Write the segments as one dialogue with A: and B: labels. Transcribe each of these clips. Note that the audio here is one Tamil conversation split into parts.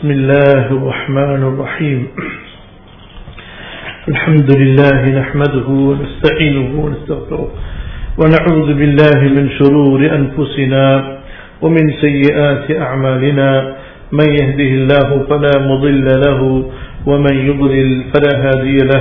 A: بسم الله الرحمن الرحيم الحمد لله نحمده ونستعينه ونستغفره ونعوذ بالله من شرور أنفسنا ومن سيئات أعمالنا من يهده الله فلا مضل له ومن يضلل فلا هادي له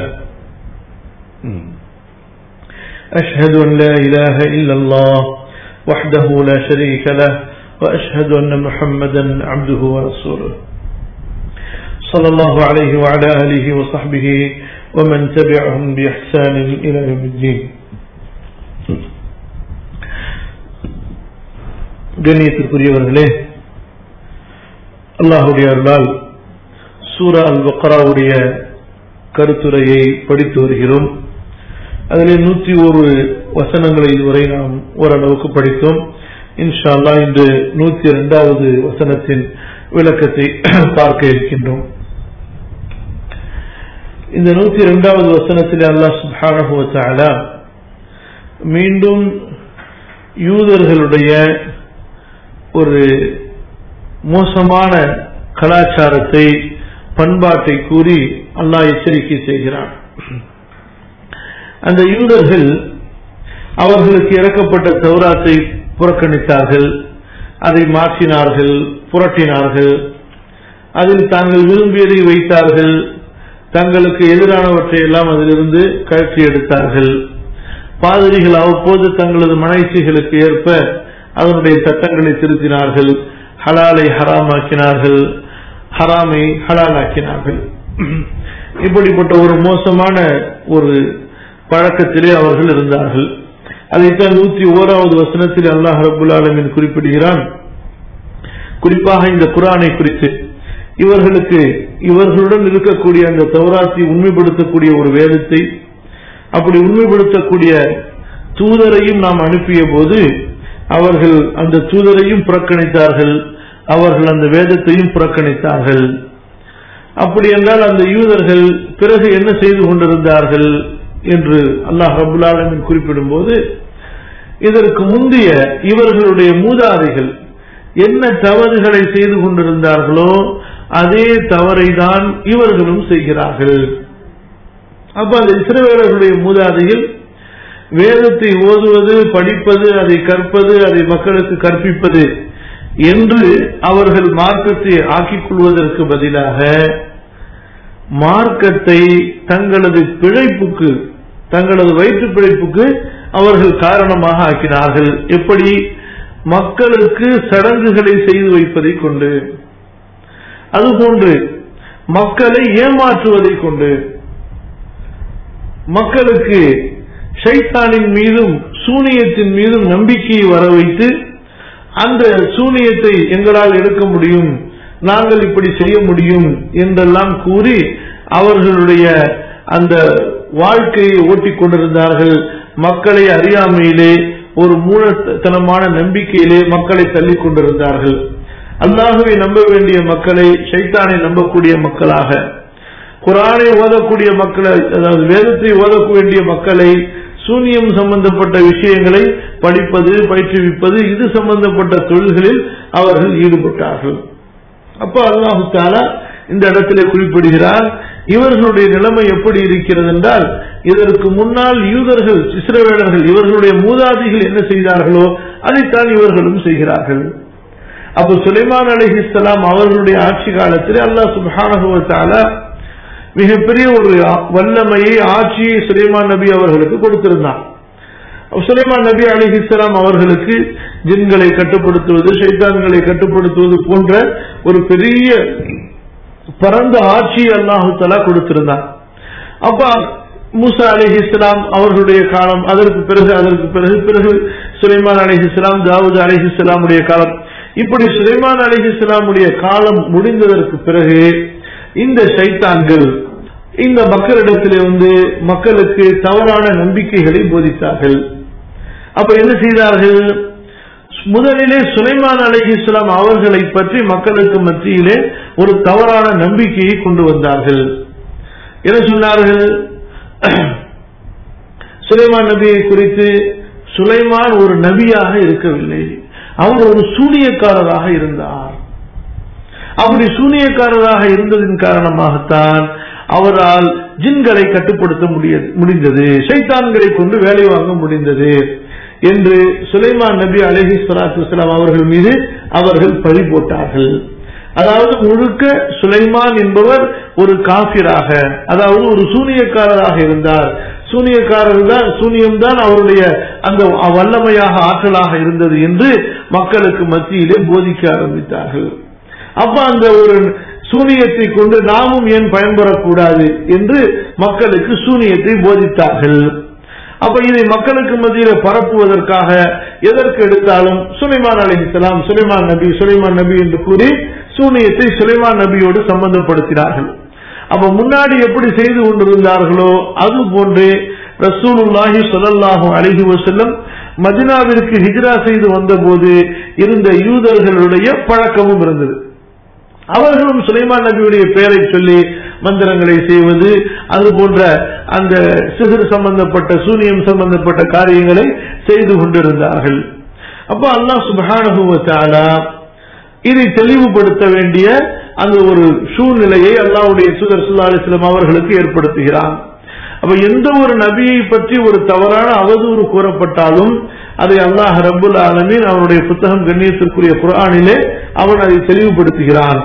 A: أشهد أن لا إله إلا الله وحده لا شريك له وأشهد أن محمدا عبده ورسوله صلى الله عليه وعلى آله وصحبه ومن تبعهم بإحسان إلى يوم الدين கண்ணியத்திற்குரியவர்களே அல்லாஹுடைய அருளால் சூரா அல் பக்ராவுடைய கருத்துரையை படித்து வருகிறோம் அதிலே நூற்றி ஒரு வசனங்களை இதுவரை நாம் ஓரளவுக்கு படித்தோம் இன்ஷா அல்லா இன்று நூத்தி இரண்டாவது வசனத்தின் விளக்கத்தை பார்க்க இருக்கின்றோம் இந்த நூத்தி இரண்டாவது வசனத்தில் அல்லாஹ் சுபானகுவத்தாலா மீண்டும் யூதர்களுடைய ஒரு மோசமான கலாச்சாரத்தை பண்பாட்டை கூறி அல்லாஹ் எச்சரிக்கை செய்கிறான் அந்த யூதர்கள் அவர்களுக்கு இறக்கப்பட்ட தௌராத்தை புறக்கணித்தார்கள் அதை மாற்றினார்கள் புரட்டினார்கள் அதில் தாங்கள் விரும்பியதை வைத்தார்கள் தங்களுக்கு எதிரானவற்றை எல்லாம் அதிலிருந்து கழற்றி எடுத்தார்கள் பாதிரிகள் அவ்வப்போது தங்களது மனைச்சிகளுக்கு ஏற்ப அதனுடைய சட்டங்களை திருத்தினார்கள் ஹலாலை ஹராமாக்கினார்கள் ஹராமை ஹலாலாக்கினார்கள் இப்படிப்பட்ட ஒரு மோசமான ஒரு பழக்கத்திலே அவர்கள் இருந்தார்கள் அதைத்தான் நூத்தி ஓராவது வசனத்தில் அல்லாஹ் ரபுல் ஆலமின் குறிப்பிடுகிறான் குறிப்பாக இந்த குரானை குறித்து இவர்களுக்கு இவர்களுடன் இருக்கக்கூடிய அந்த தௌராத்தை உண்மைப்படுத்தக்கூடிய ஒரு வேதத்தை அப்படி உண்மைப்படுத்தக்கூடிய தூதரையும் நாம் அனுப்பிய போது அவர்கள் அந்த தூதரையும் புறக்கணித்தார்கள் அவர்கள் அந்த வேதத்தையும் புறக்கணித்தார்கள் அப்படி என்றால் அந்த யூதர்கள் பிறகு என்ன செய்து கொண்டிருந்தார்கள் என்று அல்லாஹ் ரபுல்லாலமின் குறிப்பிடும் போது இதற்கு முந்தைய இவர்களுடைய மூதாதைகள் என்ன தவறுகளை செய்து கொண்டிருந்தார்களோ அதே தவறை தான் இவர்களும் செய்கிறார்கள் அப்ப அந்த இஸ்ரவேலர்களுடைய மூதாதையில் வேதத்தை ஓதுவது படிப்பது அதை கற்பது அதை மக்களுக்கு கற்பிப்பது என்று அவர்கள் மார்க்கத்தை ஆக்கிக் கொள்வதற்கு பதிலாக மார்க்கத்தை தங்களது பிழைப்புக்கு தங்களது வயிற்று பிழைப்புக்கு அவர்கள் காரணமாக ஆக்கினார்கள் எப்படி மக்களுக்கு சடங்குகளை செய்து வைப்பதை கொண்டு அதுபோன்று மக்களை ஏமாற்றுவதை கொண்டு மக்களுக்கு ஷைத்தானின் மீதும் சூனியத்தின் மீதும் நம்பிக்கையை வர வைத்து அந்த சூனியத்தை எங்களால் எடுக்க முடியும் நாங்கள் இப்படி செய்ய முடியும் என்றெல்லாம் கூறி அவர்களுடைய அந்த வாழ்க்கையை ஓட்டிக் கொண்டிருந்தார்கள் மக்களை அறியாமையிலே ஒரு மூலத்தனமான நம்பிக்கையிலே மக்களை தள்ளிக் கொண்டிருந்தார்கள் அல்லாகவே நம்ப வேண்டிய மக்களை சைத்தானை நம்பக்கூடிய மக்களாக குரானை ஓதக்கூடிய மக்களை அதாவது வேதத்தை ஓத வேண்டிய மக்களை சூனியம் சம்பந்தப்பட்ட விஷயங்களை படிப்பது பயிற்றுவிப்பது இது சம்பந்தப்பட்ட தொழில்களில் அவர்கள் ஈடுபட்டார்கள் அப்ப அல்லாஹு தாலா இந்த இடத்திலே குறிப்பிடுகிறார் இவர்களுடைய நிலைமை எப்படி இருக்கிறது என்றால் இதற்கு முன்னால் யூதர்கள் இஸ்ரவேலர்கள் இவர்களுடைய மூதாதிகள் என்ன செய்தார்களோ அதைத்தான் இவர்களும் செய்கிறார்கள் அப்ப சுலைமான் அலிஹிஸ்லாம் அவர்களுடைய ஆட்சி காலத்தில் அல்லாஹ் சுபானகுவத்தால மிகப்பெரிய ஒரு வல்லமையை ஆட்சியை சுலைமான் நபி அவர்களுக்கு கொடுத்திருந்தார் சுலைமான் நபி அலிஹிஸ்லாம் அவர்களுக்கு ஜின்களை கட்டுப்படுத்துவது சைத்தான்களை கட்டுப்படுத்துவது போன்ற ஒரு பெரிய பரந்த ஆட்சியை அல்லாஹு தலா கொடுத்திருந்தார் அப்ப மூசா அலி இஸ்லாம் அவர்களுடைய காலம் அதற்கு பிறகு அதற்கு பிறகு பிறகு சுலைமான் அலி இஸ்லாம் தாவூத் அலி இஸ்லாமுடைய காலம் இப்படி சுலைமான் அலி இஸ்லாமுடைய காலம் முடிந்ததற்கு பிறகு இந்த சைத்தான்கள் இந்த மக்களிடத்திலே வந்து மக்களுக்கு தவறான நம்பிக்கைகளை போதித்தார்கள் அப்ப என்ன செய்தார்கள் முதலிலே சுலைமான் அலி இஸ்லாம் அவர்களை பற்றி மக்களுக்கு மத்தியிலே ஒரு தவறான நம்பிக்கையை கொண்டு வந்தார்கள் என்ன சொன்னார்கள் சுலைமான் நபியை குறித்து சுலைமான் ஒரு நபியாக இருக்கவில்லை அவர் ஒரு சூனியக்காரராக இருந்தார் அப்படி சூனியக்காரராக இருந்ததின் காரணமாகத்தான் அவரால் ஜின்களை கட்டுப்படுத்த முடிய முடிந்தது சைத்தான்களை கொண்டு வேலை வாங்க முடிந்தது என்று சுலைமான் நபி அலஹி சலாத்து வலாம் அவர்கள் மீது அவர்கள் பழி போட்டார்கள் அதாவது முழுக்க சுலைமான் என்பவர் ஒரு காபிராக அதாவது ஒரு சூனியக்காரராக இருந்தார் சூனியக்காரர் தான் சூனியம் தான் அவருடைய அந்த வல்லமையாக ஆற்றலாக இருந்தது என்று மக்களுக்கு மத்தியிலே போதிக்க ஆரம்பித்தார்கள் அப்ப அந்த ஒரு சூனியத்தை கொண்டு நாமும் ஏன் பயன்பெறக்கூடாது என்று மக்களுக்கு சூனியத்தை போதித்தார்கள் அப்ப இதை மக்களுக்கு மத்தியில பரப்புவதற்காக எதற்கு எடுத்தாலும் சுலைமான் அலிஹிசலாம் சுலைமான் நபி சுலைமான் நபி என்று கூறி சூனியத்தை சுலைமான் நபியோடு சம்பந்தப்படுத்தினார்கள் அப்ப முன்னாடி எப்படி செய்து கொண்டிருந்தார்களோ அது போன்றே ரசூலுல்லாஹி சொல்லல்லாஹும் அழகி செல்லும் மதினாவிற்கு ஹிஜ்ரா செய்து வந்த போது இருந்த யூதர்களுடைய பழக்கமும் இருந்தது அவர்களும் சுலைமான் நபியுடைய பெயரை சொல்லி மந்திரங்களை செய்வது அது போன்ற அந்த சிறு சம்பந்தப்பட்ட சூனியம் சம்பந்தப்பட்ட காரியங்களை செய்து கொண்டிருந்தார்கள் அப்ப அல்லாஹ் சுபஹானுவத்தாலா இதை தெளிவுபடுத்த வேண்டிய அந்த ஒரு சூழ்நிலையை அல்லாவுடைய சுதர் சுல்லா அலிஸ்லாம் அவர்களுக்கு ஏற்படுத்துகிறான் அப்ப எந்த ஒரு நபியை பற்றி ஒரு தவறான அவதூறு கூறப்பட்டாலும் அதை அல்லாஹ் ரபுல் ஆலமீன் அவனுடைய புத்தகம் கண்ணியத்திற்குரிய குரானிலே அவன் அதை தெளிவுபடுத்துகிறான்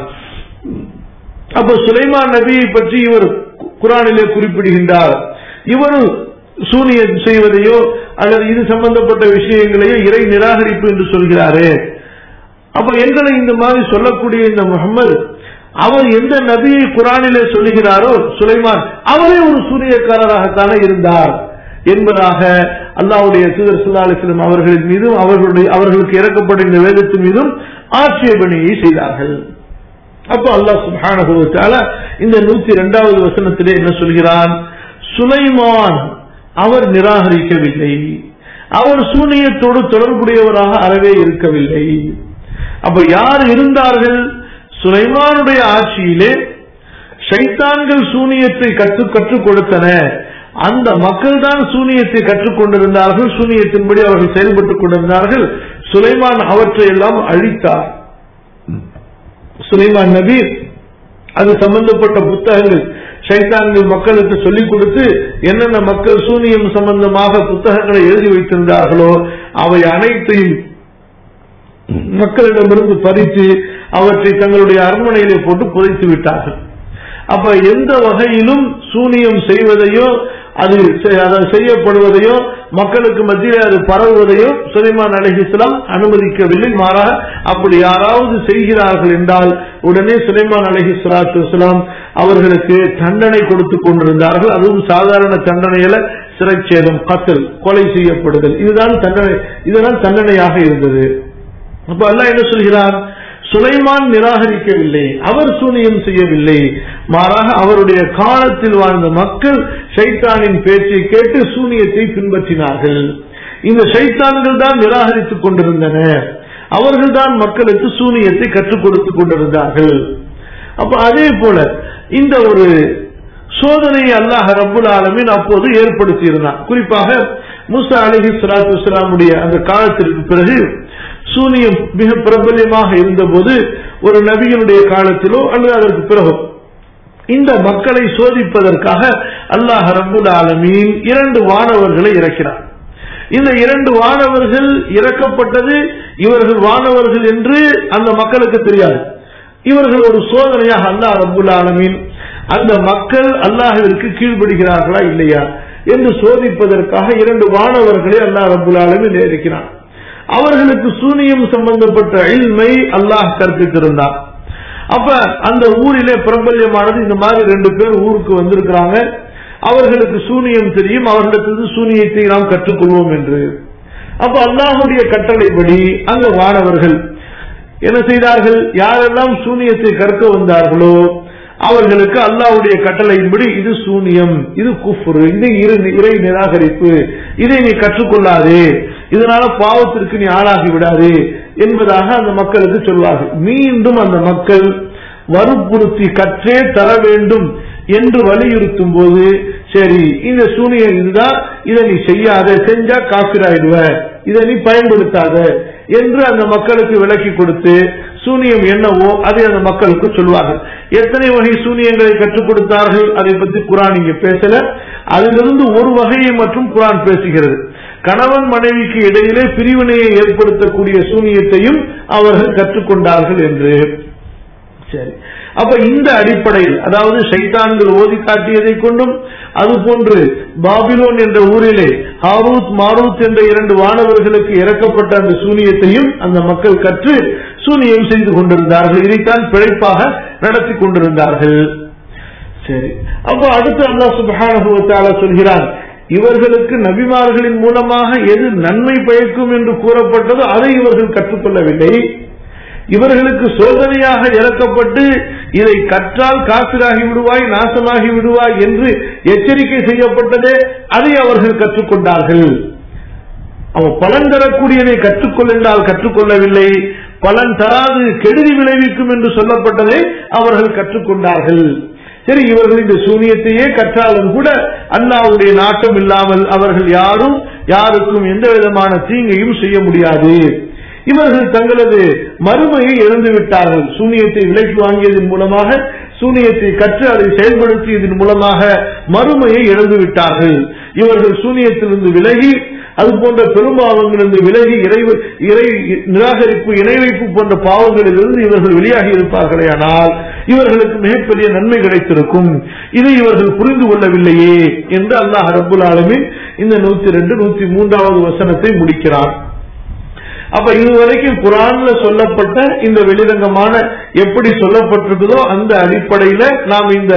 A: அப்ப சுலைமான் நபியை பற்றி இவர் குரானிலே குறிப்பிடுகின்றார் இவர் சூனியம் செய்வதையோ அல்லது இது சம்பந்தப்பட்ட விஷயங்களையோ இறை நிராகரிப்பு என்று சொல்கிறாரே அப்ப எங்களை இந்த மாதிரி சொல்லக்கூடிய இந்த முகமது அவர் எந்த நபியை குரானிலே சொல்லுகிறாரோ சுலைமான் அவரே ஒரு சூரியக்காரராகத்தானே இருந்தார் என்பதாக அல்லாவுடைய சுதர் சுல்லா அலிஸ்லம் அவர்களின் மீதும் அவர்களுடைய அவர்களுக்கு இறக்கப்பட்ட இந்த வேதத்தின் மீதும் ஆட்சேபனையை செய்தார்கள் அப்போ அல்லாஹ் சுபான இந்த நூத்தி இரண்டாவது வசனத்திலே என்ன சொல்கிறான் சுலைமான் அவர் நிராகரிக்கவில்லை அவர் சூனியத்தோடு தொடர்புடையவராக அறவே இருக்கவில்லை அப்ப யார் இருந்தார்கள் சுலைமானுடைய ஆட்சியிலே சைத்தான்கள் சூனியத்தை கற்று கற்றுக் கொடுத்தன அந்த மக்கள் தான் சூனியத்தை கற்றுக் கொண்டிருந்தார்கள் சூனியத்தின்படி அவர்கள் செயல்பட்டுக் கொண்டிருந்தார்கள் சுலைமான் அவற்றை எல்லாம் அழித்தார் சுலைமான் நபி அது சம்பந்தப்பட்ட புத்தகங்கள் சைத்தான்கள் மக்களுக்கு சொல்லிக் கொடுத்து என்னென்ன மக்கள் சூனியம் சம்பந்தமாக புத்தகங்களை எழுதி வைத்திருந்தார்களோ அவை அனைத்தையும் மக்களிடமிருந்து பறித்து அவற்றை தங்களுடைய அரண்மனையிலே போட்டு புதைத்து விட்டார்கள் அப்ப எந்த வகையிலும் சூனியம் செய்வதையோ அது செய்யப்படுவதையோ மக்களுக்கு மத்தியில் அது பரவுவதையோ சுலைமான் அலஹிஸ்லாம் அனுமதிக்கவில்லை மாறாக அப்படி யாராவது செய்கிறார்கள் என்றால் உடனே சுலைமான் அலஹி சலாத்து வலாம் அவர்களுக்கு தண்டனை கொடுத்து கொண்டிருந்தார்கள் அதுவும் சாதாரண தண்டனையில சிறைச்சேதம் கத்தல் கொலை செய்யப்படுதல் இதுதான் தண்டனை இதுதான் தண்டனையாக இருந்தது அப்ப அல்ல என்ன சொல்கிறார் சுலைமான் நிராகரிக்கவில்லை அவர் சூனியம் செய்யவில்லை மாறாக அவருடைய காலத்தில் வாழ்ந்த மக்கள் சைத்தானின் பேச்சை கேட்டு சூனியத்தை பின்பற்றினார்கள் இந்த சைத்தான்கள் தான் நிராகரித்துக் கொண்டிருந்தன அவர்கள் தான் மக்களுக்கு சூனியத்தை கற்றுக் கொடுத்துக் கொண்டிருந்தார்கள் அப்ப அதே போல இந்த ஒரு சோதனையை அல்லாஹ் ரபுல் ஆலமின் அப்போது ஏற்படுத்தி இருந்தான் குறிப்பாக முசா அலிஹி சலாத்து வலாமுடைய அந்த காலத்திற்கு பிறகு சூனியம் மிக பிரபல்யமாக இருந்தபோது ஒரு நபியினுடைய காலத்திலோ அல்லது அதற்கு பிறகோ இந்த மக்களை சோதிப்பதற்காக அல்லாஹ் ரபுல் ஆலமீன் இரண்டு வானவர்களை இறக்கிறார் இந்த இரண்டு வானவர்கள் இறக்கப்பட்டது இவர்கள் வானவர்கள் என்று அந்த மக்களுக்கு தெரியாது இவர்கள் ஒரு சோதனையாக அல்லாஹ் ரபுல் ஆலமீன் அந்த மக்கள் அல்லாஹிற்கு கீழ்படுகிறார்களா இல்லையா என்று சோதிப்பதற்காக இரண்டு வானவர்களை அல்லாஹ் ரபுல் ஆலமீன் இருக்கிறான் அவர்களுக்கு சூனியம் சம்பந்தப்பட்ட இல்மை அல்லாஹ் கற்பித்திருந்தார் அப்ப அந்த ஊரிலே பிரபல்யமானது இந்த மாதிரி ரெண்டு பேர் ஊருக்கு வந்திருக்கிறாங்க அவர்களுக்கு சூனியம் தெரியும் அவர்களிடத்திலிருந்து சூனியத்தை நாம் கற்றுக்கொள்வோம் என்று அப்ப அல்லாஹுடைய கட்டளைப்படி அந்த மாணவர்கள் என்ன செய்தார்கள் யாரெல்லாம் சூனியத்தை கற்க வந்தார்களோ அவர்களுக்கு அல்லாவுடைய கட்டளையின்படி இது சூனியம் இது குஃபுரு இது இறை நிராகரிப்பு இதை நீ கற்றுக்கொள்ளாதே இதனால பாவத்திற்கு நீ ஆளாகி விடாதே என்பதாக அந்த மக்களுக்கு சொல்வார்கள் மீண்டும் அந்த மக்கள் வற்புறுத்தி கற்றே தர வேண்டும் என்று வலியுறுத்தும் போது சரி இந்த சூனியம் இதுதான் இதை நீ செய்யாத செஞ்சா காப்பிராயிடுவ இதை நீ பயன்படுத்தாத என்று அந்த மக்களுக்கு விளக்கி கொடுத்து சூனியம் என்னவோ அதை அந்த மக்களுக்கு சொல்வார்கள் எத்தனை வகை சூனியங்களை கற்றுக் கொடுத்தார்கள் அதை பற்றி குரான் இங்க பேசல அதிலிருந்து ஒரு வகையை மற்றும் குரான் பேசுகிறது கணவன் மனைவிக்கு இடையிலே பிரிவினையை ஏற்படுத்தக்கூடிய சூனியத்தையும் அவர்கள் கற்றுக்கொண்டார்கள் என்று சரி அப்ப இந்த அடிப்படையில் அதாவது சைத்தான்கள் ஓதி காட்டியதை கொண்டும் அதுபோன்று பாபிலோன் என்ற ஊரிலே ஹாரூத் மாரூத் என்ற இரண்டு வானவர்களுக்கு இறக்கப்பட்ட அந்த சூனியத்தையும் அந்த மக்கள் கற்று சூனியம் செய்து கொண்டிருந்தார்கள் இதைத்தான் பிழைப்பாக நடத்தி கொண்டிருந்தார்கள் சரி அப்போ அடுத்து அல்லா சுபஹான சொல்கிறான் இவர்களுக்கு நபிமார்களின் மூலமாக எது நன்மை பயக்கும் என்று கூறப்பட்டதோ அதை இவர்கள் கற்றுக்கொள்ளவில்லை இவர்களுக்கு சோதனையாக இறக்கப்பட்டு இதை கற்றால் காசிராகி விடுவாய் நாசமாகி விடுவாய் என்று எச்சரிக்கை செய்யப்பட்டதே அதை அவர்கள் கற்றுக்கொண்டார்கள் அவன் பலன் தரக்கூடியதை கற்றுக்கொள் என்றால் கற்றுக்கொள்ளவில்லை பலன் தராது கெடுதி விளைவிக்கும் என்று சொல்லப்பட்டதை அவர்கள் கற்றுக்கொண்டார்கள் சரி இவர்கள் இந்த சூனியத்தையே கற்றாலும் கூட அல்லாவுடைய நாட்டம் இல்லாமல் அவர்கள் யாரும் யாருக்கும் எந்த விதமான தீங்கையும் செய்ய முடியாது இவர்கள் தங்களது மறுமையை இழந்து விட்டார்கள் சூனியத்தை விலைக்கு வாங்கியதன் மூலமாக சூனியத்தை கற்று அதை செயல்படுத்தியதன் மூலமாக மறுமையை இழந்து விட்டார்கள் இவர்கள் சூனியத்திலிருந்து விலகி அது போன்ற பெரும்பாவங்களிலிருந்து விலகி இறை இறை நிராகரிப்பு இணை வைப்பு போன்ற பாவங்களிலிருந்து இவர்கள் வெளியாகி இருப்பார்களே ஆனால் இவர்களுக்கு மிகப்பெரிய நன்மை கிடைத்திருக்கும் இதை இவர்கள் புரிந்து கொள்ளவில்லையே என்று அல்லாஹ் ரபுல் ஆலமின் இந்த நூத்தி ரெண்டு நூத்தி மூன்றாவது வசனத்தை முடிக்கிறார் அப்ப இதுவரைக்கும் குரான்ல சொல்லப்பட்ட இந்த வெளிரங்கமான எப்படி சொல்லப்பட்டிருக்குதோ அந்த அடிப்படையில நாம் இந்த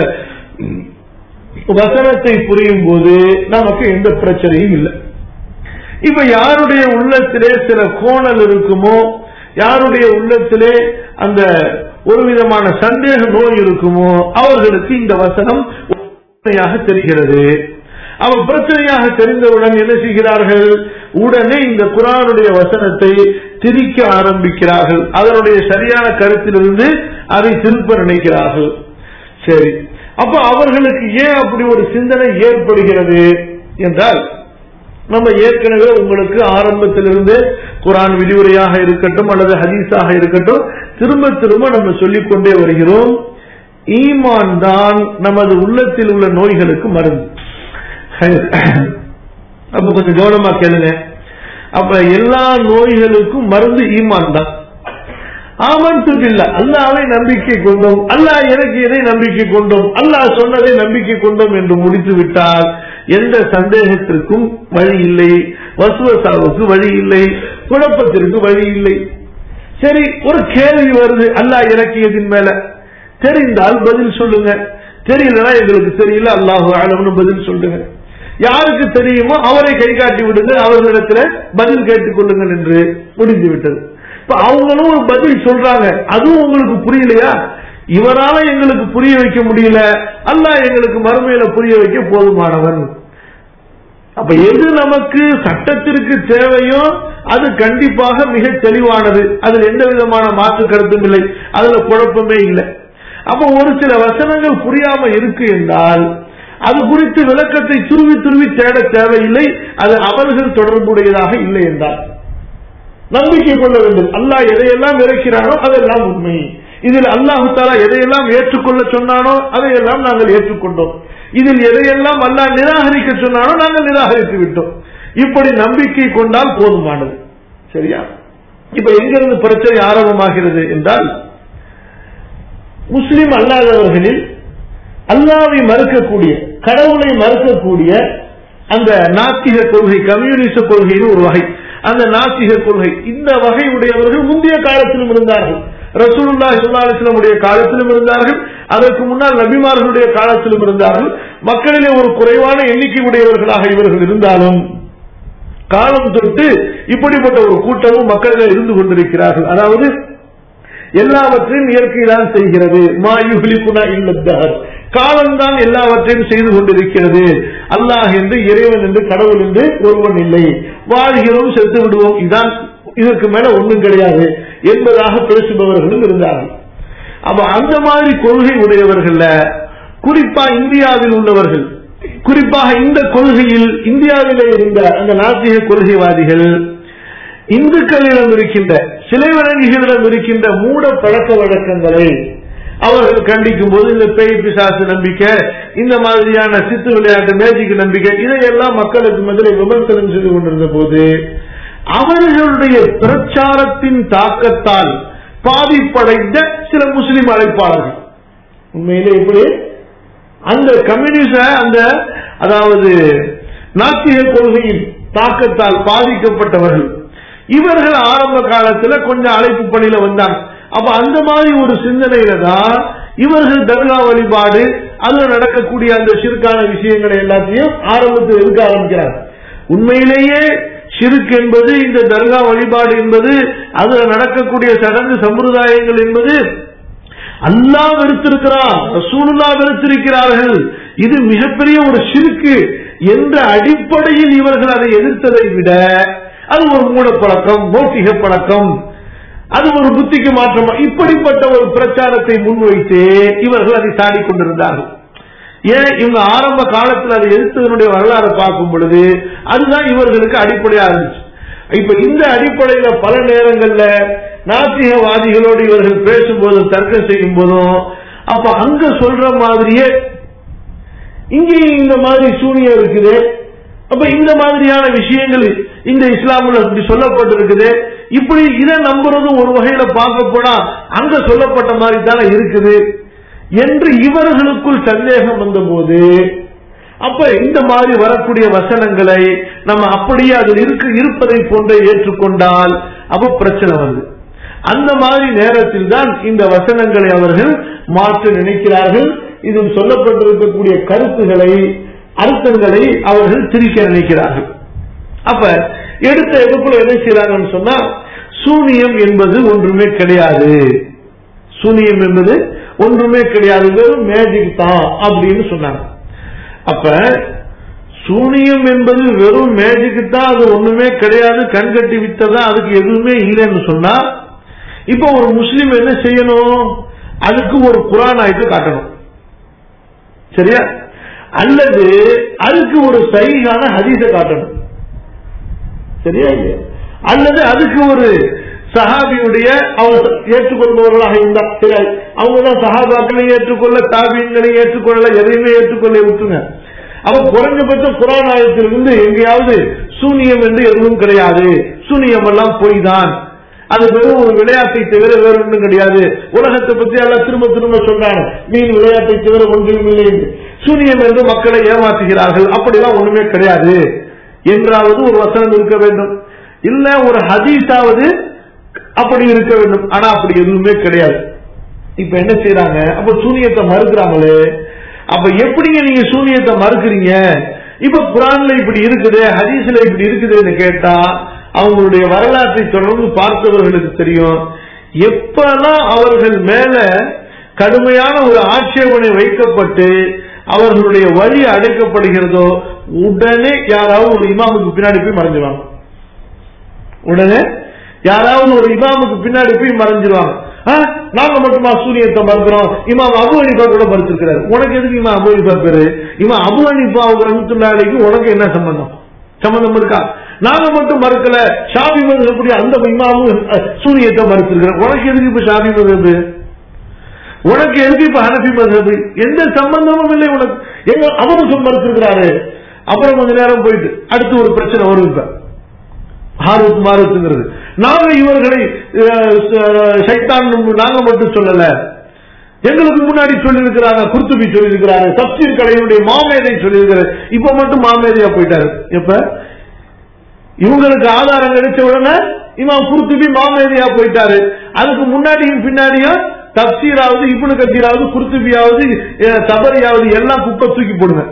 A: வசனத்தை புரியும் போது நமக்கு எந்த பிரச்சனையும் இல்லை இப்ப யாருடைய உள்ளத்திலே சில கோணல் இருக்குமோ யாருடைய உள்ளத்திலே அந்த ஒரு விதமான சந்தேக நோய் இருக்குமோ அவர்களுக்கு இந்த வசனம் தெரிகிறது அவன் பிரச்சனையாக தெரிந்தவுடன் என்ன செய்கிறார்கள் உடனே இந்த குரானுடைய வசனத்தை திரிக்க ஆரம்பிக்கிறார்கள் அதனுடைய சரியான கருத்திலிருந்து அதை திருப்ப நினைக்கிறார்கள் சரி அப்ப அவர்களுக்கு ஏன் அப்படி ஒரு சிந்தனை ஏற்படுகிறது என்றால் நம்ம ஏற்கனவே உங்களுக்கு ஆரம்பத்திலிருந்து குரான் விரிவுரையாக இருக்கட்டும் அல்லது ஹதீஸாக இருக்கட்டும் திரும்ப திரும்ப நம்ம சொல்லிக் கொண்டே வருகிறோம் ஈமான் தான் நமது உள்ளத்தில் உள்ள நோய்களுக்கு மருந்து அப்ப கொஞ்சம் கவனமா கேளுங்க அப்ப எல்லா நோய்களுக்கும் மருந்து ஈமான் தான் ஆமன்து இல்ல அல்லாவை நம்பிக்கை கொண்டோம் அல்லாஹ் எனக்கு எதை நம்பிக்கை கொண்டோம் அல்லாஹ் சொன்னதை நம்பிக்கை கொண்டோம் என்று முடித்து விட்டால் எந்த சந்தேகத்திற்கும் வழி இல்லை வசுவசாவுக்கு வழி இல்லை குழப்பத்திற்கு வழி இல்லை சரி ஒரு கேள்வி வருது அல்லாஹ் இறக்கியதின் மேல தெரிந்தால் பதில் சொல்லுங்க தெரியலன்னா எங்களுக்கு தெரியல அல்லாஹு ஆலம்னு பதில் சொல்லுங்க யாருக்கு தெரியுமோ அவரை கை காட்டி விடுங்க அவர்களிடத்துல பதில் கேட்டுக் கொள்ளுங்கள் என்று முடிந்து விட்டது இப்ப அவங்களும் ஒரு பதில் சொல்றாங்க அதுவும் உங்களுக்கு புரியலையா இவரால எங்களுக்கு புரிய வைக்க முடியல அல்லாஹ் எங்களுக்கு மறுமையில புரிய வைக்க போதுமானவன் அப்ப எது நமக்கு சட்டத்திற்கு தேவையோ அது கண்டிப்பாக மிக தெளிவானது அதில் எந்த விதமான மாற்று கருத்தும் இல்லை அதுல குழப்பமே இல்லை அப்ப ஒரு சில வசனங்கள் புரியாம இருக்கு என்றால் அது குறித்து விளக்கத்தை துருவி துருவி தேட தேவையில்லை அது அவர்கள் தொடர்புடையதாக இல்லை என்றால் நம்பிக்கை கொள்ள வேண்டும் அல்லாஹ் எதையெல்லாம் இறக்கிறானோ அதெல்லாம் உண்மை இதில் அல்லாஹு தாலா எதையெல்லாம் ஏற்றுக்கொள்ள சொன்னானோ அதையெல்லாம் நாங்கள் ஏற்றுக்கொண்டோம் இதில் எதையெல்லாம் அல்லாஹ் நிராகரிக்க சொன்னானோ நாங்கள் நிராகரித்து விட்டோம் இப்படி நம்பிக்கை கொண்டால் போதுமானது சரியா இப்ப எங்கிருந்து பிரச்சனை ஆரம்பமாகிறது என்றால் முஸ்லிம் அல்லாதவர்களில் அல்லாவை மறுக்கக்கூடிய கடவுளை மறுக்கக்கூடிய அந்த நாத்திக கொள்கை கம்யூனிச கொள்கையின் ஒரு வகை அந்த நாத்திக கொள்கை இந்த வகை உடையவர்கள் முந்தைய காலத்திலும் இருந்தார்கள் ரசூலுல்லா இஸ்லாமுடைய காலத்திலும் இருந்தார்கள் அதற்கு முன்னால் நபிமார்களுடைய காலத்திலும் இருந்தார்கள் மக்களிலே ஒரு குறைவான எண்ணிக்கை உடையவர்களாக இவர்கள் இருந்தாலும் காலம் தொட்டு இப்படிப்பட்ட ஒரு கூட்டமும் மக்களில் இருந்து கொண்டிருக்கிறார்கள் அதாவது எல்லாவற்றையும் இயற்கைதான் செய்கிறது மாயுகுலிப்புனா இல்லத்தகர் காலம்தான் எல்லாவற்றையும் செய்து கொண்டிருக்கிறது அல்லாஹ் என்று இறைவன் என்று கடவுள் என்று ஒருவன் இல்லை வாழ்கிறோம் செத்து விடுவோம் இதான் இதற்கு மேல ஒண்ணும் கிடையாது என்பதாக பேசுபவர்களும் இருந்தார்கள் அப்ப அந்த மாதிரி கொள்கை உடையவர்கள குறிப்பா இந்தியாவில் உள்ளவர்கள் குறிப்பாக இந்த கொள்கையில் இந்தியாவிலே இருந்த அந்த நாத்திக கொள்கைவாதிகள் இந்துக்களிடம் இருக்கின்ற சிலை வணங்கிகளிடம் இருக்கின்ற மூட பழக்க வழக்கங்களை அவர்கள் கண்டிக்கும் போது இந்த பேய் பிசாசு நம்பிக்கை இந்த மாதிரியான சித்து விளையாட்டு மேஜிக் நம்பிக்கை இதையெல்லாம் மக்களுக்கு மத்தியில் விமர்சனம் செய்து கொண்டிருந்த போது அவர்களுடைய பிரச்சாரத்தின் தாக்கத்தால் பாதிப்படைந்த சில முஸ்லிம் அழைப்பாளர்கள் உண்மையிலே எப்படி அந்த கம்யூனிச அந்த அதாவது நாத்திக கொள்கையின் தாக்கத்தால் பாதிக்கப்பட்டவர்கள் இவர்கள் ஆரம்ப காலத்துல கொஞ்சம் அழைப்பு பணியில வந்தாங்க அப்ப அந்த மாதிரி ஒரு சிந்தனையில தான் இவர்கள் தர்கா வழிபாடு அதுல நடக்கக்கூடிய அந்த சிறுக்கான விஷயங்களை எல்லாத்தையும் ஆரம்பத்தில் இருக்க ஆரம்பிக்கிறாங்க உண்மையிலேயே ஷிருக் என்பது இந்த தர்கா வழிபாடு என்பது அதுல நடக்கக்கூடிய சடங்கு சம்பிரதாயங்கள் என்பது அல்லாஹ் வெறுத்திருக்கிறான் ரசூலுல்லா வெறுத்திருக்கிறார்கள் இது மிகப்பெரிய ஒரு சிறுக்கு என்ற அடிப்படையில் இவர்கள் அதை எதிர்த்ததை விட அது ஒரு மூட பழக்கம் மோட்டிக பழக்கம் அது ஒரு புத்திக்கு மாற்றம் இப்படிப்பட்ட ஒரு பிரச்சாரத்தை முன்வைத்து இவர்கள் அதை சாடி கொண்டிருந்தார்கள் ஏன் இவங்க ஆரம்ப காலத்தில் அதை எதிர்த்ததனுடைய வரலாறு பார்க்கும் பொழுது அதுதான் இவர்களுக்கு அடிப்படையா இருந்துச்சு இப்ப இந்த அடிப்படையில பல நேரங்கள்ல நாத்திகவாதிகளோடு இவர்கள் பேசும்போதும் தர்க்கம் செய்யும் போதும் அப்ப அங்க சொல்ற மாதிரியே இங்கேயும் இந்த மாதிரி சூனியம் இருக்குது அப்ப இந்த மாதிரியான விஷயங்கள் இந்த இஸ்லாமில் இப்படி சொல்லப்பட்டிருக்குது இப்படி இதை நம்புறதும் ஒரு வகையில பார்க்க போனா அங்க சொல்லப்பட்ட மாதிரி தானே இருக்குது என்று இவர்களுக்குள் சந்தேகம் வந்தபோது அப்ப இந்த மாதிரி வரக்கூடிய வசனங்களை நம்ம அப்படியே அதில் இருக்கு இருப்பதை போன்றே ஏற்றுக்கொண்டால் அப்ப பிரச்சனை வருது அந்த மாதிரி நேரத்தில் தான் இந்த வசனங்களை அவர்கள் மாற்ற நினைக்கிறார்கள் இதில் சொல்லப்பட்டிருக்கக்கூடிய கருத்துக்களை அர்த்தங்களை அவர்கள் திரிக்க நினைக்கிறார்கள் அப்ப எடுத்த எடுப்புல என்ன செய்யறாங்கன்னு சொன்னா சூனியம் என்பது ஒன்றுமே கிடையாது சூனியம் என்பது ஒன்றுமே கிடையாது வெறும் மேஜிக் தான் அப்படின்னு சொன்னாங்க அப்ப சூனியம் என்பது வெறும் மேஜிக் தான் அது ஒண்ணுமே கிடையாது கண்கட்டி வித்ததா அதுக்கு எதுவுமே இல்லைன்னு சொன்னா இப்ப ஒரு முஸ்லீம் என்ன செய்யணும் அதுக்கு ஒரு குரான் ஆயத்தை காட்டணும் சரியா அல்லது அதுக்கு ஒரு சைகான ஹதீஸ காட்டணும் சரியா இல்லையா அல்லது அதுக்கு ஒரு சஹாபியுடைய அவர் ஏற்றுக்கொள்பவர்களாக இருந்தார் சரி அவங்க தான் சஹாபாக்களையும் ஏற்றுக்கொள்ள தாபியங்களையும் ஏற்றுக்கொள்ள எதையுமே ஏற்றுக்கொள்ள விட்டுங்க அப்ப குறைஞ்சபட்சம் குரான் ஆயத்திலிருந்து எங்கேயாவது சூனியம் என்று எதுவும் கிடையாது சூனியம் எல்லாம் பொய் தான் அது வெறும் ஒரு விளையாட்டை தவிர வேற ஒன்றும் கிடையாது உலகத்தை பத்தி எல்லாம் திரும்ப திரும்ப சொல்றாங்க மீன் விளையாட்டை தவிர ஒன்றும் இல்லை என்று. சூனியம் என்று மக்களை ஏமாற்றுகிறார்கள் அப்படிலாம் ஒண்ணுமே கிடையாது என்றாவது ஒரு வசனம் இருக்க வேண்டும் இல்ல ஒரு ஹதீஸாவது அப்படி இருக்க வேண்டும் ஆனா அப்படி எதுவுமே கிடையாது இப்ப என்ன செய்யறாங்க அப்ப சூனியத்தை மறுக்கிறாங்களே அப்ப எப்படிங்க நீங்க சூனியத்தை மறுக்கிறீங்க இப்ப குரான்ல இப்படி இருக்குது ஹதீஸ்ல இப்படி இருக்குதுன்னு கேட்டா அவங்களுடைய வரலாற்றை தொடர்ந்து பார்த்தவர்களுக்கு தெரியும் எப்பெல்லாம் அவர்கள் மேல கடுமையான ஒரு ஆட்சேபனை வைக்கப்பட்டு அவர்களுடைய வழி அடைக்கப்படுகிறதோ உடனே யாராவது ஒரு இமாமுக்கு பின்னாடி போய் மறைஞ்சிருவாங்க உடனே யாராவது ஒரு இமாமுக்கு பின்னாடி போய் மறைஞ்சிருவாங்க ஆ, நாங்க மட்டுமா சூரியத்தை மறுக்கிறோம் இமாம் அபு அனிபா கூட மறுத்திருக்கிறாரு உனக்கு எதுக்கு இமாம் அபு அனிபா பேரு இவன் அபு அனிபாவுக்கு ரமத்துள்ளாடிக்கு உனக்கு என்ன சம்பந்தம் சம்பந்தம் இருக்கா நாங்க மட்டும் மறுக்கல ஷாபி மதுரப்படி அந்த இமாமும் அஹ், சூரியத்தை மறுத்திருக்கிறேன் உனக்கு எதுக்கு இப்ப ஷாபி மதுரப்பு உனக்கு எதுக்கு இப்ப ஹனபி மதுரப்பு எந்த சம்பந்தமும் இல்லை உனக்கு எங்க அவரும் மறுத்திருக்கிறாரு அப்புறம் கொஞ்ச நேரம் போயிட்டு அடுத்து ஒரு பிரச்சனை வரும் இப்ப ஹாரூத் மாரூத்துங்கிறது நாங்க இவர்களை அஹ், ச- சைத்தான் நாங்க மட்டும் சொல்லல எங்களுக்கு முன்னாடி சொல்லியிருக்கிறாங்க குர்துபி சொல்லியிருக்கிறாரு தப்சீர் கடையினுடைய மாமேதை சொல்லியிருக்கிறாரு இப்ப மட்டும் மாமேதையா போயிட்டாரு எப்ப இவங்களுக்கு ஆதாரம் கிடைச்ச உடனே இவன் குர்துபி மாமேதையா போயிட்டாரு அதுக்கு முன்னாடியும் பின்னாடியும் தப்சீராவது இப்னு கத்தீராவது குர்துபியாவது அஹ், தபரியாவது எல்லாம் குப்பை தூக்கி போடுங்க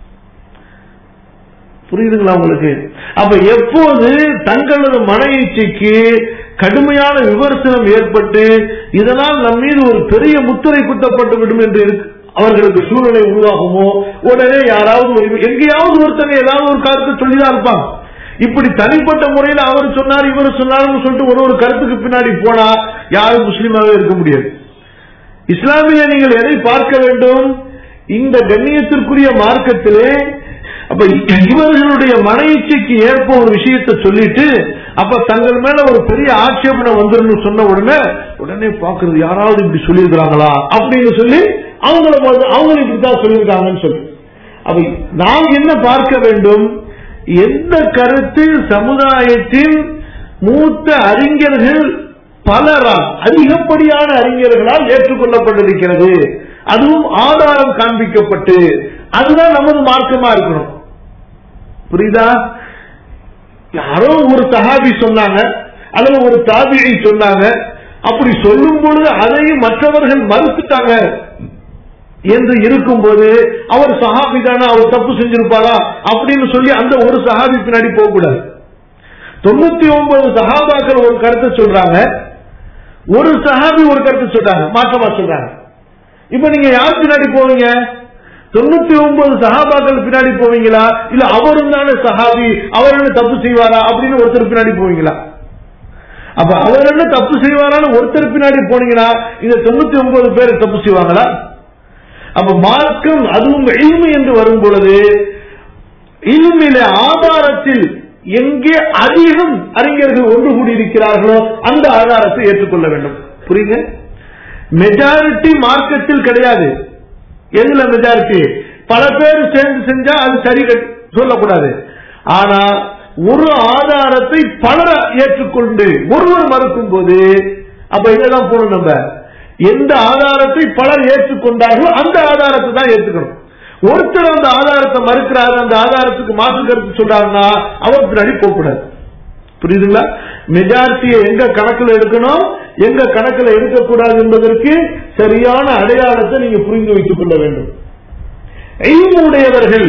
A: புரியுதுங்களா உங்களுக்கு அப்ப எப்போது தங்களது மன இச்சைக்கு கடுமையான விமர்சனம் ஏற்பட்டு இதனால் நம் மீது ஒரு பெரிய முத்திரை குத்தப்பட்டு விடும் என்று இருக்கு அவர்களுக்கு சூழ்நிலை உருவாகுமோ உடனே யாராவது ஒரு எங்கேயாவது ஒருத்தங்க ஏதாவது ஒரு கருத்து சொல்லிதான் இருப்பாங்க இப்படி தனிப்பட்ட முறையில் அவர் சொன்னார் இவர் சொன்னார்னு சொல்லிட்டு ஒரு ஒரு கருத்துக்கு பின்னாடி போனா யாரும் முஸ்லீமாவே இருக்க முடியாது இஸ்லாமிய நீங்கள் எதை பார்க்க வேண்டும் இந்த கண்ணியத்திற்குரிய மார்க்கத்திலே அப்ப இவர்களுடைய மன இச்சைக்கு ஏற்ப ஒரு விஷயத்தை சொல்லிட்டு அப்ப தங்கள் மேல ஒரு பெரிய ஆட்சேபனை வந்துடும் சொன்ன உடனே உடனே பாக்குறது யாராவது இப்படி சொல்லியிருக்கிறாங்களா அப்படின்னு சொல்லி அவங்கள பார்த்து அவங்களும் இப்படித்தான் சொல்லியிருக்காங்கன்னு சொல்லி அப்ப நாம் என்ன பார்க்க வேண்டும் எந்த கருத்து சமுதாயத்தில் மூத்த அறிஞர்கள் பலரால் அதிகப்படியான அறிஞர்களால் ஏற்றுக்கொள்ளப்பட்டிருக்கிறது அதுவும் ஆதாரம் காண்பிக்கப்பட்டு அதுதான் நமது மார்க்கமா இருக்கணும் புரியுதா யாரோ ஒரு சஹாபி சொன்னாங்க அல்லது ஒரு தாபியை சொன்னாங்க அப்படி சொல்லும் பொழுது அதையும் மற்றவர்கள் மறுத்துட்டாங்க என்று இருக்கும்போது அவர் சஹாபி தானே அவர் தப்பு செஞ்சிருப்பாரா அப்படின்னு சொல்லி அந்த ஒரு சஹாபி பின்னாடி போகக்கூடாது தொண்ணூத்தி ஒன்பது சஹாபாக்கள் ஒரு கருத்தை சொல்றாங்க ஒரு சஹாபி ஒரு கருத்தை சொல்றாங்க மாற்றமா சொல்றாங்க இப்ப நீங்க யார் பின்னாடி போவீங்க தொண்ணூத்தி ஒன்பது சஹாபாக்கள் பின்னாடி போவீங்களா இல்ல அவரும் தானே சஹாபி அவர் என்ன தப்பு செய்வாரா அப்படின்னு ஒருத்தர் பின்னாடி போவீங்களா அப்ப அவர் என்ன தப்பு செய்வாரான்னு ஒருத்தர் பின்னாடி போனீங்கன்னா இந்த தொண்ணூத்தி ஒன்பது பேர் தப்பு செய்வாங்களா அப்ப மார்க்கம் அதுவும் இல்மு என்று வரும் பொழுது இல்மில ஆதாரத்தில் எங்கே அதிகம் அறிஞர்கள் ஒன்று கூடியிருக்கிறார்களோ அந்த ஆதாரத்தை ஏற்றுக்கொள்ள வேண்டும் புரியுங்க மெஜாரிட்டி மார்க்கத்தில் கிடையாது எதுல மெஜாரிட்டி பல பேர் சேர்ந்து செஞ்சா அது சரி சொல்லக்கூடாது ஆனா ஒரு ஆதாரத்தை பலர் ஏற்றுக்கொண்டு ஒருவர் மறுக்கும் போது அப்ப இதெல்லாம் போகணும் நம்ம எந்த ஆதாரத்தை பலர் ஏற்றுக்கொண்டார்களோ அந்த ஆதாரத்தை தான் ஏற்றுக்கணும் ஒருத்தர் அந்த ஆதாரத்தை மறுக்கிறாரு அந்த ஆதாரத்துக்கு மாற்று கருத்து சொல்றாங்கன்னா அவர் பின்னாடி போகக்கூடாது புரியுதுங்களா மெஜாரிட்டியை எங்க கணக்கில் எடுக்கணும் எங்க கணக்கில் எடுக்கக்கூடாது என்பதற்கு சரியான அடையாளத்தை நீங்க புரிந்து வைத்துக் கொள்ள வேண்டும் உடையவர்கள்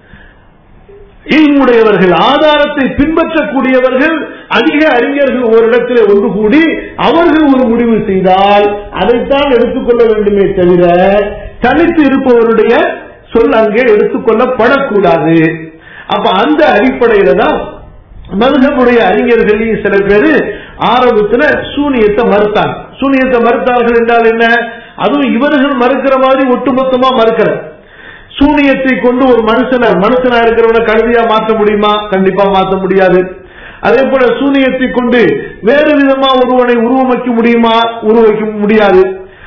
A: உடையவர்கள் ஆதாரத்தை பின்பற்றக்கூடியவர்கள் அதிக அறிஞர்கள் ஒரு இடத்துல ஒன்று கூடி அவர்கள் ஒரு முடிவு செய்தால் அதைத்தான் எடுத்துக்கொள்ள வேண்டுமே தவிர தனித்து இருப்பவருடைய சொல் அங்கே எடுத்துக்கொள்ளப்படக்கூடாது அப்ப அந்த அடிப்படையில தான் மதுகமுடைய அறிஞர்களையும் சில பேரு ஆரம்பத்துல சூனியத்தை மறுத்தாங்க சூனியத்தை மறுத்தார்கள் என்றால் என்ன அதுவும் இவர்கள் மறுக்கிற மாதிரி ஒட்டுமொத்தமா மறுக்கிற சூனியத்தை கொண்டு ஒரு மனுஷனை மனுஷனா இருக்கிறவனை கழுதியா மாற்ற முடியுமா கண்டிப்பா மாற்ற முடியாது அதே போல சூனியத்தை கொண்டு வேறு விதமா ஒருவனை உருவமைக்க முடியுமா உருவமைக்க முடியாது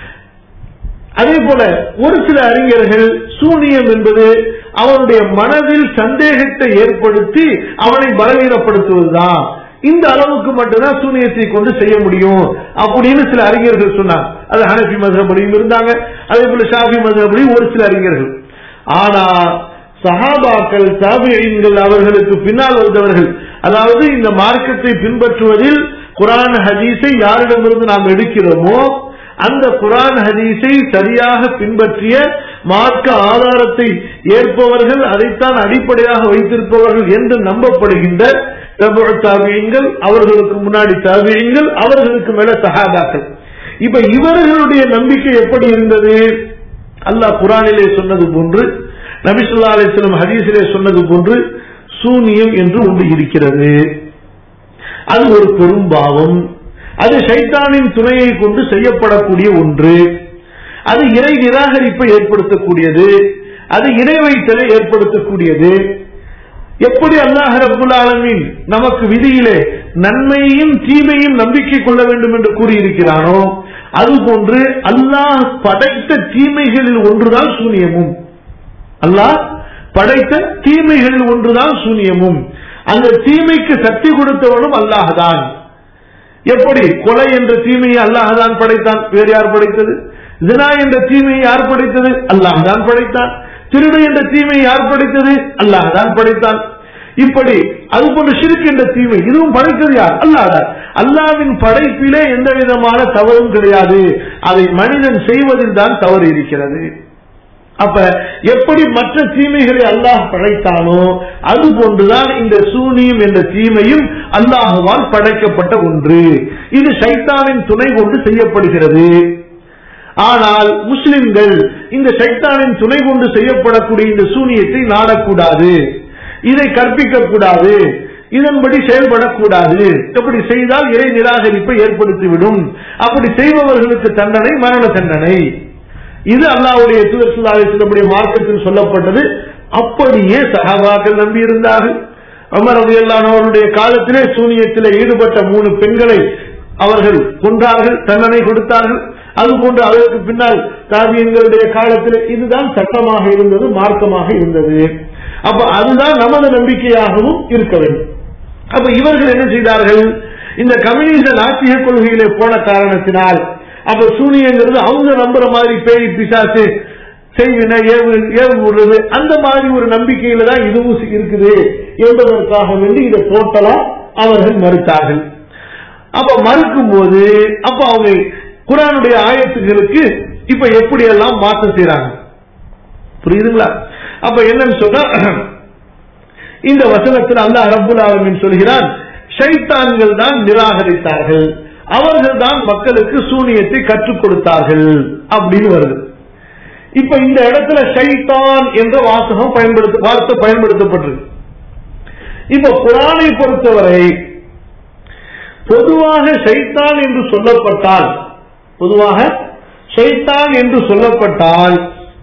A: அதே போல ஒரு சில அறிஞர்கள் சூனியம் என்பது அவனுடைய மனதில் சந்தேகத்தை ஏற்படுத்தி அவனை பலவீனப்படுத்துவதுதான் இந்த அளவுக்கு மட்டும்தான் சூனியத்தை கொண்டு செய்ய முடியும் அப்படின்னு சில அறிஞர்கள் சொன்னாங்க அது ஹனபி மதுரப்படியும் இருந்தாங்க அதே போல ஷாபி மதுரப்படியும் ஒரு சில அறிஞர்கள் ஆனா சஹாபாக்கள் தாபியங்கள் அவர்களுக்கு பின்னால் வந்தவர்கள் அதாவது இந்த மார்க்கத்தை பின்பற்றுவதில் குரான் ஹதீஸை யாரிடமிருந்து நாம் எடுக்கிறோமோ அந்த குரான் ஹதீஸை சரியாக பின்பற்றிய மார்க்க ஆதாரத்தை ஏற்பவர்கள் அதைத்தான் அடிப்படையாக வைத்திருப்பவர்கள் என்று நம்பப்படுகின்ற தாபியங்கள் அவர்களுக்கு முன்னாடி தாபியங்கள் அவர்களுக்கு மேல சகாபாக்கள் இப்ப இவர்களுடைய நம்பிக்கை எப்படி இருந்தது அல்லாஹ் குரானிலே சொன்னது போன்று நபிசுல்லா அலிஸ்லம் ஹதீஸிலே சொன்னது போன்று சூனியம் என்று ஒன்று இருக்கிறது அது ஒரு பெரும்பாவம் அது சைத்தானின் துணையை கொண்டு செய்யப்படக்கூடிய ஒன்று அது இறை நிராகரிப்பை ஏற்படுத்தக்கூடியது அது இணை வைத்தலை ஏற்படுத்தக்கூடியது எப்படி அல்லாஹ் ரபுல் ஆலமின் நமக்கு விதியிலே நன்மையும் தீமையும் நம்பிக்கை கொள்ள வேண்டும் என்று கூறியிருக்கிறானோ அதுபோன்று அல்லாஹ் படைத்த தீமைகளில் ஒன்றுதான் சூனியமும் அல்லாஹ் படைத்த தீமைகளில் ஒன்றுதான் சூனியமும் அந்த தீமைக்கு சக்தி கொடுத்தவனும் அல்லாஹ்தான் எப்படி கொலை என்ற தீமையை அல்லாஹ்தான் படைத்தான் வேறு யார் படைத்தது ஜினா என்ற தீமையை யார் படைத்தது அல்லாஹ்தான் படைத்தான் திருடு என்ற தீமையை யார் படைத்தது அல்லாஹ்தான் படைத்தான் இப்படி அது போன்ற சிறுக்கு என்ற தீமை இதுவும் படைத்தது யார் அல்லாஹ் அல்லாவின் படைப்பிலே எந்த விதமான தவறும் கிடையாது அதை மனிதன் செய்வதில் தான் தவறு இருக்கிறது அப்ப எப்படி மற்ற தீமைகளை அல்லாஹ் படைத்தானோ அது போன்றுதான் இந்த சூனியம் என்ற தீமையும் அல்லாஹுவால் படைக்கப்பட்ட ஒன்று இது சைத்தானின் துணை கொண்டு செய்யப்படுகிறது ஆனால் முஸ்லிம்கள் இந்த சைத்தானின் துணை கொண்டு செய்யப்படக்கூடிய இந்த சூனியத்தை நாடக்கூடாது இதை கற்பிக்க கூடாது இதன்படி செயல்படக்கூடாது அப்படி செய்தால் இறை நிராகரிப்பை ஏற்படுத்திவிடும் அப்படி செய்பவர்களுக்கு தண்டனை மரண தண்டனை இது அல்லாவுடைய தூதர் சுல்லாவுடைய மார்க்கத்தில் சொல்லப்பட்டது அப்படியே சகாபாக்கள் நம்பி இருந்தார்கள் அமர் அவர்களுடைய காலத்திலே சூனியத்திலே ஈடுபட்ட மூணு பெண்களை அவர்கள் கொன்றார்கள் தண்டனை கொடுத்தார்கள் அதுபோன்று அதற்கு பின்னால் தாபியங்களுடைய காலத்தில் இதுதான் சட்டமாக இருந்தது மார்க்கமாக இருந்தது அப்ப அதுதான் நமது நம்பிக்கையாகவும் இருக்க வேண்டும் அப்ப இவர்கள் என்ன செய்தார்கள் இந்த கம்யூனிச நாத்திக கொள்கையிலே போன காரணத்தினால் அப்ப சூனியங்கிறது அவங்க நம்புற மாதிரி பேய் பிசாசு செய்வின ஏவு ஏவு விடுறது அந்த மாதிரி ஒரு நம்பிக்கையில தான் இதுவும் இருக்குது என்பதற்காக வேண்டி இதை டோட்டலா அவர்கள் மறுத்தார்கள் அப்ப மறுக்கும் போது அப்ப அவங்க குரானுடைய ஆயத்துகளுக்கு இப்ப எப்படி எல்லாம் மாற்றம் செய்யறாங்க புரியுதுங்களா அப்ப என்னன்னு சொன்னா இந்த வசனத்தில் அல்ல ரப்புல் ஆலமின் சொல்கிறான் ஷைத்தான்கள் தான் நிராகரித்தார்கள் அவர்கள் தான் மக்களுக்கு சூனியத்தை கற்றுக் கொடுத்தார்கள் அப்படின்னு வருது இப்ப இந்த இடத்துல ஷைத்தான் என்ற வாசகம் பயன்படுத்த வார்த்தை பயன்படுத்தப்பட்டிருக்கு இப்ப குரானை பொறுத்தவரை பொதுவாக ஷைத்தான் என்று சொல்லப்பட்டால் பொதுவாக ஷைத்தான் என்று சொல்லப்பட்டால்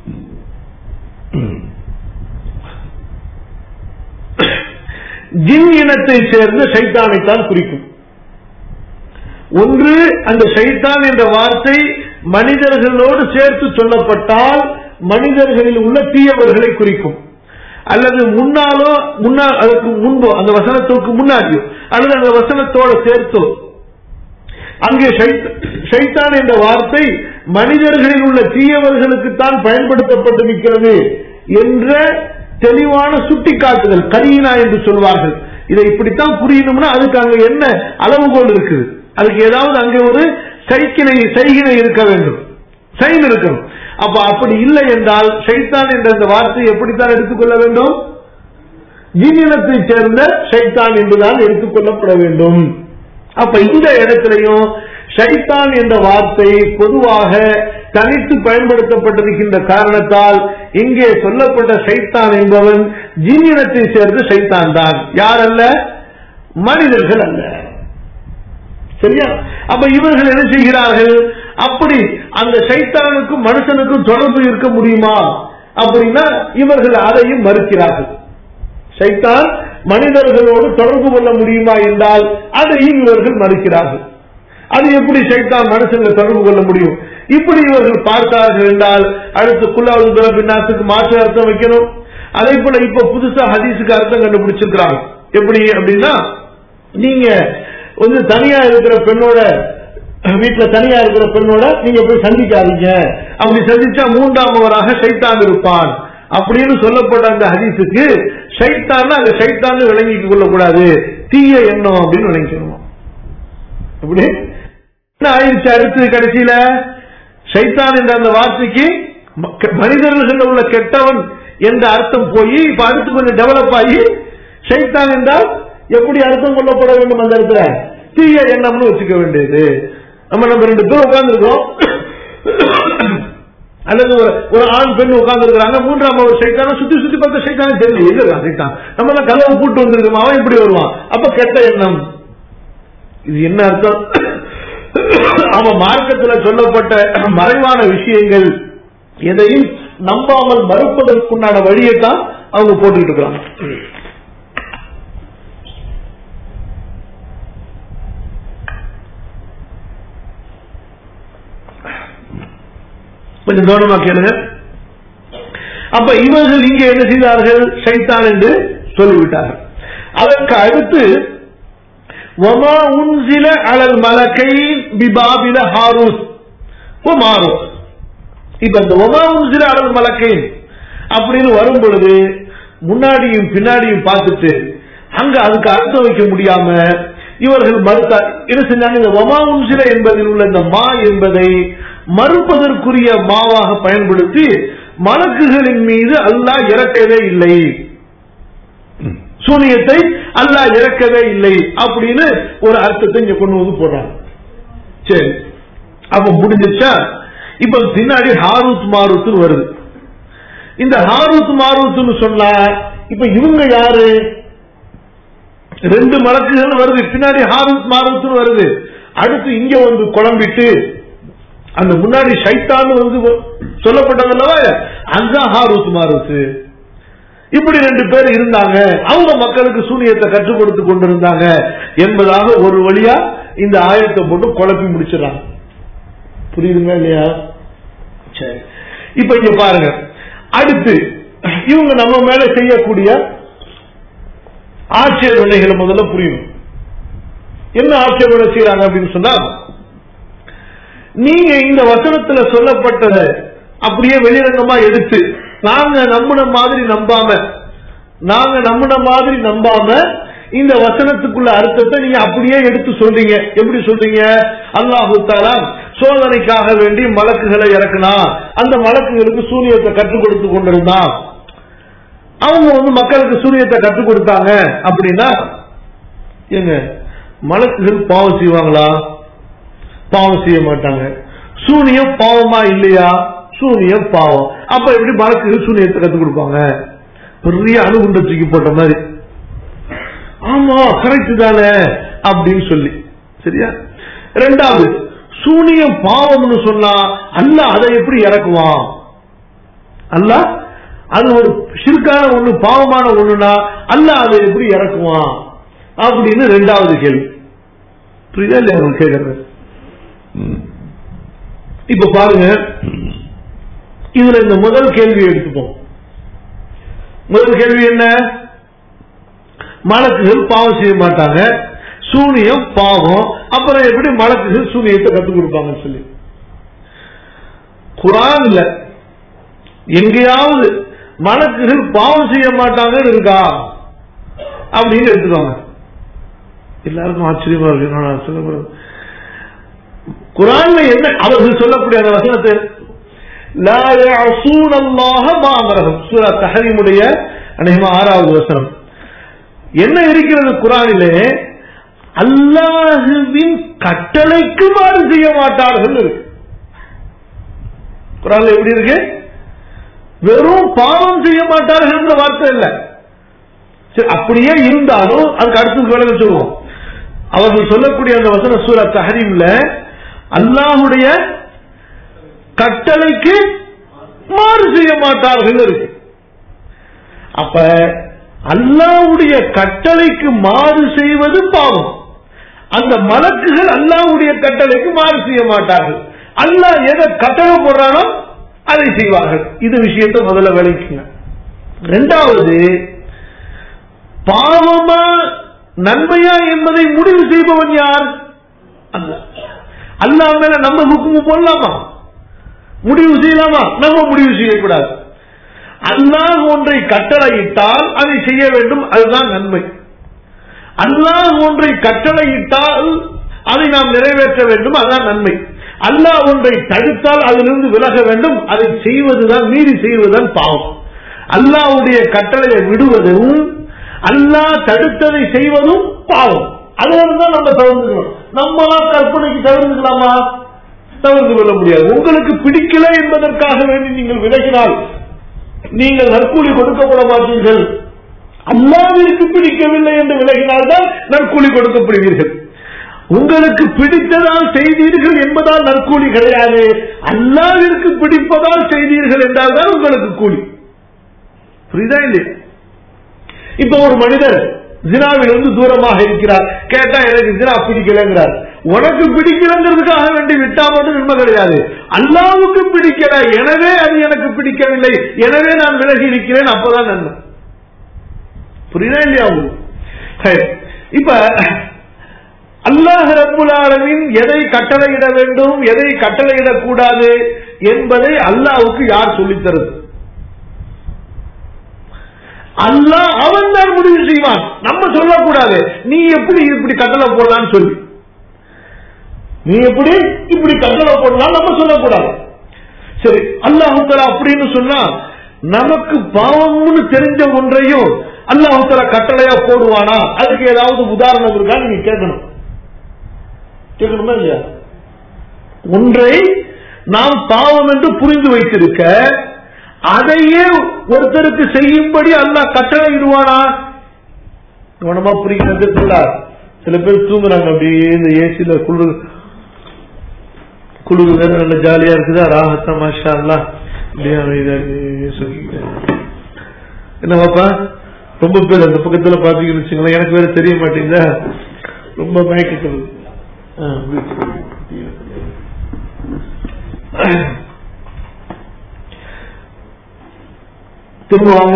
A: ஜின் இனத்தை சேர்ந்த ஷைத்தானைத்தான் குறிக்கும் ஒன்று அந்த ஷைத்தான் என்ற வார்த்தை மனிதர்களோடு சேர்த்து சொல்லப்பட்டால் மனிதர்களில் உள்ள தீயவர்களை குறிக்கும் அல்லது முன்னாலோ முன்னால் அதற்கு முன்போ அந்த வசனத்திற்கு முன்னாடியோ அல்லது அந்த வசனத்தோட சேர்த்தோ அங்கே ஷைத்தான் என்ற வார்த்தை மனிதர்களில் உள்ள தீயவர்களுக்குத்தான் பயன்படுத்தப்பட்டிருக்கிறது என்ற தெளிவான சுட்டிக்காட்டுதல் கரீனா என்று சொல்வார்கள் இதை இப்படித்தான் புரியணும்னா அதுக்கு அங்க என்ன அளவுகோல் இருக்குது அதுக்கு ஏதாவது அங்கே ஒரு சைக்கிளை சைகினை இருக்க வேண்டும் சைன் இருக்கணும் அப்ப அப்படி இல்லை என்றால் ஷைத்தான் என்ற அந்த வார்த்தையை எப்படித்தான் எடுத்துக்கொள்ள வேண்டும் ஜீனினத்தை சேர்ந்த ஷைத்தான் என்றுதான் எடுத்துக்கொள்ளப்பட வேண்டும் அப்ப இந்த இடத்திலையும் ஷைத்தான் என்ற வார்த்தை பொதுவாக தனித்து பயன்படுத்தப்பட்டிருக்கின்ற காரணத்தால் இங்கே சொல்லப்பட்ட ஷைத்தான் என்பவன் ஜீனினத்தை சேர்ந்த ஷைத்தான் தான் யார் அல்ல மனிதர்கள் அல்ல சரியா அப்ப இவர்கள் என்ன செய்கிறார்கள் அப்படி அந்த சைத்தானுக்கும் மனுஷனுக்கும் தொடர்பு இருக்க முடியுமா அப்படின்னா இவர்கள் அதையும் மறுக்கிறார்கள் சைத்தான் மனிதர்களோடு தொடர்பு கொள்ள முடியுமா என்றால் அதையும் இவர்கள் மறுக்கிறார்கள் அது எப்படி சைத்தான் மனுஷங்களை தொடர்பு கொள்ள முடியும் இப்படி இவர்கள் பார்த்தார்கள் என்றால் அடுத்து குல்லாவுதுல பின்னாசுக்கு மாற்று அர்த்தம் வைக்கணும் அதே போல இப்ப புதுசா ஹதீஸுக்கு அர்த்தம் கண்டுபிடிச்சிருக்கிறாங்க எப்படி அப்படின்னா நீங்க வந்து தனியா இருக்கிற பெண்ணோட வீட்டுல தனியா இருக்கிற பெண்ணோட நீங்க போய் சந்திக்காதீங்க அப்படி சந்திச்சா மூன்றாமவராக சைத்தான் இருப்பான் அப்படின்னு சொல்லப்பட்ட அந்த ஹதீஸுக்கு சைத்தான் அந்த சைத்தான் விளங்கிக் கொள்ளக்கூடாது தீய எண்ணம் அப்படின்னு விளங்கிக்கணும் எப்படி என்ன ஆயிடுச்சு அடுத்து கடைசியில சைத்தான் என்ற அந்த வார்த்தைக்கு மனிதர்கள் உள்ள கெட்டவன் என்ற அர்த்தம் போய் இப்ப அடுத்து கொஞ்சம் டெவலப் ஆகி சைத்தான் என்றால் எப்படி அர்த்தம் கொள்ளப்பட வேண்டும் அந்த இடத்துல தீய எண்ணம்னு வச்சுக்க வேண்டியது நம்ம நம்ம ரெண்டு பேரும் உட்கார்ந்துருக்கோம் அல்லது ஒரு ஒரு ஆண் பெண் உட்கார்ந்து இருக்கிறாங்க மூன்றாம் ஒரு சைத்தான சுத்தி சுத்தி பார்த்த சைத்தான தெரியல இல்ல சைத்தான் நம்ம எல்லாம் கதவை கூட்டு வந்திருக்கோம் அவன் இப்படி வருவான் அப்ப கெட்ட எண்ணம் இது என்ன அர்த்தம் அவன் மார்க்கத்தில் சொல்லப்பட்ட மறைவான விஷயங்கள் எதையும் நம்பாமல் மறுப்பதற்குண்டான வழியை தான் அவங்க போட்டுக்கிட்டு இருக்கிறாங்க கொஞ்சம் கவனமா கேளுங்க அப்ப இவர்கள் இங்கே என்ன செய்தார்கள் சைத்தான் என்று சொல்லிவிட்டார்கள் அதற்கு அடுத்து ஒமா உன்சில அலல் மலக்கை பிபாபில ஹாரூஸ் ஓ மாரூஸ் இப்ப இந்த ஒமா உன்சில அலல் மலக்கை அப்படின்னு வரும் பொழுது முன்னாடியும் பின்னாடியும் பார்த்துட்டு அங்க அதுக்கு அர்த்தம் வைக்க முடியாம இவர்கள் மறுத்தார் என்ன செஞ்சாங்க இந்த ஒமா உன்சில என்பதில் உள்ள இந்த மா என்பதை மறுப்பதற்குரிய மாவாக பயன்படுத்தி மலக்குகளின் மீது அல்லாஹ் இறக்கவே இல்லை சூனியத்தை அல்லாஹ் இறக்கவே இல்லை அப்படின்னு ஒரு அர்த்தத்தை இங்க கொண்டு வந்து போடுறாங்க சரி அப்ப முடிஞ்சிச்சா இப்ப பின்னாடி ஹாரூத் மாரூத்னு வருது இந்த ஹாரூத் மாரூத்னு சொன்னா இப்ப இவங்க யாரு ரெண்டு மலக்குகள் வருது பின்னாடி ஹாரூத் மாரூத்னு வருது அடுத்து இங்க வந்து குழம்பிட்டு அந்த முன்னாடி சைத்தான் வந்து சொல்லப்பட்டதல்லவா அந்த ஹாரூத் மாரூத் இப்படி ரெண்டு பேர் இருந்தாங்க அவங்க மக்களுக்கு சூனியத்தை கற்றுக் கொடுத்து கொண்டிருந்தாங்க என்பதாக ஒரு வழியா இந்த ஆயத்தை போட்டு குழப்பி முடிச்சிடறாங்க புரியுதுங்க இல்லையா சரி இப்ப இங்க பாருங்க அடுத்து இவங்க நம்ம மேல செய்யக்கூடிய ஆட்சேபனைகளை முதல்ல புரியணும் என்ன ஆட்சேபனை செய்யறாங்க அப்படின்னு சொன்னா நீங்க இந்த வசனத்துல சொல்லப்பட்டதை அப்படியே வெளிரங்கமா எடுத்து நாங்க நம்பின மாதிரி நம்பாம நாங்க நம்பின மாதிரி நம்பாம இந்த வசனத்துக்குள்ள அர்த்தத்தை நீங்க அப்படியே எடுத்து சொல்றீங்க எப்படி சொல்றீங்க அல்லாஹு தாலா சோதனைக்காக வேண்டி மலக்குகளை இறக்குனா அந்த மலக்குகளுக்கு சூரியத்தை கற்றுக் கொடுத்து கொண்டிருந்தான் அவங்க வந்து மக்களுக்கு சூரியத்தை கற்றுக் கொடுத்தாங்க அப்படின்னா ஏங்க மலக்குகள் பாவம் செய்வாங்களா பாவம் செய்ய மாட்டாங்க சூனியம் பாவமா இல்லையா சூனியம் பாவம் அப்ப எப்படி மலக்குகள் சூனியத்தை கற்றுக் கொடுப்பாங்க பெரிய அணுகுண்ட தூக்கி போட்ட மாதிரி ஆமா கரெக்ட் தானே அப்படின்னு சொல்லி சரியா ரெண்டாவது சூனியம் பாவம்னு சொன்னா அல்ல அதை எப்படி இறக்குவான் அல்ல அது ஒரு சிறுக்கான ஒண்ணு பாவமான ஒண்ணுனா அல்ல அதை எப்படி இறக்குவான் அப்படின்னு ரெண்டாவது கேள்வி புரியுதா இல்லையா அவங்க கேட்கறது இப்ப பாருங்க இதுல இந்த முதல் கேள்வியை எடுத்துப்போம் முதல் கேள்வி என்ன மலக்குகள் பாவம் செய்ய மாட்டாங்க சூனியம் பாவம் அப்புறம் எப்படி மலக்குகள் சூனியத்தை கத்துக் கொடுப்பாங்கன்னு சொல்லி குரான்ல எங்கேயாவது மலக்குகள் பாவம் செய்ய மாட்டாங்கன்னு இருக்கா அப்படின்னு எடுத்துக்கோங்க எல்லாருக்கும் ஆச்சரியமா இருக்கு நான் சொல்ல போறேன். குரான்ல என்ன அவர்கள் சொல்லக்கூடிய அந்த வசனத்தை லா يعصون الله ما أمرهم. சூரா தஹரீமுடைய அநேகமா ஆறாவது வசனம் என்ன இருக்கிறது குரானிலே அல்லாஹுவின் கட்டளைக்கு மாறு செய்ய மாட்டார்கள் இருக்கு குரான்ல எப்படி இருக்கு வெறும் பாவம் செய்ய மாட்டார்கள் என்ற வார்த்தை இல்ல சரி அப்படியே இருந்தாலும் அதுக்கு அடுத்து விளக்க சொல்லுவோம் அவர்கள் சொல்லக்கூடிய அந்த வசன சூரா தஹரீம்ல அல்லாஹுடைய கட்டளைக்கு மாறு செய்ய மாட்டார்கள் இருக்கு அப்ப அல்லாவுடைய கட்டளைக்கு மாறு செய்வது பாவம் அந்த மலக்குகள் அல்லாவுடைய கட்டளைக்கு மாறு செய்ய மாட்டார்கள் அல்லாஹ் எதை கட்டளை போடுறானோ அதை செய்வார்கள் இது விஷயத்தை முதல்ல விளக்குங்க ரெண்டாவது பாவமா நன்மையா என்பதை முடிவு செய்பவன் யார் அல்லாஹ் அல்லாஹ் மேல நம்ம ஹுக்குமு போடலாமா முடிவு செய்யலாமா நம்ம முடிவு செய்யக்கூடாது அல்லாஹ் ஒன்றை கட்டளையிட்டால் அதை செய்ய வேண்டும் அதுதான் நன்மை அல்லாஹ் ஒன்றை கட்டளையிட்டால் அதை நாம் நிறைவேற்ற வேண்டும் அதுதான் நன்மை அல்லாஹ் ஒன்றை தடுத்தால் அதிலிருந்து விலக வேண்டும் அதை செய்வதுதான் மீறி செய்வதுதான் பாவம் அல்லாஹ்வுடைய கட்டளையை விடுவதும் அல்லாஹ் தடுத்ததை செய்வதும் பாவம் அதுல தான் நம்ம தவிர்த்துக்கணும் நம்மளா கற்பனைக்கு தவிர்த்துக்கலாமா தவிர்த்து கொள்ள முடியாது உங்களுக்கு பிடிக்கல என்பதற்காக வேண்டி நீங்கள் விலகினால் நீங்கள் நற்கூலி கொடுக்கப்பட மாட்டீர்கள் அல்லாவிற்கு பிடிக்கவில்லை என்று விலகினால்தான் நற்கூலி கொடுக்கப்படுவீர்கள் உங்களுக்கு பிடித்ததால் செய்தீர்கள் என்பதால் நற்கூலி கிடையாது அல்லாவிற்கு பிடிப்பதால் செய்தீர்கள் என்றால் தான் உங்களுக்கு கூலி புரியுதா இல்லையா இப்ப ஒரு மனிதர் ஜினாவிலிருந்து தூரமாக இருக்கிறார் கேட்டா எனக்கு ஜினா பிடிக்கலங்கிறார் உனக்கு பிடிக்கலங்கிறதுக்காக வேண்டி விட்டா மட்டும் நன்மை கிடையாது அல்லாவுக்கு பிடிக்கல எனவே அது எனக்கு பிடிக்கவில்லை எனவே நான் விலகி இருக்கிறேன் அப்பதான் நன்மை புரியுதா இல்லையா உங்களுக்கு சரி. இப்ப அல்லாஹ் ரப்புல் ஆலமீன் எதை கட்டளையிட வேண்டும் எதை கட்டளையிடக் கூடாது என்பதை அல்லாஹ்வுக்கு யார் சொல்லித் தருது அல்லாஹ் அவன் தான் முடிவு செய்வான் நம்ம சொல்லக்கூடாது நீ எப்படி இப்படி கட்டளை போடலான்னு சொல்லி நீ எப்படி இப்படி கட்டளை போடலாம் நம்ம சொல்லக்கூடாது சரி அல்லாஹு தலா அப்படின்னு சொன்னா நமக்கு பாவம்னு தெரிஞ்ச ஒன்றையும் அல்லாஹு தலா கட்டளையா போடுவானா அதுக்கு ஏதாவது உதாரணம் இருக்கா நீங்க கேட்கணும் கேட்கணுமா இல்லையா ஒன்றை நாம் பாவம் என்று புரிந்து வைத்திருக்க அதையே ஒருத்தருக்கு செய்யும்படி அல்லாஹ் கட்டளை இடுவானா கவனமா புரிகிறது சில பேர் தூங்குறாங்க அப்படியே இந்த ஏசில குளிர் குளிர் வேற நல்ல ஜாலியா இருக்குதா ராகத்தா மாஷா அல்லா அப்படியே அமைதியா அப்படியே சொல்லிட்டு. என்ன பாப்பா ரொம்ப பேர் அந்த பக்கத்துல பாத்தீங்கன்னு வச்சுங்களேன் எனக்கு வேற தெரிய மாட்டேங்குதா ரொம்ப மயக்கத்தில் ஆ, திரும்ப வாங்க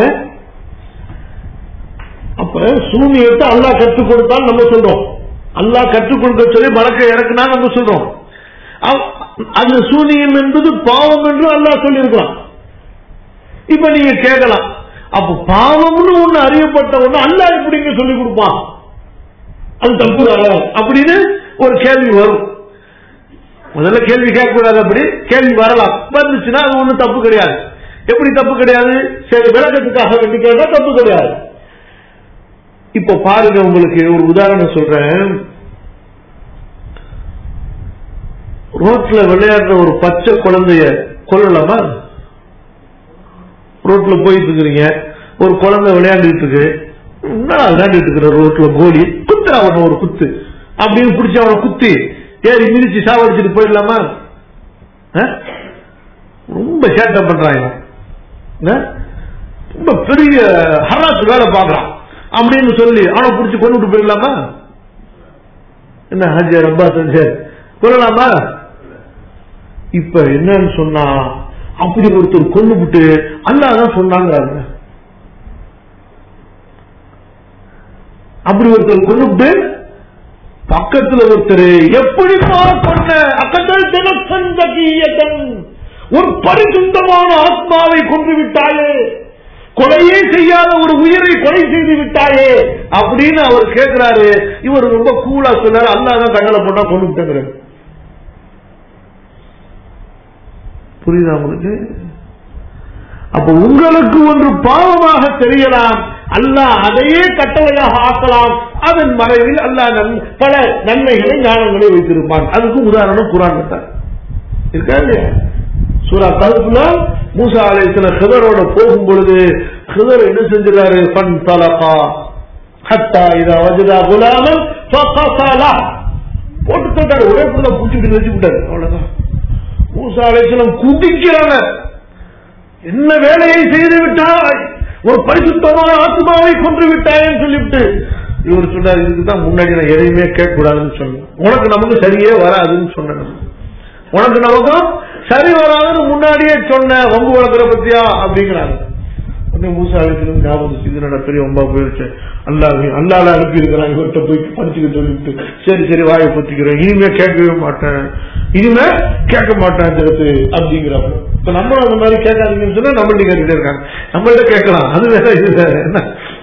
A: அப்ப சூனியத்தை அல்லாஹ் கற்றுக் கொடுத்தால் நம்ம சொல்றோம் அல்லாஹ் கற்றுக் கொடுக்க சொல்லி வழக்க இறக்குனா நம்ம சொல்றோம் அவ்- அந்த சூனியம் என்பது பாவம் என்று அல்லாஹ் சொல்லியிருக்கிறான் இப்ப நீங்க கேட்கலாம் அப்ப பாவம்னு ஒண்ணு அறியப்பட்ட ஒண்ணு அல்லாஹ் எப்படிங்க சொல்லி கொடுப்பான் அது தப்பு தானே அப்படின்னு ஒரு கேள்வி வரும் முதல்ல கேள்வி கேட்கக்கூடாது அப்படி கேள்வி வரலாம் வந்துச்சுன்னா அது ஒண்ணும் தப்பு கிடையாது எப்படி தப்பு கிடையாது சரி விளக்கத்துக்காக வேண்டி கேட்டா தப்பு கிடையாது இப்ப பாருங்க உங்களுக்கு ஒரு உதாரணம் சொல்றேன் ரோட்ல விளையாடுற ஒரு பச்சை குழந்தைய கொல்லலாமா ரோட்ல போயிட்டு இருக்கிறீங்க ஒரு குழந்தை விளையாண்டுட்டு இருக்கு என்ன விளையாண்டுட்டு இருக்கிற ரோட்ல கோலி குத்து அவன ஒரு குத்து அப்படின்னு பிடிச்சி அவனை குத்தி ஏறி மிதிச்சு சாவடிச்சுட்டு போயிடலாமா ஆ? ரொம்ப சேட்டை பண்றான் இவன். என்ன? ரொம்ப பெரிய ஹராஸ் வேலை பார்க்கறான் அப்படின்னு சொல்லி அவனை பிடிச்சி கொண்டுட்டு போயிடலாமா என்ன ஹஜர் அப்பா செஞ்சர் கொள்ளலாமா இப்ப என்னன்னு சொன்னா அப்படி ஒருத்தர் கொண்டு விட்டு அல்லாதான் சொன்னாங்கிறாங்க அப்படி ஒருத்தர் கொண்டு விட்டு பக்கத்துல ஒருத்தர் எப்படிப்பா சொன்ன அக்கத்தல் தினசந்தகீயதன் ஒரு பரிசுத்தமான ஆத்மாவை கொன்று விட்டாயே கொலையே செய்யாத ஒரு உயிரை கொலை செய்து விட்டாயே அப்படின்னு அவர் கேட்கிறாரு இவர் ரொம்ப கூலா சொன்னாரு அல்லாதான் கண்ணல போட்டா கொண்டு விட்டேங்கிறாரு புரியுதா உங்களுக்கு அப்ப உங்களுக்கு ஒன்று பாவமாக தெரியலாம் அல்லாஹ் அதையே கட்டளையாக ஆக்கலாம் அதன் மறைவில் அல்லாஹ் நன்- பல நன்மைகளை ஞானங்களை வைத்திருப்பான் அதுக்கு உதாரணம் குரான் தான் இருக்கா இல்லையா சூரா கருப்புல மூசா அலைத்துல ஹிதரோட போகும் பொழுது ஹிதர் என்ன செஞ்சிருக்காரு பன் தலகா ஹத்தா இதா வஜதா குலாமன் ஃபகஸலா. போட்டு தட்டாரு ஒரே புள்ள பூச்சிட்டு வச்சு விட்டாரு அவ்வளவுதான் மூசா அலைச்சலம் குதிக்கிறாங்க என்ன வேலையை செய்து விட்டாய் ஒரு பரிசுத்தமான ஆத்மாவை கொன்று விட்டாயன்னு சொல்லிவிட்டு இவர் சொன்னார் இதுக்கு தான் முன்னாடி நான் எதையுமே கேட்க கூடாதுன்னு சொன்னேன் உனக்கு நமக்கு சரியே வராதுன்னு சொன்னேன் நான். உனக்கு நமக்கும் சரி வராதுன்னு முன்னாடியே சொன்ன வம்பு வளர்க்குற பத்தியா அப்படிங்கிறாங்க உடனே மூசா அழைச்சிருந்து ஞாபகம் வந்துச்சு. இது நான் பெரிய வம்பா போயிடுச்சு அல்லா அல்லால அனுப்பி இருக்கிறான் இவர்கிட்ட போய் படிச்சுக்கிட்டு சொல்லிட்டு சரி சரி வாயை பொத்திக்கிறேன் இனிமே கேட்கவே மாட்டேன் இனிமே கேட்க மாட்டேன் ஜெகத்து அப்படிங்கிறாங்க இப்ப நம்ம அந்த மாதிரி கேட்காதீங்கன்னு சொன்னா நம்மள்ட்ட கேட்டுட்டே இருக்காங்க நம்மள்ட்ட கேட்கலாம் அது வேற இது வேற என்ன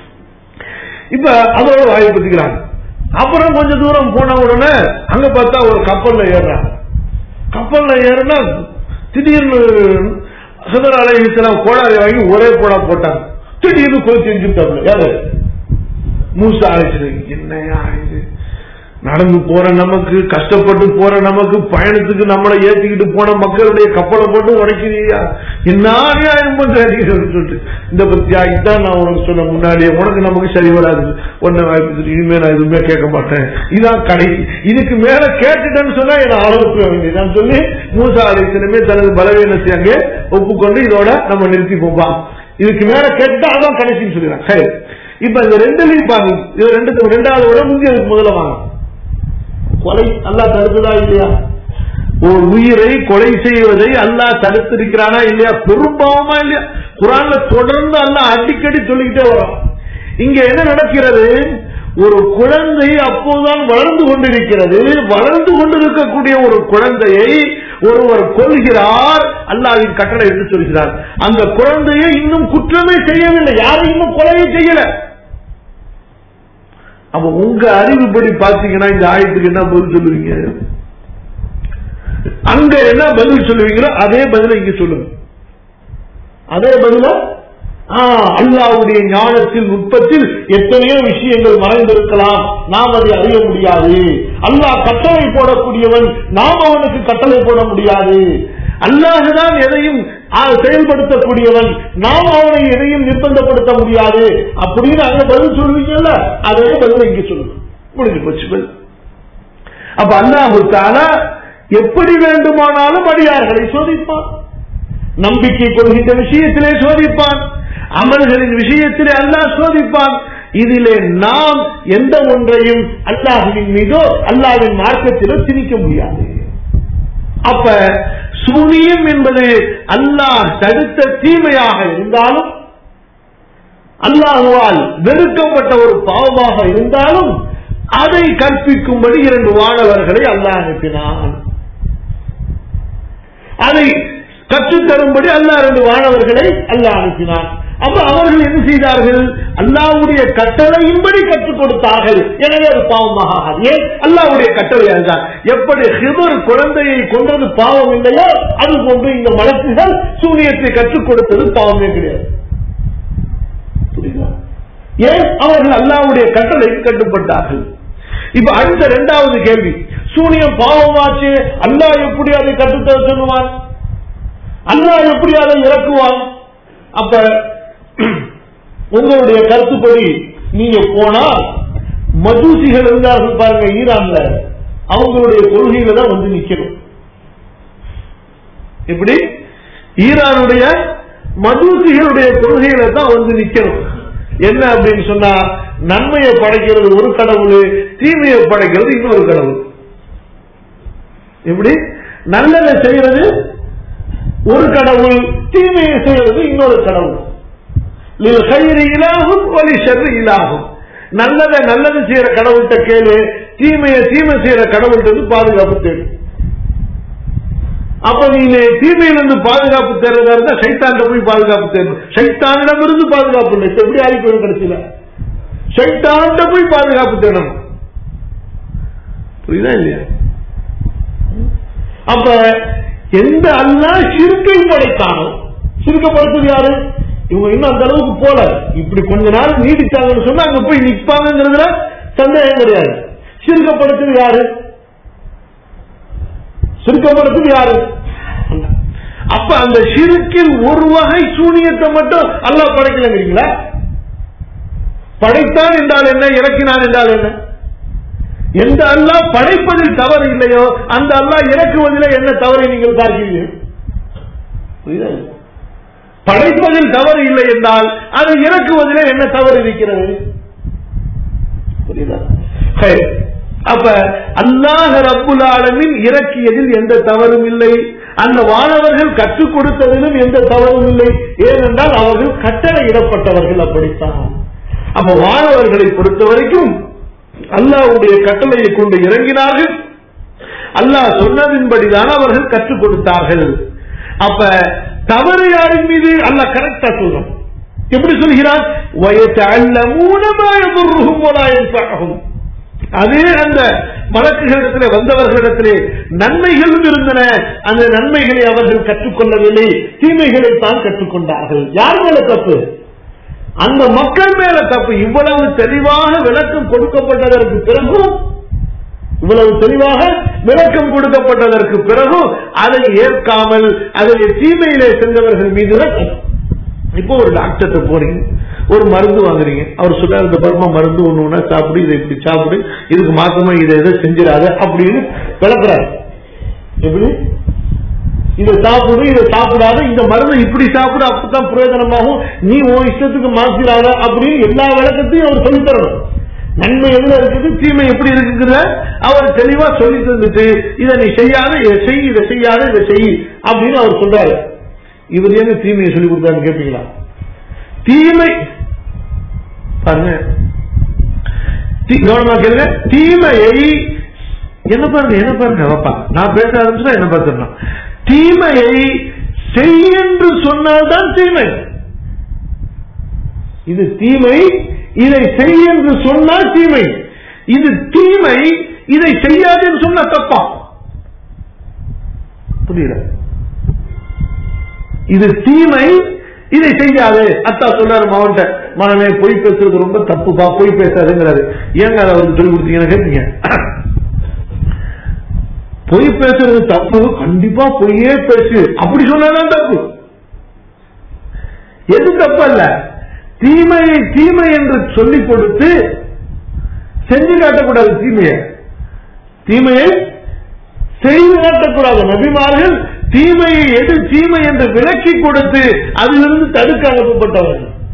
A: இப்ப அதோட வாயை பத்திக்கிறாங்க அப்புறம் கொஞ்ச தூரம் போன உடனே அங்க பார்த்தா ஒரு கப்பல்ல ஏறுறாங்க கப்பல்ல ஏறுனா திடீர்னு சுதர் அலைவித்தலாம் கோடாரி வாங்கி ஒரே போடா போட்டாங்க திடீர்னு கொலை செஞ்சுட்டாங்க யாரு மூசா அழைச்சது என்னையா இது நடந்து போற நமக்கு கஷ்டப்பட்டு போற நமக்கு பயணத்துக்கு நம்மளை ஏத்திக்கிட்டு போன மக்களுடைய கப்பலை போட்டு உடைக்கிறீயா என்ன நியாயம் பண்றீங்க சொல்லிட்டு இந்த பத்தியா இதான் நான் உனக்கு சொன்ன முன்னாடியே உனக்கு நமக்கு சரி வராது உன்னை வாய்ப்பு இனிமே நான் எதுவுமே கேட்க மாட்டேன் இதான் கடை இதுக்கு மேல கேட்டுட்டேன்னு சொன்னா என்ன அளவுக்கு வேண்டியதான் சொல்லி மூசா அழைத்தனமே தனது பலவீனத்தை அங்கே ஒப்புக்கொண்டு இதோட நம்ம நிறுத்தி போவான் இதுக்கு மேல கேட்டா அதான் கடைசின்னு சொல்லிடுறான் சரி இப்ப இந்த ரெண்டுலையும் பாருங்க இது ரெண்டு ரெண்டாவது விட முந்தைய முதல்ல வாங்க கொலை அல்லாஹ் தடுத்ததா இல்லையா ஒரு உயிரை கொலை செய்வதை அல்லாஹ் தடுத்திருக்கிறானா இல்லையா பெரும்பாவமா இல்லையா குரான்ல தொடர்ந்து அல்லாஹ் அடிக்கடி சொல்லிக்கிட்டே வரும் இங்க என்ன நடக்கிறது ஒரு குழந்தை அப்போதுதான் வளர்ந்து கொண்டிருக்கிறது வளர்ந்து கொண்டிருக்கக்கூடிய ஒரு குழந்தையை ஒருவர் கொள்கிறார் அல்லாவின் கட்டளை என்று சொல்கிறார் அந்த குழந்தையை இன்னும் குற்றமே செய்யவில்லை யாரும் இன்னும் கொலையை செய்யல அப்ப உங்க அறிவுப்படி பாத்தீங்கன்னா இந்த ஆயத்துக்கு என்ன பதில் சொல்லுவீங்க அங்க என்ன பதில் சொல்லுவீங்களோ அதே பதில இங்க சொல்லுங்க அதே பதில அல்லாவுடைய ஞானத்தில் நுட்பத்தில் எத்தனையோ விஷயங்கள் மறைந்திருக்கலாம் நாம் அதை அறிய முடியாது அல்லாஹ் கட்டளை போடக்கூடியவன் நாம் அவனுக்கு கட்டளை போட முடியாது அல்லாஹுதான் எதையும் செயல்படுத்தக்கூடியவன் நாம் அவனை எதையும் நிர்பந்தப்படுத்த முடியாது அப்படின்னு அங்க பதில் சொல்லுவீங்கல்ல அதே பதில் இங்க சொல்லுங்க முடிஞ்சு போச்சு பதில் அப்ப அல்லாஹுத்தால எப்படி வேண்டுமானாலும் அடியார்களை சோதிப்பான் நம்பிக்கை கொள்கின்ற விஷயத்திலே சோதிப்பான் அமல்களின் விஷயத்திலே அல்லாஹ் சோதிப்பான் இதிலே நாம் எந்த ஒன்றையும் அல்லாஹுவின் மீதோ அல்லாஹ்வின் மார்க்கத்திலோ திணிக்க முடியாது அப்ப சூனியம் என்பது அல்லாஹ் தடுத்த தீமையாக இருந்தாலும் அல்லாஹுவால் வெறுக்கப்பட்ட ஒரு பாவமாக இருந்தாலும் அதை கற்பிக்கும்படி இரண்டு வானவர்களை அல்லாஹ் அனுப்பினான் அதை கற்றுத்தரும்படி அல்லாஹ் இரண்டு வானவர்களை அல்லாஹ் அனுப்பினான் அப்ப அவர்கள் என்ன செய்தார்கள் அல்லாவுடைய கட்டளையின்படி கற்றுக் கொடுத்தார்கள் எனவே அது பாவமாக ஆகாது ஏன் அல்லாவுடைய கட்டளை அதுதான் எப்படி ஹிபர் குழந்தையை கொண்டது பாவம் இல்லையோ அது போன்று இந்த மலக்குகள் சூனியத்தை கற்றுக் கொடுத்தது பாவமே கிடையாது புரியுதா? ஏன் அவர்கள் அல்லாவுடைய கட்டளைக்கு கட்டுப்பட்டார்கள் இப்ப அடுத்த இரண்டாவது கேள்வி சூனியம் பாவமாச்சு அல்லாஹ் எப்படி அதை கற்றுத்தர சொல்லுவான் அல்லாஹ் எப்படி அதை இறக்குவான் அப்ப உங்களுடைய கருத்துப்படி நீங்க போனா மஜூசிகள் இருந்தார்கள் பாருங்க ஈரான்ல அவங்களுடைய கொள்கையில தான் வந்து நிக்கணும் எப்படி ஈரானுடைய மஜூசிகளுடைய கொள்கையில தான் வந்து நிக்கணும் என்ன அப்படின்னு சொன்னா நன்மையை படைக்கிறது ஒரு கடவுள் தீமையை படைக்கிறது இன்னொரு கடவுள் எப்படி நல்லதை செய்யறது ஒரு கடவுள் தீமையை செய்யறது இன்னொரு கடவுள் இலாகும் வழி சென்று இலாகும் நல்லதை நல்லது செய்யற கடவுள்கிட்ட கேளு தீமையை தீமை செய்யற கடவுள்கிட்ட பாதுகாப்பு தேடு அப்ப நீங்க தீமையிலிருந்து பாதுகாப்பு தேடுறதா இருந்தா சைத்தாண்ட போய் பாதுகாப்பு தேடணும் சைத்தானிடம் இருந்து பாதுகாப்பு இல்லை இப்ப எப்படி ஆகி போயிடும் கடைசியில சைத்தாண்ட போய் பாதுகாப்பு தேடணும் புரியுதா இல்லையா அப்ப எந்த அல்லா சிறுக்கை படைத்தானோ சிறுக்கப்படுத்தது யாரு இவங்க இன்னும் அந்த அளவுக்கு போல இப்படி கொஞ்ச நாள் நீடித்தாங்கன்னு சொன்னா அங்க போய் நிற்பாங்கிறதுல சந்தேகம் கிடையாது சிறுக்கப்படுத்தது யாரு சிறுக்கப்படுத்தது யாரு அப்ப அந்த சிறுக்கில் ஒரு வகை சூனியத்தை மட்டும் அல்லாஹ் படைக்கலங்கிறீங்களா படைத்தான் என்றால் என்ன இறக்கினான் என்றால் என்ன எந்த அல்லாஹ் படைப்பதில் தவறு இல்லையோ அந்த அல்லாஹ் இறக்குவதில் என்ன தவறை நீங்கள் பார்க்கிறீர்கள் புரியுதா படைப்பதில் தவறு இல்லை என்றால் அது இறக்குவதில் என்ன தவறு இருக்கிறது புரியுதா சரி. அப்ப அல்லாஹ் ரப்புல் ஆலமின் இறக்கியதில் எந்த தவறும் இல்லை அந்த வானவர்கள் கற்றுக் கொடுத்ததிலும் எந்த தவறும் இல்லை ஏனென்றால் அவர்கள் கட்டளையிடப்பட்டவர்கள் அப்படித்தான் அப்ப வானவர்களை பொறுத்த வரைக்கும் அல்லாஹ்வுடைய கட்டளையை கொண்டு இறங்கினார்கள் அல்லாஹ் சொன்னதின்படிதான் அவர்கள் கற்றுக் கொடுத்தார்கள் அப்ப தவறு யாரின் மீது அல்லாஹ் கரெக்டா சொல்றோம் எப்படி சொல்கிறார் وَيَتَعَلَّمُونَ مَا يَضُرُّهُمْ وَلَا يَنفَعُهُمْ அதே அந்த வழக்குகளிடத்திலே வந்தவர்களிடத்திலே நன்மைகளும் இருந்தன அந்த நன்மைகளை அவர்கள் கற்றுக்கொள்ளவில்லை தீமைகளை தான் கற்றுக்கொண்டார்கள் யார் மேல தப்பு அந்த மக்கள் மேல தப்பு இவ்வளவு தெளிவாக விளக்கம் கொடுக்கப்பட்டதற்கு பிறகும் இவ்வளவு தெளிவாக விளக்கம் கொடுக்கப்பட்டதற்கு பிறகும் அதை ஏற்காமல் அதில் தீமையிலே சென்றவர்கள் மீது இப்போ ஒரு டாக்டர்கிட்ட போறீங்க ஒரு மருந்து வாங்குறீங்க அவர் சொல்றாரு இந்த பர்மா மருந்து ஒண்ணு ஒண்ணா சாப்பிடு இதை இப்படி சாப்பிடு இதுக்கு மாசமா இதை இதை செஞ்சிடாத அப்படின்னு விளக்குறாரு எப்படி இதை சாப்பிடு இதை சாப்பிடாத இந்த மருந்து இப்படி சாப்பிடு அப்பதான் பிரயோஜனமாகும் நீ உன் இஷ்டத்துக்கு மாற்றிடாத அப்படின்னு எல்லா விளக்கத்தையும் அவர் சொல்லித் தரணும் நன்மை எதுல இருக்குது தீமை எப்படி இருக்குங்கிற அவர் தெளிவா சொல்லி தந்துட்டு இதை நீ செய்யாத இதை செய் இதை செய்யாத இதை செய் அப்படின்னு அவர் சொல்றாரு இவர் ஏங்க தீமையை சொல்லி கொடுத்தாருன்னு கேட்பீங்களா தீமை பாருங்க தீ- கவனமா கேளுங்க தீமையை என்ன பாருங்க என்ன பாருங்க வப்பா நான் பேச ஆரம்பிச்சுனா என்ன பார்த்துடணும் தீமையை செய் என்று சொன்னால்தான் தீமை இது தீமை இதை செய் என்று சொன்னால் தீமை இது தீமை இதை செய்யாதுன்னு சொன்னா தப்பா புரியல இது தீமை இதை செய்யாது அத்தா சொன்னாரு மகன்கிட்ட மகனே பொய் பேசுறது ரொம்ப தப்புப்பா பொய் பேசாதுங்கிறாரு ஏங்க அதை அவருக்கு சொல்லி கொடுத்தீங்கன்னு கேட்டீங்க பொய் பேசுறது தப்பு கண்டிப்பா பொய்யே பேசு அப்படி சொன்னாதான் தப்பு எது தப்பல்ல தீமையை தீமை என்று சொல்லிக் கொடுத்து செஞ்சு காட்டக்கூடாது தீமையை தீமையை செய்து காட்டக்கூடாது நபிமார்கள் தீமையை எது தீமை என்று விலக்கி கொடுத்து அதிலிருந்து தடுக்க அனுப்பப்பட்டவர்கள்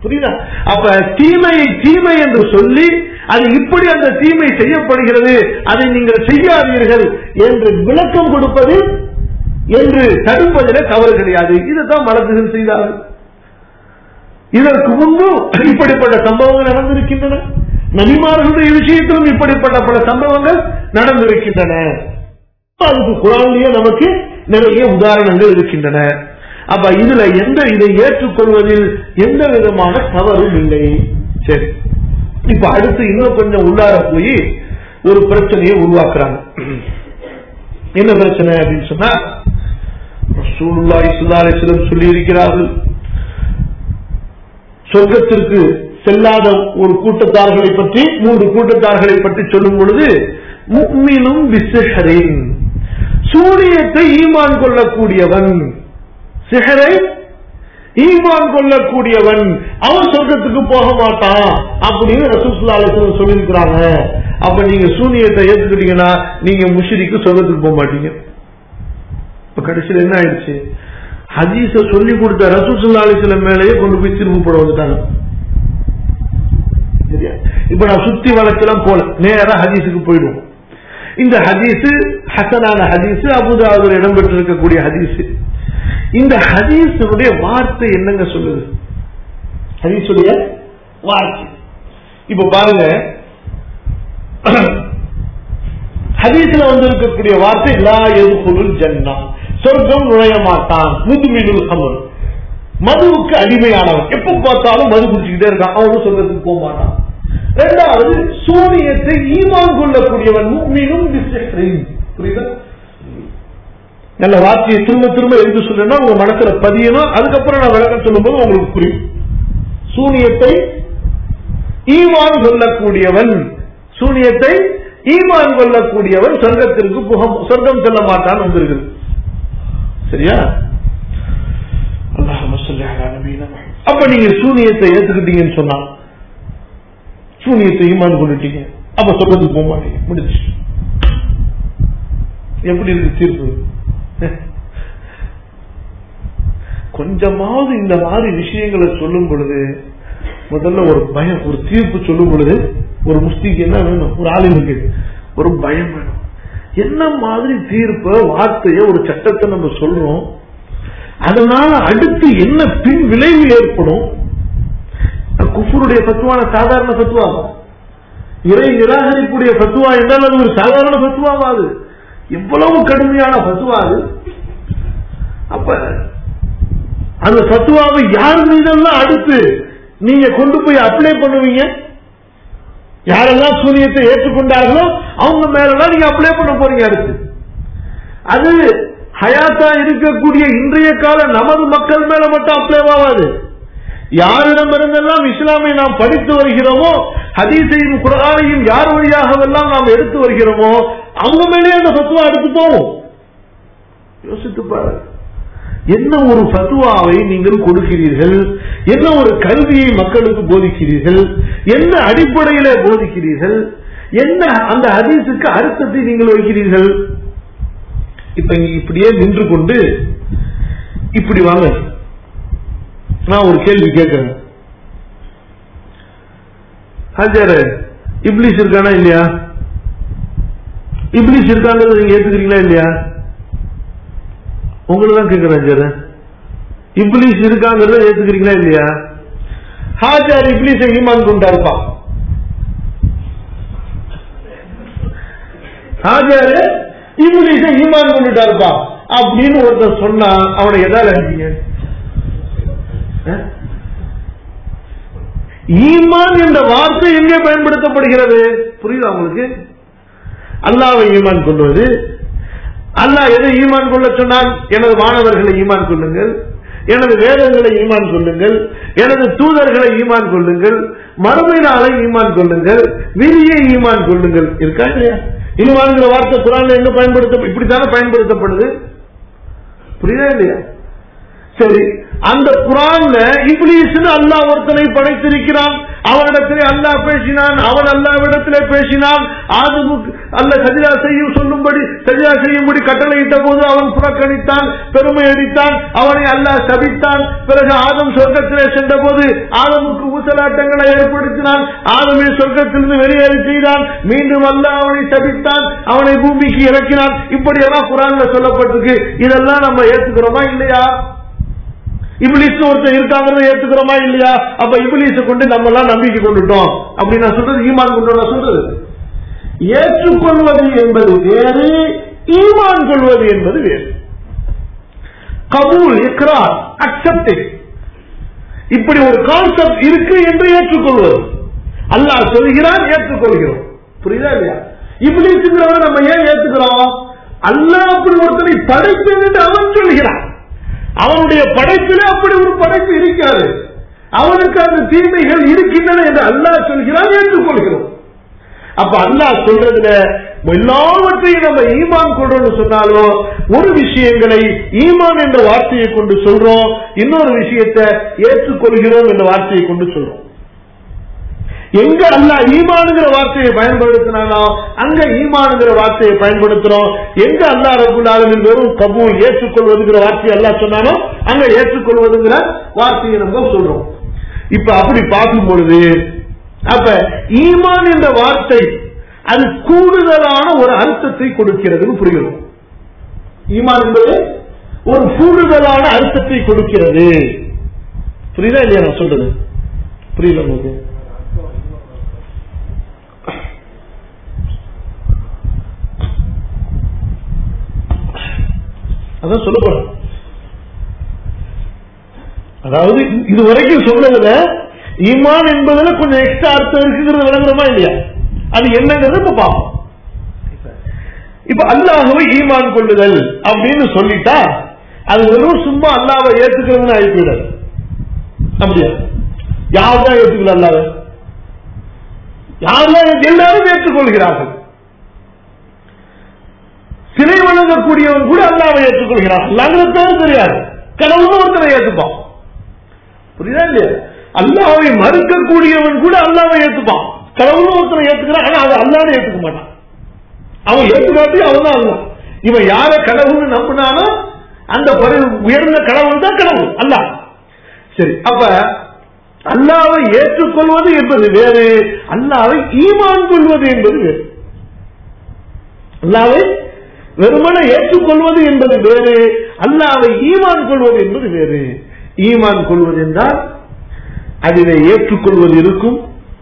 A: புரியுதா அப்ப தீமையை தீமை என்று சொல்லி அது இப்படி அந்த தீமை செய்யப்படுகிறது அதை நீங்கள் செய்யாதீர்கள் என்று விளக்கம் கொடுப்பதில் என்று தடுப்பதிலே தவறு கிடையாது இதுதான் வழக்குகள் செய்தார்கள் இதற்கு முன்பு இப்படிப்பட்ட சம்பவங்கள் நடந்திருக்கின்றன நபிமார்களுடைய விஷயத்திலும் இப்படிப்பட்ட பல சம்பவங்கள் நடந்திருக்கின்றன அதுக்கு குரான்லயே நமக்கு நிறைய உதாரணங்கள் இருக்கின்றன அப்ப இதுல எந்த இதை ஏற்றுக்கொள்வதில் எந்த விதமான தவறும் இல்லை சரி இப்ப அடுத்து இன்னும் கொஞ்சம் உள்ளார போய் ஒரு பிரச்சனையை உருவாக்குறாங்க என்ன பிரச்சனை அப்படின்னு சொன்னா ரசூலுல்லாஹி ஸல்லல்லாஹு அலைஹி வஸல்லம் சொல்லி இருக்கிறார்கள் சொர்க்கத்திற்கு செல்லாத ஒரு கூட்டத்தார்களை பற்றி மூன்று கூட்டத்தார்களை பற்றி சொல்லும் பொழுது முக்மினும் பிசிஹரின் சூரியத்தை ஈமான் கொள்ளக்கூடியவன் சிஹரை ஈமான் கொள்ளக்கூடியவன் அவன் சொர்க்கத்துக்கு போக மாட்டான் அப்படின்னு ரசூசுல்லா அலிஸ்லம் சொல்லியிருக்கிறாங்க அப்ப நீங்க சூனியத்தை ஏத்துக்கிட்டீங்கன்னா நீங்க முஷிரிக்கு சொர்க்கத்துக்கு போக மாட்டீங்க இப்ப கடைசியில் என்ன ஆயிடுச்சு ஹதீஸ சொல்லி கொடுத்த ரசூசுல்லா அலிஸ்லம் மேலேயே கொண்டு போய் திரும்ப போட வந்துட்டாங்க சரியா இப்ப நான் சுத்தி வளர்க்கலாம் போல நேரா ஹதீஸுக்கு போயிடுவோம் இந்த ஹதீஸ் ஹசனான ஹதீஸ் அபுதாபுல இடம்பெற்றிருக்கக்கூடிய ஹதீஸ் இந்த ஹதீஸுடைய வார்த்தை என்னங்க சொல்லுது ஹதீஸுடைய வார்த்தை இப்ப பாருங்க ஹதீஸ்ல வந்து இருக்கக்கூடிய வார்த்தை லா எதுகுல் ஜன்னா சொர்க்கம் நுழைய மாட்டான் முதுமினுல் அமர் மதுவுக்கு அடிமையானவன் எப்ப பார்த்தாலும் மது குடிச்சுக்கிட்டே இருக்கான் அவனும் சொர்க்கத்துக்கு போக மாட்டான் இரண்டாவது சூரியத்தை ஈமான் கொள்ளக்கூடியவன் முக்மீனும் புரியுதா நல்ல வார்த்தையை திரும்ப திரும்ப எடுத்து சொல்லுன்னா உங்க மனசுல பதியணும் அதுக்கப்புறம் நான் விளக்கம் சொல்லும்போது உங்களுக்கு புரியும் சூனியத்தை ஈமான் கொள்ளக்கூடியவன் சூனியத்தை ஈமான் கொள்ளக்கூடியவன் சொர்க்கத்திற்கு புக சொர்க்கம் செல்ல மாட்டான் வந்திருக்குது சரியா அப்ப நீங்க சூனியத்தை ஏத்துக்கிட்டீங்கன்னு சொன்னா சூனியத்தை ஈமான் கொண்டுட்டீங்க அப்ப சொர்க்கத்துக்கு போக மாட்டீங்க முடிச்சு எப்படி இருக்கு தீர்ப்பு கொஞ்சமாவது இந்த மாதிரி விஷயங்களை சொல்லும் பொழுது முதல்ல ஒரு பயம் ஒரு தீர்ப்பு சொல்லும் பொழுது ஒரு முஸ்திக்கு என்ன வேணும் ஒரு ஆளுங்களுக்கு ஒரு பயம் வேணும் என்ன மாதிரி தீர்ப்ப வார்த்தைய ஒரு சட்டத்தை நம்ம சொல்றோம் அதனால அடுத்து என்ன பின் விளைவு ஏற்படும் குஃபருடைய பத்துவான சாதாரண பத்துவா இறை நிராகரிப்புடைய பத்துவா என்றால் அது ஒரு சாதாரண பத்துவாவாது எவ்வளவு கடுமையான பத்துவா அது அப்ப அந்த பத்துவாவை யார் மீதெல்லாம் அடுத்து நீங்க கொண்டு போய் அப்ளை பண்ணுவீங்க யாரெல்லாம் சூரியத்தை ஏற்றுக்கொண்டார்களோ அவங்க மேலாம் நீங்க அப்ளை பண்ண போறீங்க அடுத்து அது ஹயாத்தா இருக்கக்கூடிய இன்றைய கால நமது மக்கள் மேல மட்டும் அப்ளை ஆகாது யாரிடமிருந்தெல்லாம் இஸ்லாமை நாம் படித்து வருகிறோமோ ஹதீஸையும் குரானையும் யார் வழியாகவெல்லாம் நாம் எடுத்து வருகிறோமோ அவங்க மேலே அந்த பத்துவா எடுத்து போவோம் யோசித்து பாருங்க என்ன ஒரு பத்துவாவை நீங்கள் கொடுக்கிறீர்கள் என்ன ஒரு கல்வியை மக்களுக்கு போதிக்கிறீர்கள் என்ன அடிப்படையில போதிக்கிறீர்கள் என்ன அந்த ஹதீஸுக்கு அர்த்தத்தை நீங்கள் வைக்கிறீர்கள் இப்ப இங்க இப்படியே நின்று கொண்டு இப்படி வாங்க நான் ஒரு கேள்வி கேட்கிறேன் ஹாஜர் இப்ளிஸ் இருக்கானா இல்லையா இப்ளிஸ் இருக்காங்கிறத நீங்க ஏத்துக்கிறீங்களா இல்லையா உங்களை தான் கேட்கிறேன் ஹாஜர் இப்ளிஸ் இருக்காங்கிறத ஏத்துக்கிறீங்களா இல்லையா ஹாஜர் இப்ளிஸை ஈமான் கொண்டாருப்பா ஹாஜர் இப்ளிஸை ஈமான் கொண்டுட்டாருப்பா அப்படின்னு ஒருத்தர் சொன்னா அவனை எதால அடிப்பீங்க ஈமான் என்ற வார்த்தை எங்கே பயன்படுத்தப்படுகிறது புரியுதா உங்களுக்கு அல்லாவை ஈமான் கொள்வது அல்லாஹ் எதை ஈமான் கொள்ள சொன்னால் எனது மாணவர்களை ஈமான் கொள்ளுங்கள் எனது வேதங்களை ஈமான் கொள்ளுங்கள் எனது தூதர்களை ஈமான் கொள்ளுங்கள் மறுமை நாளை ஈமான் கொள்ளுங்கள் விதியை ஈமான் கொள்ளுங்கள் இருக்கா இல்லையா ஈமான்கிற வார்த்தை குரான்ல எங்க பயன்படுத்த இப்படித்தானே பயன்படுத்தப்படுது புரியுதா இல்லையா சரி அந்த குரான்ல இப்ளீஸ் அல்லாஹ் ஒருத்தனை படைத்திருக்கிறான் அவனிடத்திலே அல்லாஹ் பேசினான் அவன் அல்லாவிடத்திலே பேசினான் ஆதமுக்கு அல்ல சஜிதா செய்யும் சொல்லும்படி சஜிதா செய்யும்படி கட்டளையிட்ட போது அவன் புறக்கணித்தான் பெருமை அடித்தான் அவனை அல்லாஹ் சபித்தான் பிறகு ஆதம் சொர்க்கத்திலே சென்ற போது ஆதமுக்கு ஊசலாட்டங்களை ஏற்படுத்தினான் ஆதமே சொர்க்கத்திலிருந்து வெளியேறி செய்தான் மீண்டும் அல்லாஹ் அவனை சபித்தான் அவனை பூமிக்கு இறக்கினான் இப்படியெல்லாம் குரான்ல சொல்லப்பட்டிருக்கு இதெல்லாம் நம்ம ஏத்துக்கிறோமா இல்லையா இபிலிஸ் ஒருத்தர் இருக்காங்கிறத ஏத்துக்கிறோமா இல்லையா அப்ப இபிலிஸ கொண்டு நம்ம எல்லாம் நம்பிக்கை கொண்டுட்டோம் அப்படி நான் சொல்றது ஈமான் கொண்டு நான் சொல்றது ஏற்றுக்கொள்வது என்பது வேறு ஈமான் கொள்வது என்பது வேறு கபூல் இக்ரார் அக்செப்டிங் இப்படி ஒரு கான்செப்ட் இருக்கு என்று ஏற்றுக்கொள்வது அல்லாஹ் சொல்கிறான் ஏற்றுக்கொள்கிறோம் புரியுதா இல்லையா இபிலிஸ்ங்கிறவரை நம்ம ஏன் ஏத்துக்கிறோம் அல்லாஹ் அப்படி ஒருத்தனை படைப்பேன் என்று அவன் சொல்கிறான் அவனுடைய படைப்பிலே அப்படி ஒரு படைப்பு இருக்காது அவனுக்கு அந்த தீமைகள் இருக்கின்றன என்று அல்லாஹ் சொல்கிறான் ஏற்றுக்கொள்கிறோம் அப்ப அல்லாஹ் சொல்றதுல எல்லாவற்றையும் நம்ம ஈமான் கொள்றோம்னு சொன்னாலும் ஒரு விஷயங்களை ஈமான் என்ற வார்த்தையை கொண்டு சொல்றோம் இன்னொரு விஷயத்தை ஏற்றுக்கொள்கிறோம் என்ற வார்த்தையை கொண்டு சொல்றோம் எங்க அல்லாஹ் ஈமானுங்கிற வார்த்தையை பயன்படுத்தினானோ அங்க ஈமானுங்கிற வார்த்தையை பயன்படுத்துறோம் எங்க அல்லாஹ் ரபுல் ஆலமின் வெறும் கபூல் ஏற்றுக்கொள்வதுங்கிற வார்த்தையை அல்லாஹ் சொன்னானோ அங்க ஏற்றுக்கொள்வதுங்கிற வார்த்தையை நம்ம சொல்றோம் இப்ப அப்படி பார்க்கும் பொழுது அப்ப ஈமான் என்ற வார்த்தை அது கூடுதலான ஒரு அர்த்தத்தை கொடுக்கிறதுன்னு புரியும் ஈமான் என்பது ஒரு கூடுதலான அர்த்தத்தை கொடுக்கிறது புரியுதா இல்லையா நான் சொல்றது புரியல உங்களுக்கு அதான் சொல்ல போறேன் அதாவது இது வரைக்கும் சொன்னதுல ஈமான் என்பதுல கொஞ்சம் எக்ஸ்ட்ரா அர்த்தம் இருக்குங்கிறது விளங்குறமா இல்லையா அது என்னங்கிறது இப்ப பார்ப்போம் இப்ப அல்லாஹுவை ஈமான் கொள்ளுதல் அப்படின்னு சொல்லிட்டா அது வெறும் சும்மா அல்லாவை ஏத்துக்கிறதுன்னு ஆயிப்போயிடாது அப்படியா யார்தான் ஏத்துக்கல அல்லாத யாரெல்லாம் எல்லாரும் ஏற்றுக்கொள்கிறார்கள் சிலை வணங்கக்கூடியவன் கூட அல்லாவை ஏற்றுக்கொள்கிறான் அல்லாங்கிறது தெரியாது கடவுளும் ஒருத்தரை ஏற்றுப்பான் புரியுதா இல்லையா அல்லாவை மறுக்கக்கூடியவன் கூட அல்லாவை ஏற்றுப்பான் கடவுளும் ஒருத்தரை ஏற்றுக்கிறான் ஆனா அதை அல்லாத ஏற்றுக்க மாட்டான் அவன் ஏற்றுக்காட்டி அவன் தான் அல்ல இவன் யார கடவுள்னு நம்பினானோ அந்த உயர்ந்த கடவுள் தான் கடவுள் அல்ல சரி அப்ப அல்லாவை ஏற்றுக்கொள்வது என்பது வேறு அல்லாவை ஈமான் கொள்வது என்பது வேறு அல்லாவை வெறுமன ஏற்றுக்கொள்வது என்பது வேறு அல்லாவை ஈமான் கொள்வது என்பது வேறு ஈமான் கொள்வது என்றால் அதிலே ஏற்றுக்கொள்வது இருக்கும்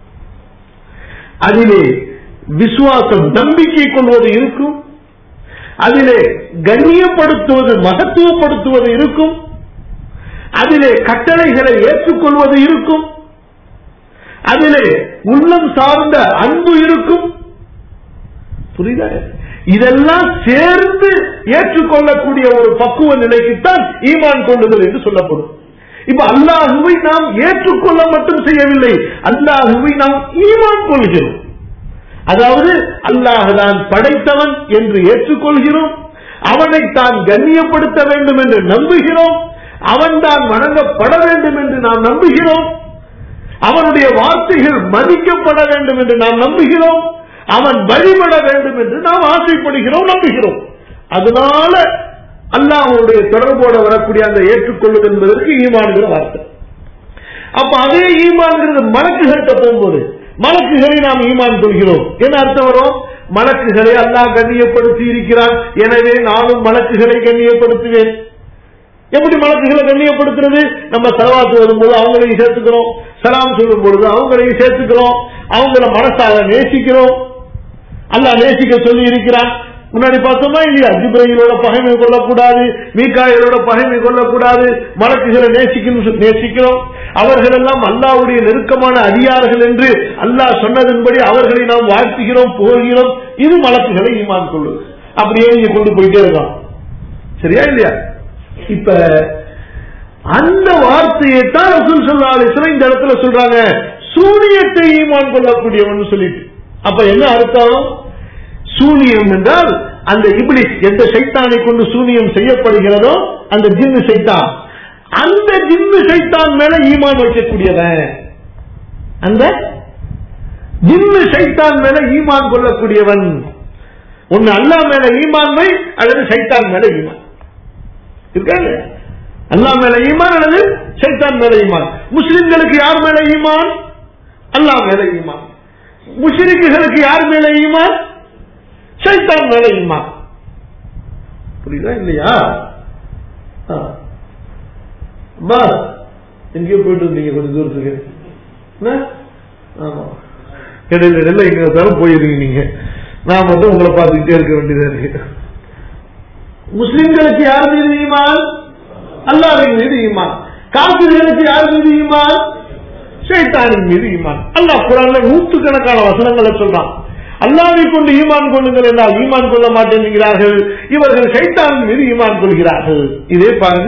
A: அதிலே விசுவாசம் நம்பிக்கை கொள்வது இருக்கும் அதிலே கண்ணியப்படுத்துவது மகத்துவப்படுத்துவது இருக்கும் அதிலே கட்டளைகளை ஏற்றுக்கொள்வது இருக்கும் அதிலே உள்ளம் சார்ந்த அன்பு இருக்கும் புரியுதா இதெல்லாம் சேர்ந்து ஏற்றுக்கொள்ளக்கூடிய ஒரு பக்குவ நிலைக்குத்தான் ஈமான் கொள்ளுதல் என்று சொல்லப்படும் இப்ப அல்லாஹுவை நாம் ஏற்றுக்கொள்ள மட்டும் செய்யவில்லை அல்லாஹுவை நாம் ஈமான் கொள்கிறோம் அதாவது அல்லாஹுதான் படைத்தவன் என்று ஏற்றுக்கொள்கிறோம் அவனை தான் கண்ணியப்படுத்த வேண்டும் என்று நம்புகிறோம் அவன் தான் வணங்கப்பட வேண்டும் என்று நாம் நம்புகிறோம் அவனுடைய வார்த்தைகள் மதிக்கப்பட வேண்டும் என்று நாம் நம்புகிறோம் அவன் வழிபட வேண்டும் என்று நாம் ஆசைப்படுகிறோம் நம்புகிறோம் அதனால அல்லாஹனுடைய தொடர்போட வரக்கூடிய அந்த ஏற்றுக்கொள்வது என்பதற்கு ஈமான்கிற வார்த்தை அப்ப அதே ஈமான்கிறது மலக்குகள்கிட்ட போகும்போது மலக்குகளை நாம் ஈமான் கொள்கிறோம் என்ன அர்த்தம் வரும் மலக்குகளை அல்லாஹ் கண்ணியப்படுத்தி இருக்கிறான் எனவே நானும் மலக்குகளை கண்ணியப்படுத்துவேன் எப்படி மலக்குகளை கண்ணியப்படுத்துறது நம்ம செலவாத்து வரும்போது அவங்களையும் சேர்த்துக்கிறோம் சலாம் சொல்லும் பொழுது அவங்களையும் சேர்த்துக்கிறோம் அவங்கள மனசாக நேசிக்கிறோம் அல்லாஹ் நேசிக்க சொல்லி இருக்கிறான் முன்னாடி பார்த்தோமா இல்லையா ஜிப்ரஹிலோட பகைமை கொள்ளக்கூடாது மீக்காயலோட பகைமை கொள்ளக்கூடாது மலக்குகளை நேசிக்கணும் நேசிக்கிறோம் அவர்கள் எல்லாம் அல்லாவுடைய நெருக்கமான அதிகாரிகள் என்று அல்லாஹ் சொன்னதன்படி அவர்களை நாம் வாழ்த்துகிறோம் புகழ்கிறோம் இது மலக்குகளை ஈமான் கொள்ளும் அப்படியே நீங்க கொண்டு போயிட்டே இருக்கலாம் சரியா இல்லையா இப்ப அந்த வார்த்தையை தான் ரசூல் சொல்லா இந்த இடத்துல சொல்றாங்க சூனியத்தை ஈமான் கொள்ளக்கூடியவன் சொல்லிட்டு அப்ப என்ன அர்த்தம் சூனியம் என்றால் அந்த இபிலிஸ் எந்த சைத்தானை கொண்டு சூனியம் செய்யப்படுகிறதோ அந்த ஜின்னு சைத்தான் அந்த ஜின்னு சைத்தான் மேல ஈமான் வைக்கக்கூடியவன் அந்த ஜின்னு சைத்தான் மேல ஈமான் கொள்ளக்கூடியவன் ஒன்னு அல்லா மேல ஈமான்மை அல்லது சைத்தான் மேல ஈமான் இருக்கா இல்லையா? அல்லாஹ் மேல ஈமான் அல்லது சைத்தான் மேல ஈமான் முஸ்லிம்களுக்கு யார் மேல ஈமான் அல்லாஹ் மேல ஈமான் முஸ்லிம்களுக்கு யார் மேல ஈமான் சைத்தான் மேல ஈமான் புரியுதா இல்லையா ஆ. அம்மா எங்கேயோ போயிட்டு இருந்தீங்க கொஞ்சம் தூரத்துக்கு என்ன? ஆமா இடையில இடையில எங்க இருந்தாலும் போயிருக்கீங்க நீங்க நான் மட்டும் உங்களை பார்த்துக்கிட்டே இருக்க வேண்டியதா இருக்கு முஸ்லிம்களுக்கு யார் மீது ஈமான் அல்லாஹ்வின் மீது ஈமான் காபிர்களுக்கு யார் மீது ஈமான் ஷைத்தானின் மீது ஈமான் அல்லாஹ் குரான்ல நூற்றுக்கணக்கான வசனங்களை சொல்றான் அல்லாவை கொண்டு ஈமான் கொள்ளுங்கள் என்றால் ஈமான் கொள்ள மாட்டேங்கிறார்கள் இவர்கள் ஷைத்தானின் மீது ஈமான் கொள்கிறார்கள் இதே பாருங்க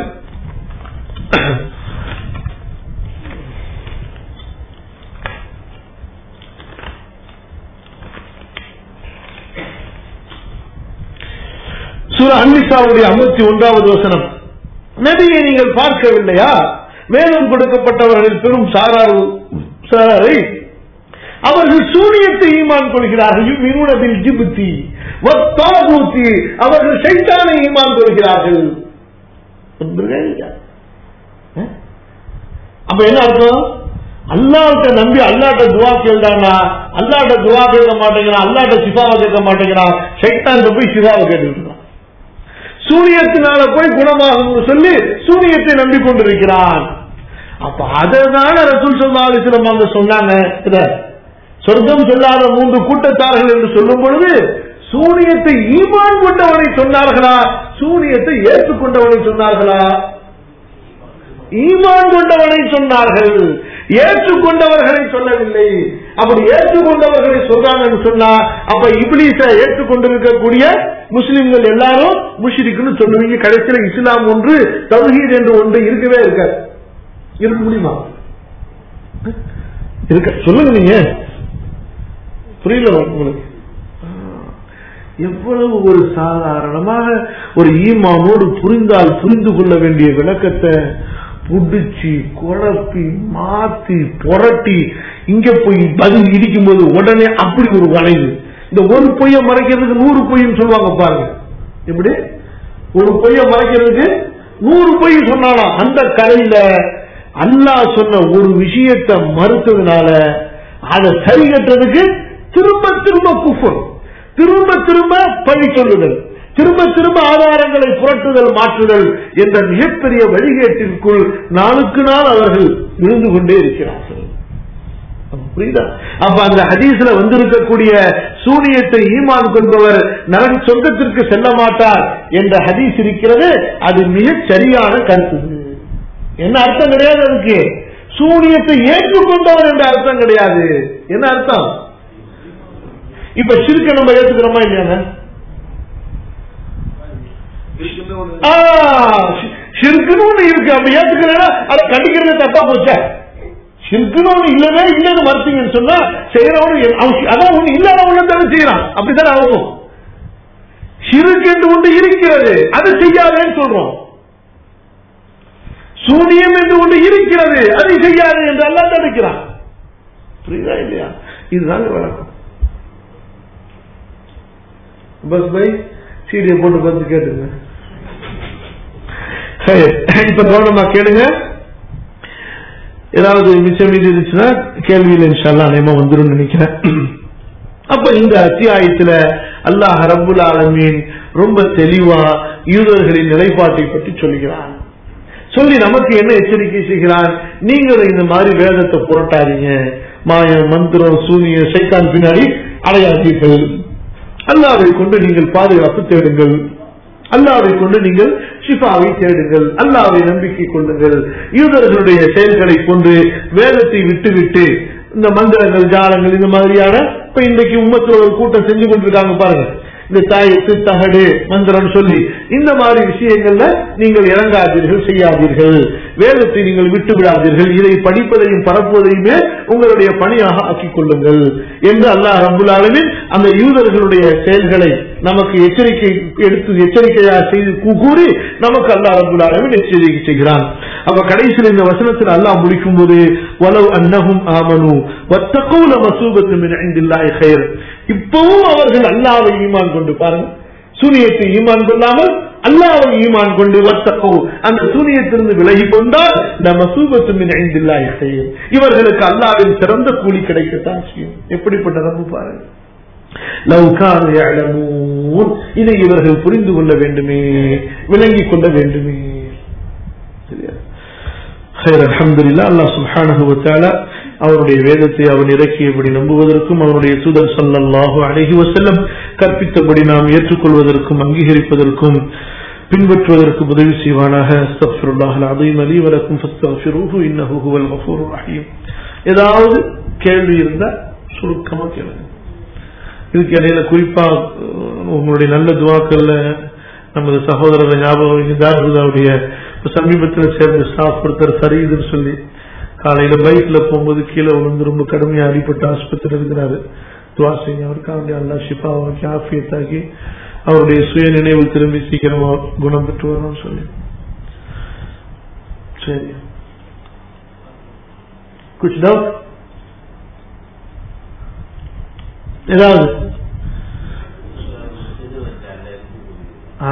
A: சூர அன்னிசாவுடைய ஐம்பத்தி ஒன்றாவது வசனம் நபியை நீங்கள் பார்க்கவில்லையா மேலும் கொடுக்கப்பட்டவர்களில் பெரும் சாரார் சாராரை அவர்கள் சூரியத்தை ஈமான் கொள்கிறார்கள் மிகுனதில் ஜிபுத்தி வத்தாபூத்தி அவர்கள் சைத்தானை ஈமான் கொள்கிறார்கள் புரியுதா இல்லையா? அஹ்? அப்ப என்ன அர்த்தம் அல்லாஹ்ட்ட நம்பி அல்லாட்ட துவா கேள்றானா அல்லாட்ட துவா கேட்க மாட்டேங்கிறான் அல்லாட்ட சிஃபாவை கேட்க மாட்டேங்கிறான் சைத்தான் போய் சிஃபாவை கேட்டுட்டு இருக்கான் சூரியத்தினால போய் குணமாகும் சொல்லி சூரியத்தை நம்பி கொண்டிருக்கிறான் அப்ப அதனால ரசூல் சொல்லா அலிஸ்லம் அவங்க சொன்னாங்க இத சொர்க்கம் சொல்லாத மூன்று கூட்டத்தார்கள் என்று சொல்லும் பொழுது சூரியத்தை ஈமான் கொண்டவனை சொன்னார்களா சூரியத்தை ஏற்றுக்கொண்டவனை சொன்னார்களா ஈமான் கொண்டவனை சொன்னார்கள் ஏற்றுக்கொண்டவர்களை சொல்லவில்லை அப்படி ஏற்றுக்கொண்டவர்களை சொல்றாங்கன்னு சொன்னா அப்ப இப்லீஸ ஏற்றுக்கொண்டிருக்கக்கூடிய முஸ்லிம்கள் எல்லாரும் முஷ்ரிக்குன்னு சொல்லுவீங்க கடைசியில இஸ்லாம் ஒன்று தௌஹீத் என்று ஒன்று இருக்கவே இருக்காது இருக்க முடியுமா இருக்க சொல்லுங்க நீங்க புரியல உங்களுக்கு எவ்வளவு ஒரு சாதாரணமாக ஒரு ஈமானோடு புரிந்தால் புரிந்து கொள்ள வேண்டிய விளக்கத்தை புடிச்சு குழப்பி மாத்தி புரட்டி இங்க போய் பதில் இடிக்கும் போது உடனே அப்படி ஒரு வளைவு இந்த ஒரு பொய்ய மறைக்கிறதுக்கு நூறு பொய்ன்னு சொல்லுவாங்க பாருங்க எப்படி ஒரு பொய்ய மறைக்கிறதுக்கு நூறு பொய் சொன்னாலும் அந்த கதையில அல்லாஹ் சொன்ன ஒரு விஷயத்தை மறுத்ததுனால அதை சரி கட்டுறதுக்கு திரும்ப திரும்ப குஃபர் திரும்ப திரும்ப பழி சொல்லுதல் திரும்ப திரும்ப ஆதாரங்களை புரட்டுதல் மாற்றுதல் என்ற மிகப்பெரிய வழிகேட்டிற்குள் நாளுக்கு நாள் அவர்கள் விழுந்து கொண்டே இருக்கிறார்கள் புரியுதா அப்ப அந்த ஹதீஸ்ல வந்திருக்கக்கூடிய சூனியத்தை ஈமான் கொள்பவர் நரன் சொர்க்கத்திற்கு செல்ல மாட்டார் என்ற ஹதீஸ் இருக்கிறது அது மிகச் சரியான கருத்து என்ன அர்த்தம் கிடையாது அதுக்கு சூனியத்தை ஏற்றுக்கொண்டவர் என்ற அர்த்தம் கிடையாது என்ன அர்த்தம் இப்ப சிறுக்க நம்ம ஏத்துக்கிறோமா இல்லையாங்க ஷிர்க்குன்னு ஒண்ணு இருக்கு அப்ப ஏத்துக்கிறேன்னா அதை கண்டிக்கிறது தப்பா போச்சா ஷிர்க்குன்னு ஒண்ணு இல்லவே இல்லைன்னு மறுத்தீங்கன்னு சொன்னா செய்யறவனு அவன் அதான் ஒண்ணு இல்லாதவன் தானே செய்யறான் அப்படித்தானே ஆகும் ஷிருக்கு என்று ஒன்று இருக்கிறது அது செய்யாதேன்னு சொல்றோம் சூனியம் என்று ஒன்று இருக்கிறது அதை செய்யாது என்று அல்லா தடுக்கிறான் புரியுதா இல்லையா இதுதாங்க வழக்கம் பஸ் பை சீடியை போட்டு பார்த்து கேட்டுங்க சரி, இப்ப கவனமா கேளுங்க ஏதாவது மிச்சம் மீதி இருந்துச்சுன்னா கேள்வியில் இன்ஷால்லா நேமா வந்துடும் நினைக்கிறேன் அப்ப இந்த அத்தியாயத்துல அல்லாஹ் ரப்புல் ஆலமீன் ரொம்ப தெளிவா யூதர்களின் நிலைப்பாட்டை பற்றி சொல்கிறான் சொல்லி நமக்கு என்ன எச்சரிக்கை செய்கிறான் நீங்களும் இந்த மாதிரி வேதத்தை புரட்டாதீங்க மாயம் மந்திரம் சூனிய சைத்தான் பின்னாடி அடையாதீர்கள் அல்லாவை கொண்டு நீங்கள் பாதுகாப்பு தேடுங்கள் அல்லாவை கொண்டு நீங்கள் ஷிஃபாவை தேடுங்கள் அல்லாவை நம்பிக்கை கொள்ளுங்கள் யூதர்களுடைய செயல்களை கொண்டு வேதத்தை விட்டுவிட்டு இந்த மந்திரங்கள் ஜாலங்கள் இந்த மாதிரியான இப்ப இன்றைக்கு உம்மத்தில் ஒரு கூட்டம் செஞ்சு கொண்டிருக்காங்க பாருங்க இந்த தாயத்து தகடு மந்திரம் சொல்லி இந்த மாதிரி விஷயங்கள்ல நீங்கள் இறங்காதீர்கள் செய்யாதீர்கள் வேதத்தை நீங்கள் விட்டு விடாதீர்கள் இதை படிப்பதையும் பரப்புவதையுமே உங்களுடைய பணியாக ஆக்கிக் கொள்ளுங்கள் என்று அல்லாஹ் ரபுல் ஆலமின் அந்த யூதர்களுடைய செயல்களை நமக்கு எச்சரிக்கை எடுத்து எச்சரிக்கையாக செய்து கூ- கூறி நமக்கு அல்லாஹ் ரபுல் ஆலமின் எச்சரிக்கை செய்கிறான் அப்ப கடைசியில் இந்த வசனத்தில் அல்லாஹ் முடிக்கும் போது வலவ் அன்னஹும் ஆமனு வத்தகூல மசூபத்து மின் இந்தில்லாஹி கைர் இப்பவும் அவர்கள் அல்லாஹ்வை ஈமான் கொண்டு பாருங்க சூனியத்தை ஈமான் கொள்ளாமல் அல்லாஹ்வை ஈமான் கொண்டு வத்தகோ அந்த சூனியத்திலிருந்து விலகி கொண்டால் இந்த மசூபத்து மின் இந்தில்லாஹி கைர் இவர்களுக்கு அல்லாஹ்வின் சிறந்த கூலி கிடைக்கத்தான் செய்யும் எப்படிப்பட்ட ரப்பு பாருங்க லவ் கானு யஅலமூன் இதை இவர்கள் புரிந்து கொள்ள வேண்டுமே விளங்கிக் கொள்ள வேண்டுமே சரியா خير الحمد لله الله سبحانه وتعالى அவருடைய வேதத்தை அவன் இறக்கியபடி நம்புவதற்கும் அவனுடைய தூதர் ஸல்லல்லாஹு அலைஹி வஸல்லம் கற்பித்தபடி நாம் ஏற்றுக்கொள்வதற்கும் அங்கீகரிப்பதற்கும் பின்பற்றுவதற்கு உதவி செய்வானாக அஸ்தக்ஃபிருல்லாஹ் அலீம் அலி வலக்கும் ஃபஸ்தக்ஃபிருஹு இன்னஹு ஹுவல் கஃபூருர் ரஹீம் ஏதாவது கேள்வி இருந்தா சுருக்கமா கேளுங்க இதுக்கு இடையில குறிப்பா அஹ், உங்களுடைய நல்ல துவாக்கள்ல நமது சகோதரர் ஞாபகம் தாருதாவுடைய சமீபத்தில் சேர்ந்த ஸ்டாஃப் ஒருத்தர் சரியுதுன்னு சொல்லி காலையில பைக்ல போகும்போது கீழே விழுந்து ரொம்ப கடுமையா அடிபட்டு ஆஸ்பத்திரி இருக்கிறாரு துவா செய்யுங்க அவருக்காக வேண்டிய அல்லா ஷிஃபாவாக்கி ஆஃபியத்தாக்கி அவருடைய சுய நினைவு திரும்பி சீக்கிரமா குணம் பெற்று வரணும்னு சொல்லி சரி குछ டவுட் ஏதாவது ஆ,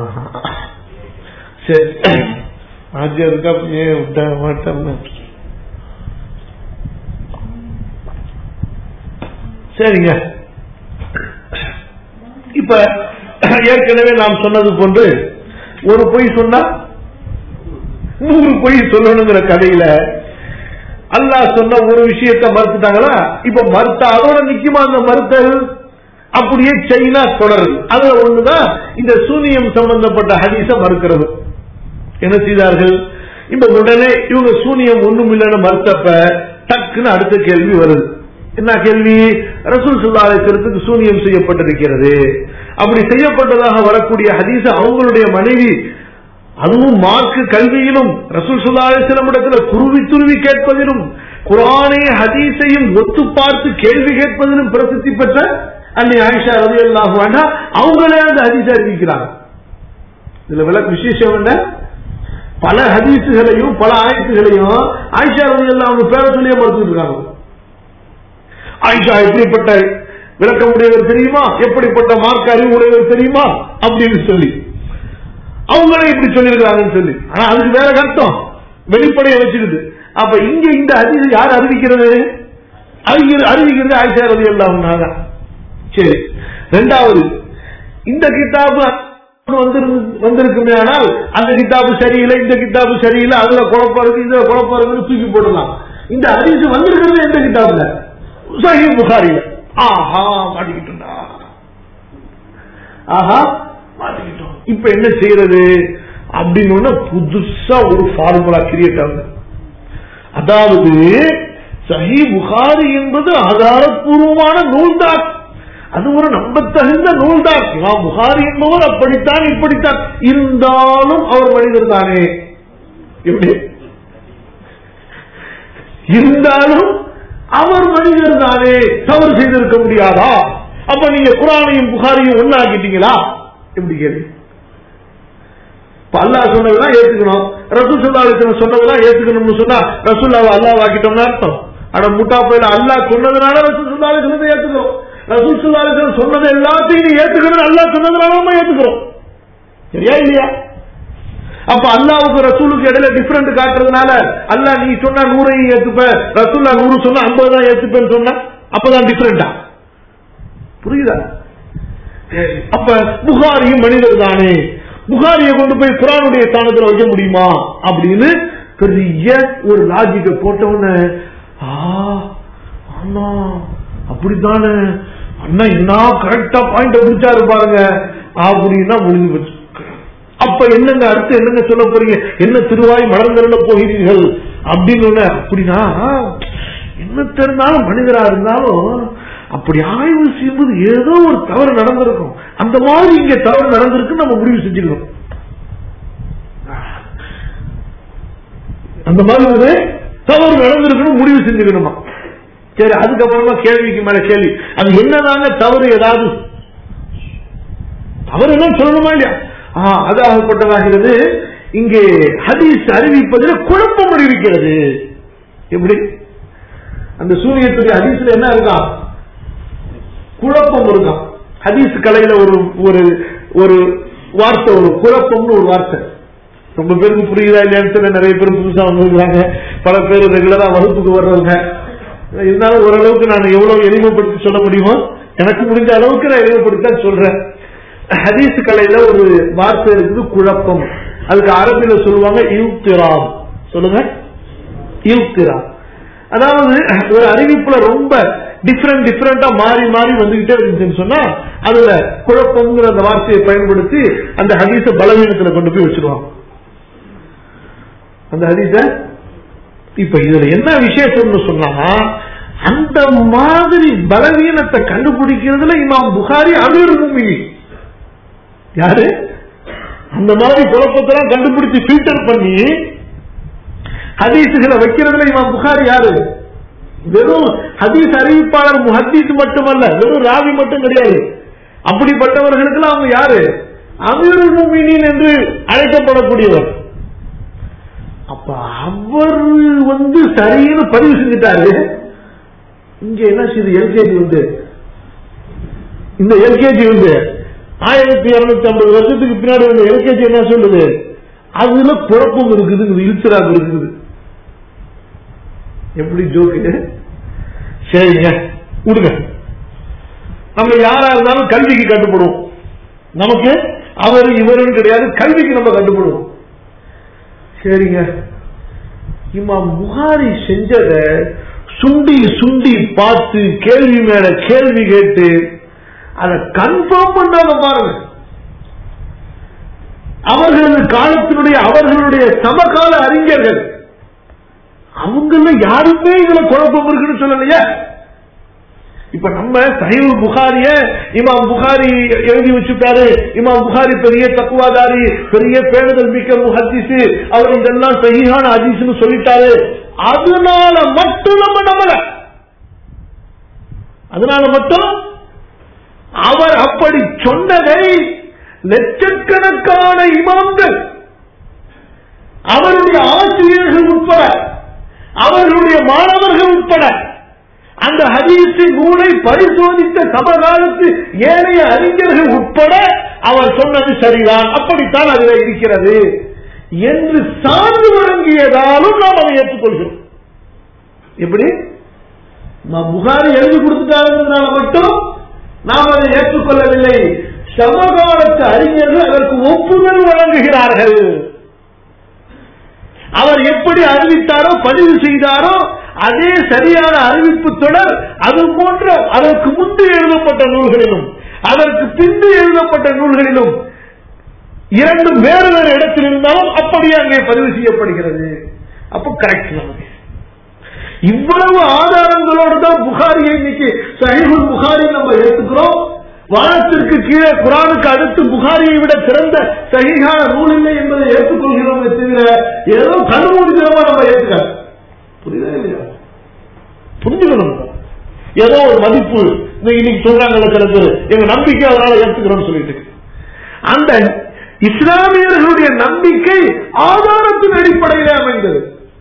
A: சரி ஆஜியா இருக்கா ஏன் விட்ட மாட்டேன் சரிங்க இப்ப ஏற்கனவே நாம் சொன்னது போன்று ஒரு பொய் சொன்னா நூறு பொய் சொல்லணுங்கிற கதையில அல்லாஹ் சொன்ன ஒரு விஷயத்தை மறுத்துட்டாங்களா இப்ப மறுத்த அதோட நிக்குமா அந்த மறுத்தல் அப்படியே சைனா தொடருது அதுல ஒண்ணுதான் இந்த சூனியம் சம்பந்தப்பட்ட ஹதீஸ மறுக்கிறது என்ன செய்தார்கள் இப்ப உடனே இவங்க சூனியம் ஒண்ணும் இல்லைன்னு மறுத்தப்ப டக்குன்னு அடுத்த கேள்வி வருது என்ன கேள்வி ரசூல் சுல்லாலயத்திற்கு சூனியம் செய்யப்பட்டிருக்கிறது அப்படி செய்யப்பட்டதாக வரக்கூடிய ஹதீஸ் அவங்களுடைய மனைவி அதுவும் மார்க்கு கல்வியிலும் ரசூல் சுல்லாசிடமிடத்துல துருவி துருவி கேட்பதிலும் குரானே ஹதீஸையும் ஒத்து பார்த்து கேள்வி கேட்பதிலும் பிரசித்தி பெற்ற அன்னை ஆயிஷா ரவி அல்லாஹு அவங்களே அந்த ஹதீஸ் அறிவிக்கிறாங்க இதுல விளக்கு விசேஷம் என்ன பல ஹதீஸுகளையும் பல ஆயத்துகளையும் ஆயிஷா ரவி அல்லா அவங்க பேர சொல்லியே மறுத்துட்டு இருக்காங்க ஆயிஷா எப்படிப்பட்ட விளக்க உடையவர் தெரியுமா எப்படிப்பட்ட மார்க் அறிவு உடையவர் தெரியுமா அப்படின்னு சொல்லி அவங்களே இப்படி சொல்லியிருக்காங்கன்னு சொல்லி ஆனா அதுக்கு வேற அர்த்தம் வெளிப்படையை வச்சுக்குது அப்ப இங்க இந்த அதிக யார் அறிவிக்கிறது அறிவிக்கிறது அறிவிக்கிறது ஆயிஷா ரவி அல்லாஹ் சரி ரெண்டாவது இந்த கிதாபு வந்திருக்குமே ஆனால் அந்த கிதாபு சரியில்லை இந்த கிதாபு சரியில்லை அதுல குழப்பம் இருக்கு இதுல குழப்பம் இருக்குன்னு தூக்கி போடலாம் இந்த ஹதீஸ் வந்திருக்கிறது எந்த கிதாபுல சஹி புகாரில ஆஹா மாட்டிக்கிட்டா ஆஹா மாட்டிக்கிட்டோம் இப்ப என்ன செய்யறது அப்படின்னு புதுசா ஒரு ஃபார்முலா கிரியேட் ஆகுது அதாவது சஹி புகாரி என்பது ஆதாரப்பூர்வமான நூல்தான் அது ஒரு நம்பத்தகுந்த நூல்தான் இமாம் புகாரி என்பவர் அப்படித்தான் இப்படித்தான் இருந்தாலும் அவர் மனிதர் தானே எப்படி இருந்தாலும் அவர் மனிதர் தானே தவறு செய்திருக்க முடியாதா அப்ப நீங்க குரானையும் புகாரையும் ஒன்னாக்கிட்டீங்களா எப்படி கேள்வி அல்லா சொன்னதெல்லாம் ஏத்துக்கணும் ரசூல் சொல்லாலிசன் சொன்னதெல்லாம் ஏத்துக்கணும்னு சொன்னா ரசூல்லாவை அல்லாஹ் ஆக்கிட்டோம்னு அர்த்தம் ஆனா முட்டா போயில அல்லாஹ் சொன்னதுனால ரசூல் சொல்லாலிசனத்தை ஏத்துக்கிறோம் ரசூல் சொல்லாலிசன் சொன்னது எல்லாத்தையும் நீ ஏத்துக்கணும் அல்லாஹ் சொன்னதுனால நம்ம ஏத்துக்கிறோம் சரியா இல்லையா அப்ப அல்லாவுக்கு ரசூலுக்கு இடையில டிஃபரெண்ட் காட்டுறதுனால அல்லாஹ் நீ சொன்னா நூறையும் ஏத்துப்ப ரசூல்லா நூறு சொன்னா ஐம்பது தான் ஏத்துப்பேன்னு சொன்னா அப்பதான் டிஃபரெண்டா புரியுதா அப்ப புகாரியும் மனிதர் தானே புகாரியை கொண்டு போய் குரானுடைய ஸ்தானத்தில் வைக்க முடியுமா அப்படின்னு பெரிய ஒரு லாஜிக்க போட்டவன ஆமா அப்படித்தானே அண்ணா என்ன கரெக்டா பாயிண்ட் பிடிச்சாரு பாருங்க அப்படின்னா முடிஞ்சு போச்சு அப்ப என்னங்க அடுத்து என்னங்க சொல்ல போறீங்க என்ன திருவாய் மலர்ந்தருள போகிறீர்கள் அப்படின்னு அப்படின்னா என்ன தெரிந்தாலும் மனிதரா இருந்தாலும் அப்படி ஆய்வு செய்யும்போது ஏதோ ஒரு தவறு நடந்திருக்கும் அந்த மாதிரி இங்க தவறு நடந்திருக்கு நம்ம முடிவு செஞ்சுக்கணும் அந்த மாதிரி ஒரு தவறு நடந்திருக்குன்னு முடிவு செஞ்சுக்கணுமா சரி அதுக்கப்புறமா கேள்விக்கு மேல கேள்வி அது என்னதாங்க தவறு ஏதாவது தவறு என்ன சொல்லணுமா இல்லையா அதாகப்பட்டதாகிறது இங்கே ஹதீஸ் அறிவிப்பதில் குழப்பம் இருக்கிறது எப்படி அந்த சூரியத்துடைய ஹதீஸ்ல என்ன இருக்கான் குழப்பம் இருக்கான் ஹதீஸ் கலையில ஒரு ஒரு ஒரு வார்த்தை ஒரு குழப்பம்னு ஒரு வார்த்தை ரொம்ப பேருக்கு புரியுதா இல்லையான்னு தெரியல நிறைய பேர் புதுசா வந்திருக்காங்க பல பேர் ரெகுலரா வகுப்புக்கு வர்றவங்க இருந்தாலும் ஓரளவுக்கு நான் எவ்வளவு எளிமைப்படுத்தி சொல்ல முடியுமோ எனக்கு முடிஞ்ச அளவுக்கு நான் எளிமைப்படுத்தி தான் சொல்றேன் ஹதீஸ் கலையில ஒரு வார்த்தை இருக்குது குழப்பம் அதுக்கு அரபில சொல்லுவாங்க யூத்திராம் சொல்லுங்க யூத்திராம் அதாவது ஒரு அறிவிப்புல ரொம்ப டிஃபரெண்ட் டிஃபரெண்டா மாறி மாறி வந்துகிட்டே இருந்துச்சுன்னு சொன்னா அதுல குழப்பம்ங்கிற அந்த வார்த்தையை பயன்படுத்தி அந்த ஹதீஸ பலவீனத்துல கொண்டு போய் வச்சிருவாங்க அந்த ஹதீஸ இப்ப இதுல என்ன விசேஷம்னு சொன்னா அந்த மாதிரி பலவீனத்தை கண்டுபிடிக்கிறதுல இமாம் புகாரி அமீர் மூமினி யாரு அந்த மாதிரி குழப்பத்தெல்லாம் கண்டுபிடிச்சு ஃபில்டர் பண்ணி ஹதீசுகளை வைக்கிறதுல இமாம் புகாரி யாரு வெறும் ஹதீஸ் அறிவிப்பாளர் முஹத்தீஸ் மட்டுமல்ல வெறும் ராவி மட்டும் கிடையாது அப்படிப்பட்டவர்களுக்கு அவங்க யாரு அமீருல் முமினின் என்று அழைக்கப்படக்கூடியவர் அப்ப அவர் வந்து சரின்னு பதிவு செஞ்சுட்டாரு இங்க என்ன செய்யுது எல்கேஜி வந்து இந்த எல்கேஜி வந்து ஆயிரத்தி இருநூத்தி ஐம்பது வருஷத்துக்கு பின்னாடி இந்த எல்கேஜி என்ன சொல்லுது அதுல குழப்பம் இருக்குது இழுத்துறாங்க இருக்குது எப்படி ஜோக்கு சரிங்க விடுங்க நம்ம யாரா இருந்தாலும் கல்விக்கு கட்டுப்படுவோம் நமக்கு அவர் இவருன்னு கிடையாது கல்விக்கு நம்ம கட்டுப்படுவோம் சரிங்க இமாம் புகாரி செஞ்சத சுண்டி சுண்டி பார்த்து கேள்வி மேல கேள்வி கேட்டு அதை கன்ஃபார்ம் பண்ணாங்க பாருங்க அவர்களது காலத்தினுடைய அவர்களுடைய சமகால அறிஞர்கள் அவங்கள யாருமே இதுல குழப்பம் இருக்குன்னு சொல்லலையே இப்ப நம்ம சஹீல் புகாரிய இமாம் புகாரி எழுதி வச்சுட்டாரு இமாம் புகாரி பெரிய தக்குவாதாரி பெரிய பேணுதல் மிக்க முஹத்திசு அவர் இதெல்லாம் சகிஹான ஹதீஸ்னு சொல்லிட்டாரு அதனால மட்டும் நம்ம நம்பல அதனால மட்டும் அவர் அப்படி சொன்னதை லட்சக்கணக்கான இமாம்கள் அவருடைய ஆசிரியர்கள் உட்பட அவர்களுடைய மாணவர்கள் உட்பட அந்த ஹதீஸின் நூலை பரிசோதித்த சமகாலத்து ஏனைய அறிஞர்கள் உட்பட அவர் சொன்னது சரிதான் அப்படித்தான் அதில் இருக்கிறது என்று சார்ந்து வழங்கியதாலும் நாம் அதை ஏற்றுக்கொள்கிறோம் எப்படி புகாரி எழுதி கொடுத்துட்டாருன்றதுனால மட்டும் நாம் அதை ஏற்றுக்கொள்ளவில்லை சமகாலத்து அறிஞர்கள் அதற்கு ஒப்புதல் வழங்குகிறார்கள் அவர் எப்படி அறிவித்தாரோ பதிவு செய்தாரோ அதே சரியான அறிவிப்பு தொடர் அது போன்ற அதற்கு முன்பு எழுதப்பட்ட நூல்களிலும் அதற்கு பின்பு எழுதப்பட்ட நூல்களிலும் இரண்டும் வேறு வேறு இடத்தில் இருந்தாலும் அப்படியே அங்கே பதிவு செய்யப்படுகிறது அப்போ கரெக்ட் நமக்கு இவ்வளவு ஆதாரங்களோடு தான் புகாரியை இன்னைக்கு சஹிபுல் புகாரி நம்ம எடுத்துக்கிறோம் வானத்திற்கு கீழே குரானுக்கு அடுத்து புகாரியை விட சிறந்த சகிகான நூல் இல்லை என்பதை ஏற்றுக்கொள்கிறோமே தவிர ஏதோ கண்டுபிடிக்கிறோமா நம்ம ஏற்றுக்க புரியுதா இல்லையா புரிஞ்சுக்கணும் ஏதோ ஒரு மதிப்பு இன்னைக்கு சொல்றாங்கல்ல சில பேர் எங்க நம்பிக்கை அதனால ஏற்றுக்கிறோம்னு சொல்லிட்டு அந்த இஸ்லாமியர்களுடைய நம்பிக்கை ஆதாரத்தின் அடிப்படையில் அமைந்தது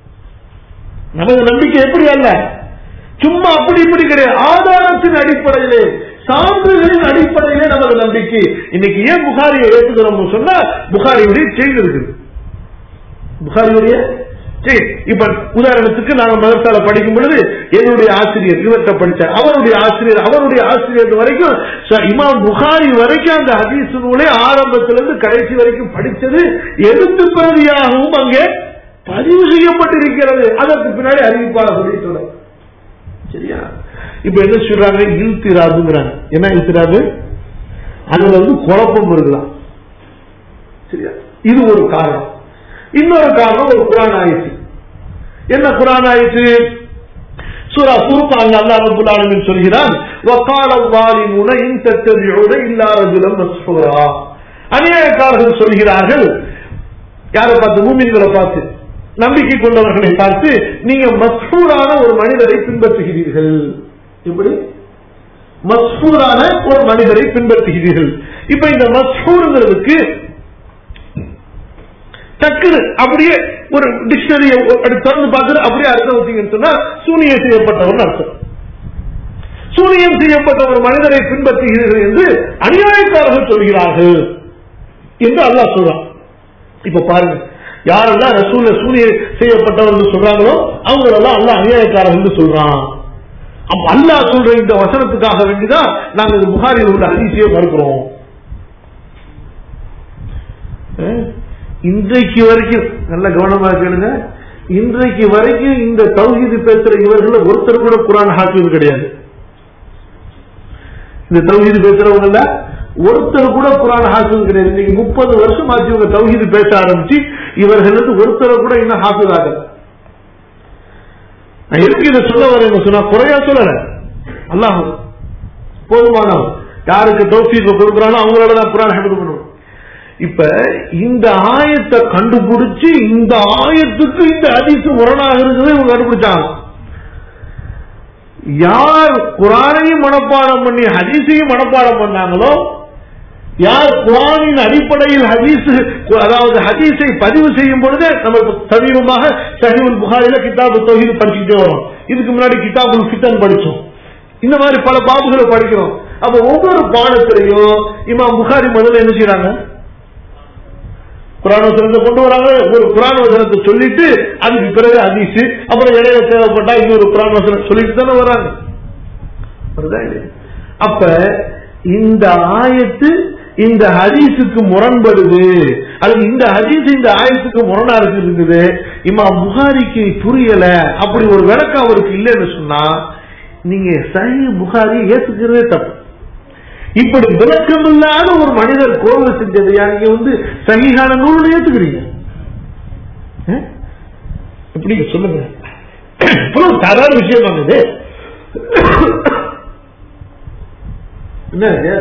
A: நமது நம்பிக்கை எப்படி அல்ல சும்மா அப்படி இப்படி கிடையாது ஆதாரத்தின் அடிப்படையிலே சான்றுகளின் அடிப்படையிலே நமது நம்பிக்கை இன்னைக்கு ஏன் புகாரியை ஏற்றுக்கிறோம் சொன்னா புகாரியுடைய செய்தி இருக்குது புகாரியுடைய இப்ப உதாரணத்துக்கு நாங்க மதத்தால படிக்கும் பொழுது என்னுடைய ஆசிரியர் இவர்கிட்ட படிச்சார் அவருடைய ஆசிரியர் அவருடைய ஆசிரியர் வரைக்கும் இமாம் புகாரி வரைக்கும் அந்த ஹதீஸ் நூலை ஆரம்பத்திலிருந்து கடைசி வரைக்கும் படித்தது எழுத்து பிரதியாகவும் அங்கே பதிவு செய்யப்பட்டிருக்கிறது அதற்கு பின்னாடி அறிவிப்பாளர் சொல்லி சரியா இப்ப என்ன சொல்றாங்க இல்திராதுங்கிறாங்க என்ன இல்திராது அதுல வந்து குழப்பம் இருக்கலாம் சரியா இது ஒரு காரணம் இன்னொரு காரணம் ஒரு குரான் ஆயிடுச்சு என்ன குரான் ஆயிடுச்சு சூரா சுருப்பாங்க அல்லா ரபுல் ஆலமின் சொல்கிறான் வக்கால வாலிமுன இன் தத்தபியூன இல்லா ரஜுலம் மஸ்ஃபூரா அநியாயக்காரர்கள் சொல்கிறார்கள் யாரை பார்த்து மூமின்களை பார்த்து நம்பிக்கை கொண்டவர்களை பார்த்து நீங்க மஸ்பூரான ஒரு மனிதரை பின்பற்றுகிறீர்கள் எப்படி மஸ்பூரான ஒரு மனிதரை பின்பற்றுகிறீர்கள் இப்ப இந்த மஸ்பூருங்கிறதுக்கு டக்குன்னு அப்படியே ஒரு டிக்ஷனரியை திறந்து பார்த்துட்டு அப்படியே அர்த்தம் வச்சீங்கன்னு சொன்னா சூனியம் செய்யப்பட்டவர்னு அர்த்தம் சூனியம் செய்யப்பட்ட ஒரு மனிதரை பின்பற்றுகிறீர்கள் என்று அநியாயக்காரர்கள் சொல்கிறார்கள் என்று அல்லாஹ் சொல்றான் இப்ப பாருங்க யாரெல்லாம் ரசூல சூனிய செய்யப்பட்டவர்கள் சொல்றாங்களோ அவங்களெல்லாம் அல்லாஹ் அநியாயக்காரர்கள் சொல்றான் அப்ப அல்லாஹ் சொல்ற இந்த வசனத்துக்காக வேண்டிதான் நாங்க இந்த புகாரில் உள்ள அதிசய மறுக்கிறோம் அஹ், இன்றைக்கு வரைக்கும் நல்ல கவனமா கேளுங்க இன்றைக்கு வரைக்கும் இந்த தௌஹீது பேசுற இவர்கள் ஒருத்தர் கூட குரான் ஹாஃபிது கிடையாது இந்த தௌஹீது பேசுறவங்கல ஒருத்தர் கூட குரான் ஹாஃபிது கிடையாது இன்னைக்கு முப்பது வருஷம் ஆச்சு இவங்க தௌஹீது பேச ஆரம்பிச்சு இவர்கள் வந்து ஒருத்தரை கூட இன்னும் ஹாஃபிது ஆகல நான் எதுக்கு இதை சொல்ல வரேன் சொன்னா குறையா சொல்லல அல்லாஹ் போதுமானவன் யாருக்கு தௌஃபீக கொடுக்குறானோ அவங்களோட தான் குரான் ஹேபிட் பண்ணுவோம் இப்ப இந்த ஆயத்தை கண்டுபிடிச்சு இந்த ஆயத்துக்கு இந்த அதிசு முரணாக இருக்குது இவங்க கண்டுபிடிச்சாங்க யார் குரானையும் மனப்பாடம் பண்ணி ஹதீஸையும் மனப்பாடம் பண்ணாங்களோ யார் குரானின் அடிப்படையில் ஹதீஸ் அதாவது ஹதீஸை பதிவு செய்யும் பொழுது நம்ம இப்ப சமீபமாக சஹீவுல் புகாரில கிதாபு தொகுதி படிச்சுட்டே வரோம் இதுக்கு முன்னாடி கிதாபுல் ஃபித்தன் படிச்சோம் இந்த மாதிரி பல பாபுகளை படிக்கிறோம் அப்ப ஒவ்வொரு பாடத்திலையும் இமாம் புகாரி முதல்ல என்ன செய்யறாங்க குரான் வசனத்தை கொண்டு வராங்க ஒரு குரான் வசனத்தை சொல்லிட்டு அதுக்கு பிறகு ஹதீஸ் அப்புறம் இடையில தேவைப்பட்டா இன்னொரு குரான் வசனம் சொல்லிட்டு தானே வராங்க வருதா இல்லையா? அப்ப இந்த ஆயத்து இந்த ஹதீஸுக்கு முரண்படுது அல்லது இந்த ஹதீஸ் இந்த ஆயத்துக்கு முரணா இருக்குது இம்மா புகாரிக்கு புரியல அப்படி ஒரு விளக்கம் அவருக்கு இல்லைன்னு சொன்னா நீங்க சஹி புகாரி ஏத்துக்கிறதே தப்பு இப்படி விளக்கம் இல்லாத ஒரு மனிதர் கோவில் செஞ்சதையா நீங்க வந்து சகிகான நூல் ஏத்துக்கிறீங்க அஹ்? எப்படி சொல்லுங்க இவ்வளவு சாதாரண விஷயம் இது என்ன இது?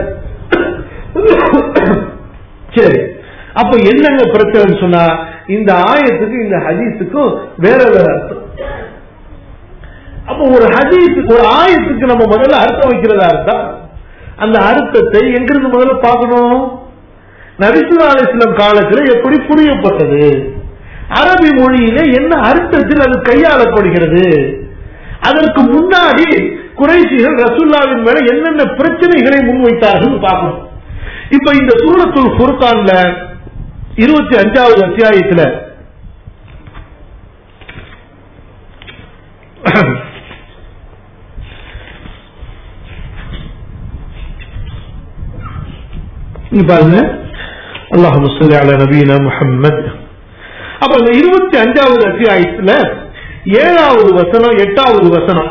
A: சரி அப்ப என்னங்க பிரச்சனை சொன்னா இந்த ஆயத்துக்கு இந்த ஹதீஸுக்கும் வேற வேற அர்த்தம் அப்ப ஒரு ஹதீஸ் ஒரு ஆயத்துக்கு நம்ம முதல்ல அர்த்தம் வைக்கிறதா இருந்தா அந்த அர்த்தத்தை எங்கிருந்து முதல்ல பார்க்கணும் நபிசுல்லா அலிஸ்லாம் காலத்தில் எப்படி புரியப்பட்டது அரபி மொழியில என்ன அர்த்தத்தில் அது கையாளப்படுகிறது அதற்கு முன்னாடி குறைசிகள் ரசூல்லாவின் மேல என்னென்ன பிரச்சனைகளை முன்வைத்தார்கள் பார்க்கணும் இப்ப இந்த சூரத்துல் ஃபுர்கான்ல இருபத்தி அஞ்சாவது அத்தியாயத்துல இங்க பாருங்க அல்லாஹு சொல்லி அல நபீன முஹம்மத் அப்ப இந்த இருபத்தி அஞ்சாவது அத்தியாயத்துல ஏழாவது வசனம் எட்டாவது வசனம்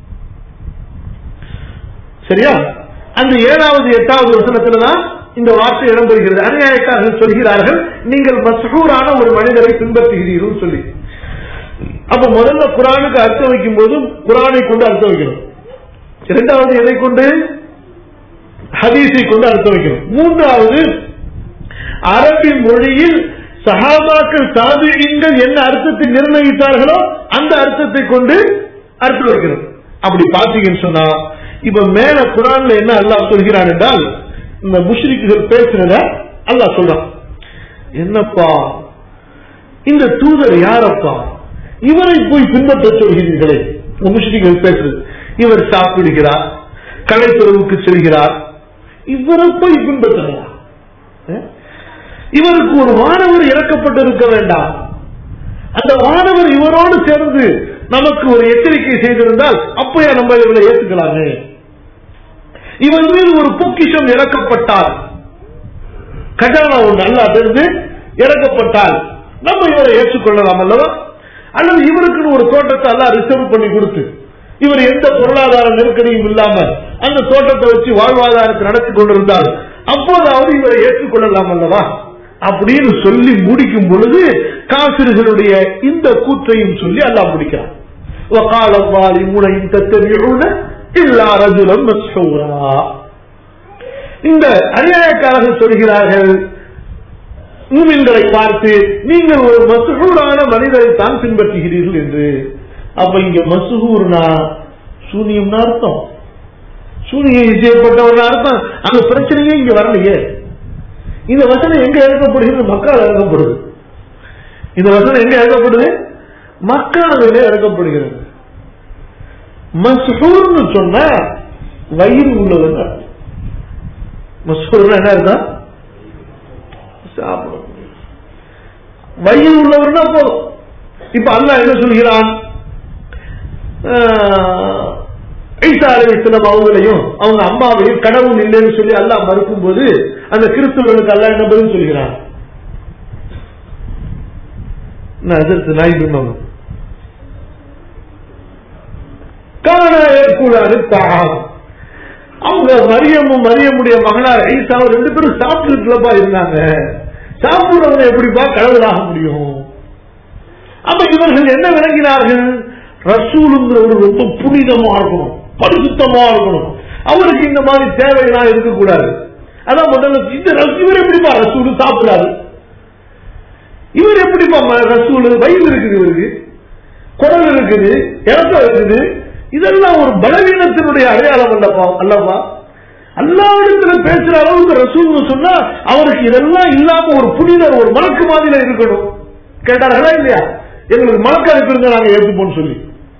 A: சரியா அந்த ஏழாவது எட்டாவது வசனத்துல தான் இந்த வார்த்தை இடம்பெறுகிறது அநியாயக்காரர்கள் சொல்கிறார்கள் நீங்கள் மசூரான ஒரு மனிதரை பின்பற்றுகிறீர்கள் சொல்லி அப்ப முதல்ல குரானுக்கு அர்த்தம் வைக்கும் போது குரானை கொண்டு அர்த்தம் வைக்கணும் இரண்டாவது எதை கொண்டு ஹதீஸை கொண்டு அர்த்தம் வைக்கணும் மூன்றாவது அரபி மொழியில் சஹாபாக்கள் தாபியங்கள் என்ன அர்த்தத்தை நிர்ணயித்தார்களோ அந்த அர்த்தத்தை கொண்டு அர்த்தம் வைக்கணும் அப்படி பார்த்தீங்கன்னு சொன்னா இப்ப மேல குரான்ல என்ன அல்லாஹ் சொல்கிறான் என்றால் இந்த முஷ்ரிக்குகள் பேசுனத அல்லாஹ் சொல்றான் என்னப்பா இந்த தூதர் யாரப்பா இவரை போய் பின்பற்ற சொல்கிறீர்களே இந்த முஷ்ரிக்குகள் பேசுறது இவர் சாப்பிடுகிறார் கலைத்துறவுக்கு செல்கிறார் இவரை போய் பின்பற்றலாம் இவருக்கு ஒரு மாணவர் இறக்கப்பட்டிருக்க வேண்டாம் அந்த மாணவர் இவரோடு சேர்ந்து நமக்கு ஒரு எச்சரிக்கை செய்திருந்தால் அப்பயா நம்ம இவரை ஏற்றுக்கலாமே இவர் மீது ஒரு பொக்கிஷம் இறக்கப்பட்டால் கஜானா ஒன்று அல்லாட்டிருந்து இறக்கப்பட்டால் நம்ம இவரை ஏற்றுக்கொள்ளலாம் அல்லவா அல்லது இவருக்குன்னு ஒரு தோட்டத்தை எல்லாம் ரிசர்வ் பண்ணி கொடுத்து இவர் எந்த பொருளாதார நெருக்கடியும் இல்லாம அந்த தோட்டத்தை வச்சு வாழ்வாதாரத்தை நடத்தி கொண்டிருந்தால் அப்போதாவது இவரை ஏற்றுக்கொள்ளலாம் அல்லவா அப்படின்னு சொல்லி முடிக்கும் பொழுது காசிர்களுடைய இந்த கூற்றையும் சொல்லி அல்லாஹ் முடிக்கிறான் وقال الظالمون إن تتبعون إلا رجلا مسحورا இந்த அநியாயக்காரர்கள் சொல்கிறார்கள் மூமின்களை பார்த்து நீங்கள் ஒரு மசுகூரான மனிதரை தான் பின்பற்றுகிறீர்கள் என்று அப்ப இங்க மசுகூர்னா சூனியம்னா அர்த்தம் சூனியம் செய்யப்பட்டவன் அர்த்தம் அந்த பிரச்சனையே இங்க வரலையே இந்த வசனம் எங்க இறக்கப்படுகிறது மக்கள் இறக்கப்படுது இந்த வசனம் எங்க இறக்கப்படுது மக்காவிலே இறக்கப்படுகிறது மஸ்ஹூர்னு சொன்னா வயிறு உள்ளவன் அர்த்தம். மஸ்ஹூர்னா என்ன அர்த்தம் சாப்பிடும் வயிறு உள்ளவர்னா போதும் இப்ப அல்லாஹ் என்ன சொல்கிறான் ஆஹ், ஈசா அலைஹிஸ்ஸலாம் அவங்களையும் அவங்க அம்மாவையும் கடவுள் இல்லைன்னு சொல்லி அல்லாஹ் மறுக்கும் போது அந்த கிறிஸ்தவர்களுக்கு அல்லாஹ் என்ன பதில் சொல்கிறான் நான் எதிர்த்து நாய் சொன்னோம் காண ஏற்கூடாது தாகம் அவங்க மரியமும் மரியமுடைய மகனார் ஈசாவும் ரெண்டு பேரும் சாப்பிட்டுலப்பா இருந்தாங்க சாப்பிடுறவங்க எப்படிப்பா கடவுளாக முடியும் அப்ப இவர்கள் என்ன விளங்கினார்கள் ரசூலுங்கிற ஒரு ரொம்ப புனிதமா இருக்கணும் பரிசுத்தமா இருக்கணும் அவருக்கு இந்த மாதிரி தேவையெல்லாம் இருக்கக்கூடாது அதான் முதல்ல இந்த ரசூ- இவர் எப்படிப்பா ரசூலு சாப்பிடாது இவர் எப்படிப்பா ம- ரசூலு வயிறு இருக்குது இவருக்கு குரல் இருக்குது இறக்கம் இருக்குது இதெல்லாம் ஒரு பலவீனத்தினுடைய அடையாளம் அல்லப்பா அல்லவா அல்லாவிடத்துல பேசுற அளவுக்கு ரசூல்னு சொன்னா அவருக்கு இதெல்லாம் இல்லாம ஒரு புனிதர் ஒரு மலக்கு மாதிரில இருக்கணும் கேட்டார்களா இல்லையா எங்களுக்கு மலக்கு அனுப்பிருங்க நாங்க ஏற்றுப்போம்னு சொல்லி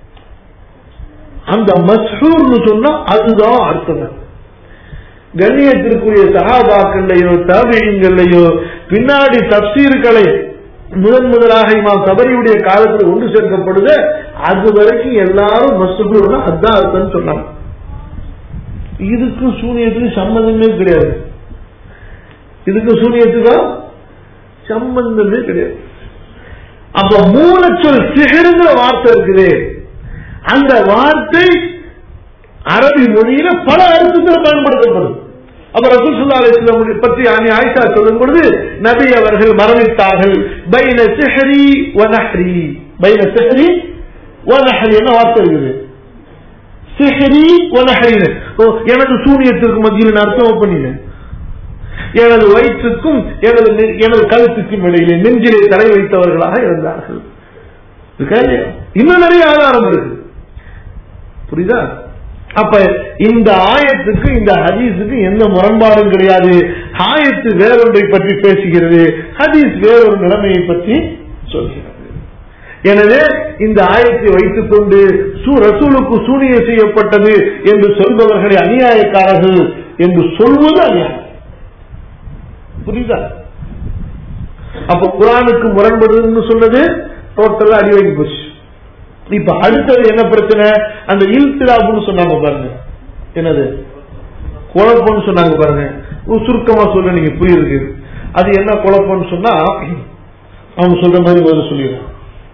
A: அந்த மஸ்ஹூர்னு சொன்னா அதுதான் அர்த்தம் கண்ணியத்திற்குரிய சகாபாக்கள்லையோ தாபியங்கள்லையோ பின்னாடி தப்சீர்களை முதன் முதலாக இமாம் சபரியுடைய காலத்தில் ஒன்று சேர்க்கப்படுது அது வரைக்கும் எல்லாரும் மஸ்ஹூர்னா அதுதான் அர்த்தம்னு சொன்னாங்க இதுக்கும் சூனியத்துக்கும் சம்பந்தமே கிடையாது இதுக்கும் சூனியத்துக்கும் சம்பந்தமே கிடையாது அப்ப மூலச்சொல் சிகருங்கிற வார்த்தை இருக்குது அந்த வார்த்தை அரபி மொழியில பல அர்த்தத்தில் பயன்படுத்தப்படும் அப்ப ரசூல் ஸல்லல்லாஹு அலைஹி வஸல்லம் பற்றி அனி ஆயிஷா சொல்லும் பொழுது நபி அவர்கள் மரணித்தார்கள் பைன சிஹரி வ நஹ்ரி பைன சிஹரி வ நஹ்ரி என்ன வார்த்தை இருக்குது சிஹரி வ நஹ்ரின்னு ஓ, எனது சூனியத்திற்கு மத்தியில் நான் அர்த்தம் பண்ணினேன் எனது வயிற்றுக்கும் எனது நெ- எனது கழுத்துக்கும் இடையிலே நெஞ்சிலே தலை வைத்தவர்களாக இருந்தார்கள் இருக்கா இல்லையா? இன்னும் நிறைய ஆதாரம் இருக்கு புரியுதா அப்ப இந்த ஆயத்துக்கு இந்த ஹதீஸுக்கு எந்த முரண்பாடும் கிடையாது ஆயத்து வேறொன்றை பற்றி பேசுகிறது ஹதீஸ் வேறொரு நிலைமையை பற்றி சொல்கிறது எனவே இந்த ஆயத்தை வைத்துக் கொண்டு சு- ரசூலுக்கு சூனிய செய்யப்பட்டது என்று சொல்பவர்களை அநியாயக்காரர்கள் என்று சொல்வது அநியாயம் புரியுதா அப்ப குரானுக்கு முரண்படுதுன்னு சொன்னது டோட்டலா அடி வாங்கி போச்சு இப்ப அடுத்தது என்ன பிரச்சனை அந்த இல்திராபுன்னு சொன்னாங்க பாருங்க என்னது குழப்பம்னு சொன்னாங்க பாருங்க ஒரு சுருக்கமா சொல்ல நீங்க புரியுது அது என்ன குழப்பம்னு சொன்னா அவங்க சொல்ற மாதிரி முதல்ல சொல்லிடுறேன்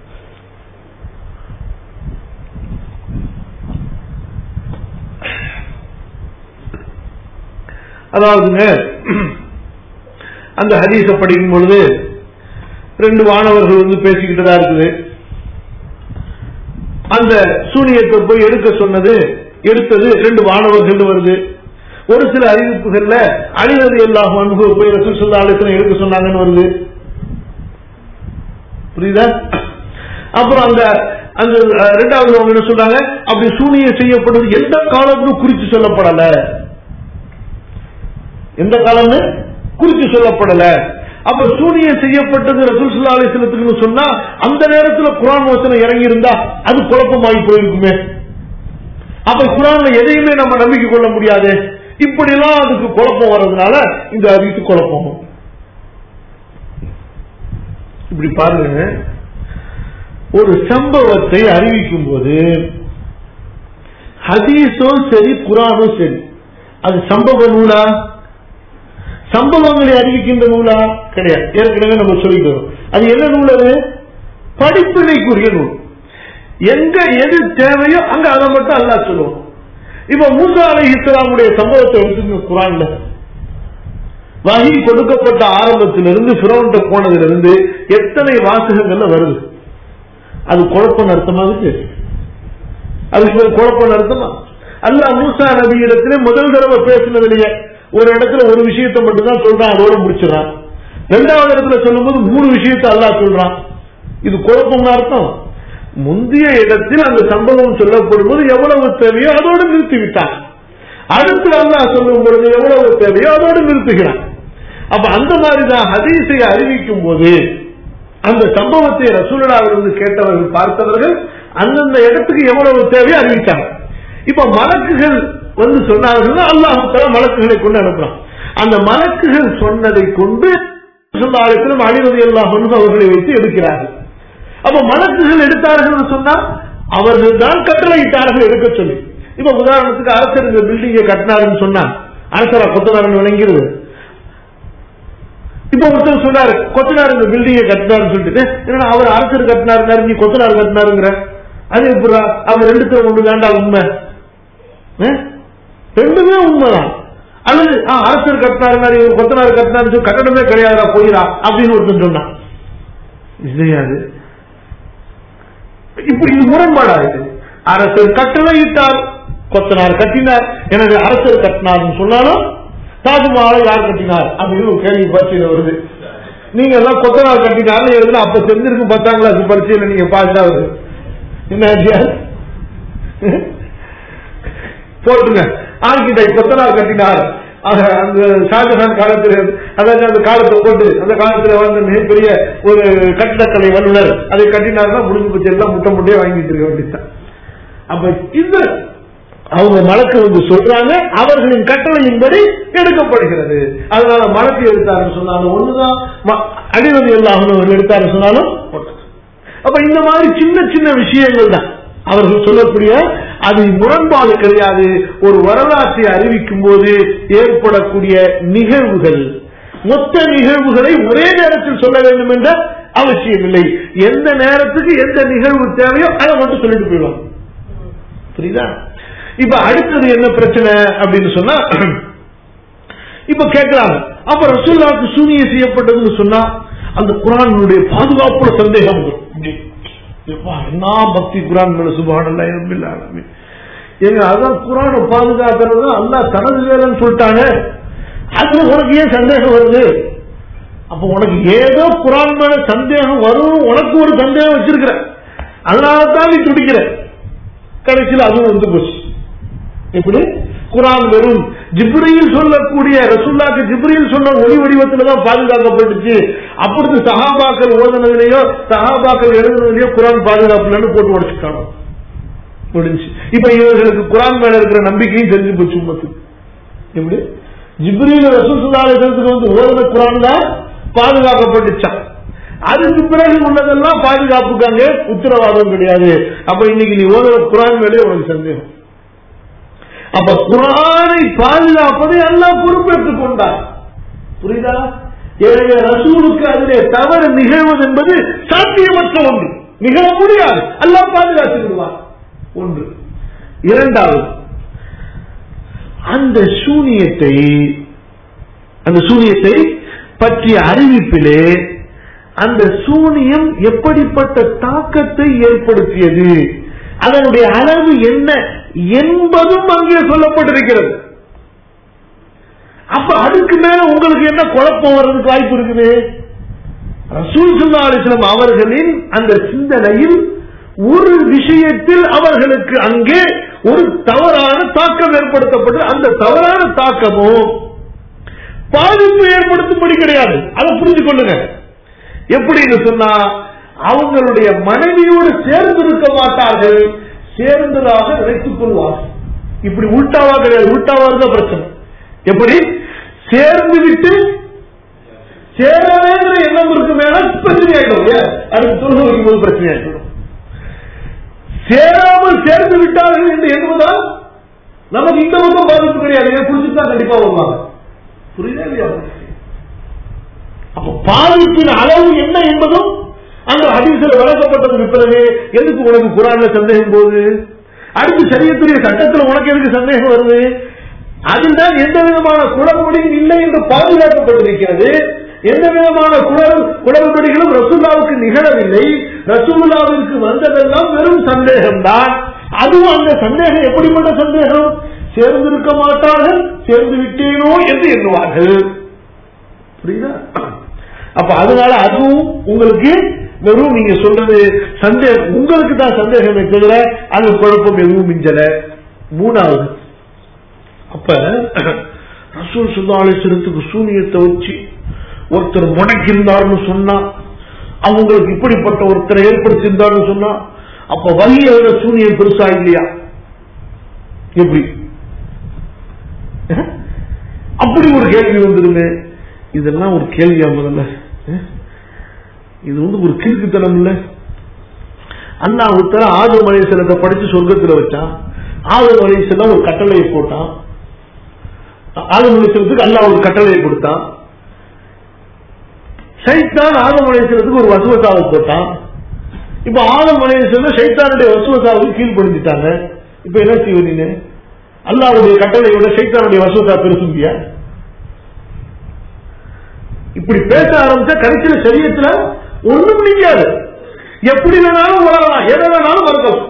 A: அதாவதுங்க அந்த ஹதீஸ படிக்கும் பொழுது ரெண்டு மாணவர்கள் வந்து பேசிக்கிட்டு தான் இருக்குது அந்த சூனியத்தை போய் எடுக்க சொன்னது எடுத்தது ரெண்டு மாணவர்கள் வருது ஒரு சில அறிவிப்புகள்ல அழிவது எல்லாம் அன்பு போய் ரசூல் சொல்லா ஆலோசனை எடுக்க சொன்னாங்கன்னு வருது புரியுதா அப்புறம் அந்த அந்த அஹ், ரெண்டாவது அவங்க என்ன சொன்னாங்க அப்படி சூனியம் செய்யப்படுவது எந்த காலம்னு குறித்து சொல்லப்படல எந்த காலம்னு குறித்து சொல்லப்படல அப்ப சூனியம் செய்யப்பட்டது ரசூல் சுல்லா அலிஸ்லத்துக்குன்னு சொன்னா அந்த நேரத்துல குரான் வசனம் இறங்கி இருந்தா அது குழப்பமாகி போயிருக்குமே அப்ப குரான்ல எதையுமே நம்ம நம்பிக்கை கொள்ள முடியாது இப்படி எல்லாம் அதுக்கு குழப்பம் வர்றதுனால இந்த அறிவித்து குழப்பம் இப்படி பாருங்க ஒரு சம்பவத்தை அறிவிக்கும் போது ஹதீஸும் சரி குரானும் சரி அது சம்பவ நூலா சம்பவங்களை அறிவிக்கின்ற நூலா கிடையாது ஏற்கனவே நம்ம சொல்லிக்கிறோம் அது என்ன நூல் அது படிப்பினைக்குரிய நூல் எங்க எது தேவையோ அங்க அதை மட்டும் அல்லாஹ் சொல்லுவோம் இப்ப மூசா அலை இஸ்லாமுடைய சம்பவத்தை எடுத்துங்க குரான்ல வகி கொடுக்கப்பட்ட ஆரம்பத்திலிருந்து பிறவன்ட்ட போனதிலிருந்து எத்தனை வாசகங்கள்ல வருது அது குழப்பம் அர்த்தமா இருக்கு அதுக்கு குழப்பம் அர்த்தமா அல்லாஹ் மூசா நபி இடத்துல முதல் தடவை பேசினதுலயே ஒரு இடத்துல ஒரு விஷயத்தை மட்டும் தான் சொல்றான் அதோட முடிச்சிடறான் ரெண்டாவது இடத்துல சொல்லும்போது மூணு விஷயத்தை அல்லாஹ் சொல்றான் இது குழப்பம்னு அர்த்தம் முந்தைய இடத்தில் அந்த சம்பவம் சொல்லப்படும் போது எவ்வளவு தேவையோ அதோடு நிறுத்தி விட்டான் அடுத்து அல்லாஹ் சொல்லும் பொழுது எவ்வளவு தேவையோ அதோடு நிறுத்துகிறான் அப்ப அந்த மாதிரிதான் ஹதீஸை அறிவிக்கும் போது அந்த சம்பவத்தை ரசூலனாவிலிருந்து கேட்டவர்கள் பார்த்தவர்கள் அந்தந்த இடத்துக்கு எவ்வளவு தேவையோ அறிவித்தாங்க இப்ப மலக்குகள் வந்து சொன்னார்கள் அல்லாஹால மலக்குகளை கொண்டு அனுப்புறான் அந்த மலக்குகள் சொன்னதை கொண்டு சொல்லாலும் அழிவது எல்லாம் அவர்களை வைத்து எடுக்கிறார்கள் அப்ப மலக்குகள் எடுத்தார்கள் சொன்னா அவர்கள் தான் கட்டளையிட்டார்கள் எடுக்க சொல்லி இப்ப உதாரணத்துக்கு அரசர் இந்த பில்டிங்கை கட்டினாருன்னு சொன்னா அரசரா கொத்தனாரன் விளங்கிறது இப்ப ஒருத்தர் சொன்னாரு கொத்தனார் இந்த பில்டிங்கை கட்டினாருன்னு சொல்லிட்டு ஏன்னா அவர் அரசர் கட்டினாரு நீ கொத்தனார் கட்டினாருங்கிற அது எப்படி அவர் ரெண்டுத்துல ஒன்று தாண்டா உண்மை ரெண்டுமே உண்மைதான் அல்லது அரசர் கட்டினாரு இவர் கொத்தனார் கட்டினாரு கட்டணமே கிடையாதா போயிடா அப்படின்னு ஒருத்தர் சொன்னான் கிடையாது இப்படி இது முரண்பாடா இது அரசர் கட்டளையிட்டார் கொத்தனார் கட்டினார் எனவே அரசர் கட்டினார் சொன்னாலும் தாஜ்மஹாலை யார் கட்டினார் அப்படின்னு ஒரு கேள்வி பரிசையில வருது நீங்க எல்லாம் கொத்தனார் கட்டினார்னு எழுதுனா அப்ப தெரிஞ்சிருக்கும் பத்தாம் கிளாஸ் பரிசையில நீங்க பாஸ் ஆகுது என்ன போட்டுங்க ஆர்கிடெக்ட் கொத்தனார் கட்டினார் அந்த ஷாஜஹான் காலத்தில் அதாவது அந்த காலத்தை போட்டு அந்த காலத்துல வந்து மிகப்பெரிய ஒரு கட்டிடக்கலை வல்லுநர் அதை கட்டினார்னா முடிஞ்சு போச்சு எல்லாம் முட்டை முட்டையே வாங்கிட்டு இருக்க வேண்டியதான் அப்ப இந்த அவங்க மலக்கு வந்து சொல்றாங்க அவர்களின் கட்டளையின்படி எடுக்கப்படுகிறது அதனால மலக்கு எடுத்தாருன்னு சொன்னாலும் ஒண்ணுதான் அடிவது எல்லாம் எடுத்தாரு சொன்னாலும் அப்ப இந்த மாதிரி சின்ன சின்ன விஷயங்கள் தான் அவர்கள் சொல்லக்கூடிய அது முரண்பாடு கிடையாது ஒரு வரலாற்றை அறிவிக்கும் போது ஏற்படக்கூடிய நிகழ்வுகள் மொத்த நிகழ்வுகளை ஒரே நேரத்தில் சொல்ல வேண்டும் என்ற அவசியம் இல்லை எந்த நேரத்துக்கு எந்த நிகழ்வு தேவையோ அதை மட்டும் சொல்லிட்டு போயிடுவாங்க புரியுதா இப்ப அடுத்தது என்ன பிரச்சனை அப்படின்னு சொன்னா இப்ப கேட்கிறாங்க அப்ப ரசூல்லாவுக்கு சூனிய செய்யப்பட்டதுன்னு சொன்னா அந்த குரானுடைய பாதுகாப்புல சந்தேகம் என்ன பக்தி குரான் மேல சுபானல்லா இருமில்லாமே எங்க அதான் குரானை பாதுகாக்கிறது அல்லா தனது வேலைன்னு சொல்லிட்டாங்க அதுல உனக்கு ஏன் சந்தேகம் வருது அப்ப உனக்கு ஏதோ குரான் மேல சந்தேகம் வரும் உனக்கு ஒரு சந்தேகம் வச்சிருக்கிற அதனால தான் நீ துடிக்கிற கடைசியில் அதுவும் வந்து போச்சு எப்படி குரான் வெறும் ஜிப்ரியில் சொல்லக்கூடிய ரசுல்லாக்கு ஜிப்ரியில் சொன்ன ஒளி வடிவத்துல தான் பாதுகாக்கப்பட்டுச்சு அப்படி சஹாபாக்கள் ஓதுனதுலயோ சஹாபாக்கள் எழுதுனதுலயோ குரான் பாதுகாப்புலன்னு போட்டு உடச்சுட்டாங்க முடிஞ்சு இப்ப இவர்களுக்கு குரான் மேல இருக்கிற நம்பிக்கையும் தெரிஞ்சு போச்சு உமத்துக்கு எப்படி ஜிப்ரியில் ரசூசுல்லாத்துக்கு வந்து ஓதுன குரான் தான் பாதுகாக்கப்பட்டுச்சான் அதுக்கு பிறகு உள்ளதெல்லாம் பாதுகாப்புக்காங்க உத்தரவாதம் கிடையாது அப்ப இன்னைக்கு நீ ஓதுற குரான் மேலே உனக்கு சந்தேகம் அப்ப குரானை பாதுகாப்பதை எல்லாம் பொறுப்பேற்றுக் கொண்டார் புரியுதா எனவே ரசூலுக்கு அதிலே தவறு நிகழ்வது என்பது சாத்தியமற்ற ஒன்று நிகழ முடியாது எல்லாம் பாதுகாத்து விடுவார் ஒன்று இரண்டாவது அந்த சூனியத்தை அந்த சூனியத்தை பற்றிய அறிவிப்பிலே அந்த சூனியம் எப்படிப்பட்ட தாக்கத்தை ஏற்படுத்தியது அதனுடைய அளவு என்ன என்பதும் அங்கே சொல்லப்பட்டிருக்கிறது அப்ப அதுக்கு மேல உங்களுக்கு என்ன குழப்பம் வர்றதுக்கு வாய்ப்பு இருக்குது ரசூல் சுல்லா அலிஸ்லாம் அவர்களின் அந்த சிந்தனையில் ஒரு விஷயத்தில் அவர்களுக்கு அங்கே ஒரு தவறான தாக்கம் ஏற்படுத்தப்பட்டு அந்த தவறான தாக்கமும் பாதிப்பு ஏற்படுத்தும்படி கிடையாது அதை புரிஞ்சு கொள்ளுங்க எப்படின்னு சொன்னா அவங்களுடைய மனைவியோடு சேர்ந்திருக்க மாட்டார்கள் சேர்ந்ததாக நினைத்துக் கொள்வார்கள் இப்படி உள்டாவா கிடையாது உள்டாவா இருந்த பிரச்சனை எப்படி சேர்ந்து விட்டு சேரவேங்கிற எண்ணம் இருக்கு மேல பிரச்சனை ஆயிடும் அதுக்கு தொழில் வைக்கும் போது பிரச்சனை ஆயிடும் சேராமல் சேர்ந்து விட்டார்கள் என்று எண்ணுவதால் நமக்கு இந்த பக்கம் பாதிப்பு கிடையாது ஏன் குடிச்சுதான் கண்டிப்பா வருவாங்க புரியுதா இல்லையா அப்ப பாதிப்பின் அளவு என்ன என்பதும் அந்த ஹதீஸில் வழங்கப்பட்டதுக்கு பிறகு எதுக்கு உனக்கு குரான்ல சந்தேகம் போகுது அடுத்து சரியத்துடைய சட்டத்தில் உனக்கு எதுக்கு சந்தேகம் வருது அதில் தான் எந்த விதமான குளறுபடியும் இல்லை என்று பாதுகாக்கப்பட்டிருக்கிறது எந்த விதமான குளறு குளறுபடிகளும் ரசூல்லாவுக்கு நிகழவில்லை ரசூல்லாவிற்கு வந்ததெல்லாம் வெறும் சந்தேகம் தான் அதுவும் அந்த சந்தேகம் எப்படிப்பட்ட சந்தேகம் சேர்ந்திருக்க மாட்டார்கள் சேர்ந்து விட்டேனோ என்று எண்ணுவார்கள் புரியுதா அப்ப அதனால அதுவும் உங்களுக்கு வெறும் நீங்க சொல்றது சந்தேகம் உங்களுக்கு தான் சந்தேகமே தவிர அது குழப்பம் எதுவும் மிஞ்சல மூணாவது அப்ப ரசூல் சுல்லாலேஸ்வரத்துக்கு சூனியத்தை வச்சு ஒருத்தர் முடக்கியிருந்தார்னு சொன்னா அவங்களுக்கு இப்படிப்பட்ட ஒருத்தரை ஏற்படுத்தியிருந்தான்னு சொன்னா அப்ப வலிய விட சூனியம் பெருசா இல்லையா எப்படி அஹ்? அப்படி ஒரு கேள்வி வந்துருங்க இதெல்லாம் ஒரு கேள்வியா முதல்ல அஹ்? இது வந்து ஒரு கிறுக்குத்தனம் இல்ல அல்லாஹ் உத்தர ஆது மலேசலத்தை படிச்சு சொர்க்கத்துல வச்சான் ஆது மலேசலம் ஒரு கட்டளையை போட்டான் ஆது மலேசலத்துக்கு அல்லாஹ் ஒரு கட்டளையை கொடுத்தான் சைத்தான் ஆதம் மலேசலத்துக்கு ஒரு வசுவசாவை போட்டான் இப்ப ஆதம் மலேசலம் சைத்தானுடைய வசுவசாவுக்கு கீழ்படுத்திட்டாங்க இப்ப என்ன செய்வீங்க அல்லாவுடைய கட்டளையோட சைத்தானுடைய வசுவசா பெருசும்பியா இப்படி பேச ஆரம்பிச்சா கடைசியில சரியத்துல ஒண்ணும் முடியாது எப்படி வேணாலும் வளரலாம் எதை வேணாலும் மறுக்கலாம்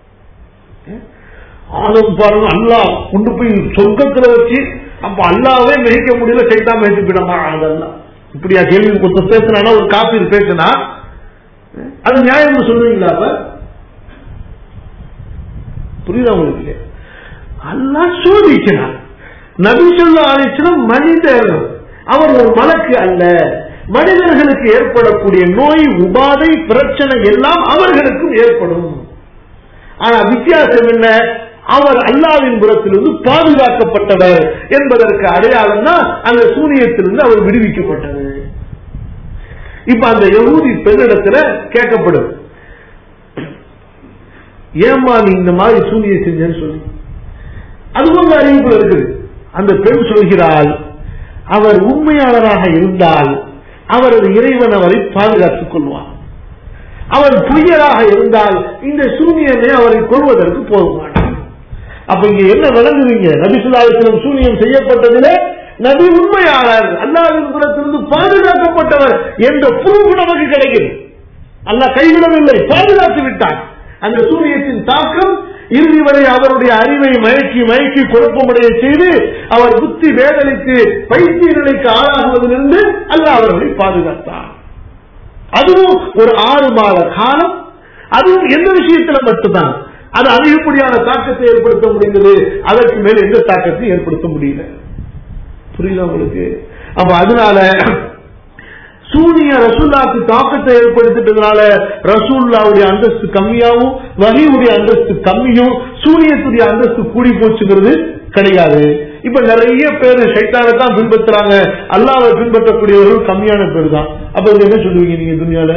A: ஆதம் பாருங்க அல்லாஹ் கொண்டு போய் சொர்க்கத்துல வச்சு அப்ப அல்லாவே மிதிக்க முடியல சைத்தான் மிதிச்சு விடமா அதெல்லாம் இப்படியா கேள்வி கொஞ்சம் பேசினா ஒரு காப்பீர் பேசினா அது நியாயம் சொல்லுவீங்களா அப்ப புரியுதா உங்களுக்கு அல்லா சோதிக்கிறார் நபி சொல்ல ஆரம்பிச்சுன்னா மனிதர் அவர் ஒரு மலக்கு அல்ல மனிதர்களுக்கு ஏற்படக்கூடிய நோய் உபாதை பிரச்சனை எல்லாம் அவர்களுக்கும் ஏற்படும் ஆனா வித்தியாசம் என்ன அவர் அல்லாவின் புறத்திலிருந்து பாதுகாக்கப்பட்டவர் என்பதற்கு அடையாளம் தான் அந்த சூனியத்திலிருந்து அவர் விடுவிக்கப்பட்டது இப்ப அந்த யகூதி பெண்ணிடத்துல கேட்கப்படும் ஏமா நீ இந்த மாதிரி சூனியை செஞ்சேன்னு சொல்லி அதுவும் அறிவிப்பு இருக்குது அந்த பெண் சொல்கிறாள் அவர் உண்மையாளராக இருந்தால் அவரது இறைவன் அவரை பாதுகாத்துக் கொள்வார் அவர் பொய்யராக இருந்தால் இந்த சூனியமே அவரை கொள்வதற்கு போதுமான அப்ப இங்க என்ன விளங்குவீங்க நபிசுல்லாவிடம் சூனியம் செய்யப்பட்டதிலே நபி உண்மையாளர் அல்லாவின் புறத்திலிருந்து பாதுகாக்கப்பட்டவர் என்ற புரூப் நமக்கு கிடைக்குது அல்லாஹ் கைவிடவில்லை பாதுகாத்து விட்டான் அந்த சூரியத்தின் தாக்கம் இறுதி வரை அவருடைய அறிவை மயக்கி மயக்கி குழப்பமடைய செய்து அவர் புத்தி வேதனைக்கு பைத்திய நிலைக்கு ஆளாகுவதிலிருந்து அல்லாஹ் அவர்களை பாதுகாத்தார் அதுவும் ஒரு ஆறு மாத காலம் அதுவும் எந்த விஷயத்துல மட்டும்தான் அது அதிகப்படியான தாக்கத்தை ஏற்படுத்த முடிந்தது அதற்கு மேல் எந்த தாக்கத்தையும் ஏற்படுத்த முடியல புரியுதா உங்களுக்கு அப்ப அதனால சூனிய ரசூல்லாக்கு தாக்கத்தை ஏற்படுத்திட்டதுனால ரசூல்லாவுடைய அந்தஸ்து கம்மியாகவும் வகையுடைய அந்தஸ்து கம்மியும் சூனியத்துடைய அந்தஸ்து கூடி போச்சுங்கிறது கிடையாது இப்ப நிறைய பேர் சைத்தானை தான் பின்பற்றுறாங்க அல்லாவை பின்பற்றக்கூடியவர்கள் கம்மியான பேர் தான் அப்ப இது என்ன சொல்லுவீங்க நீங்க துணியால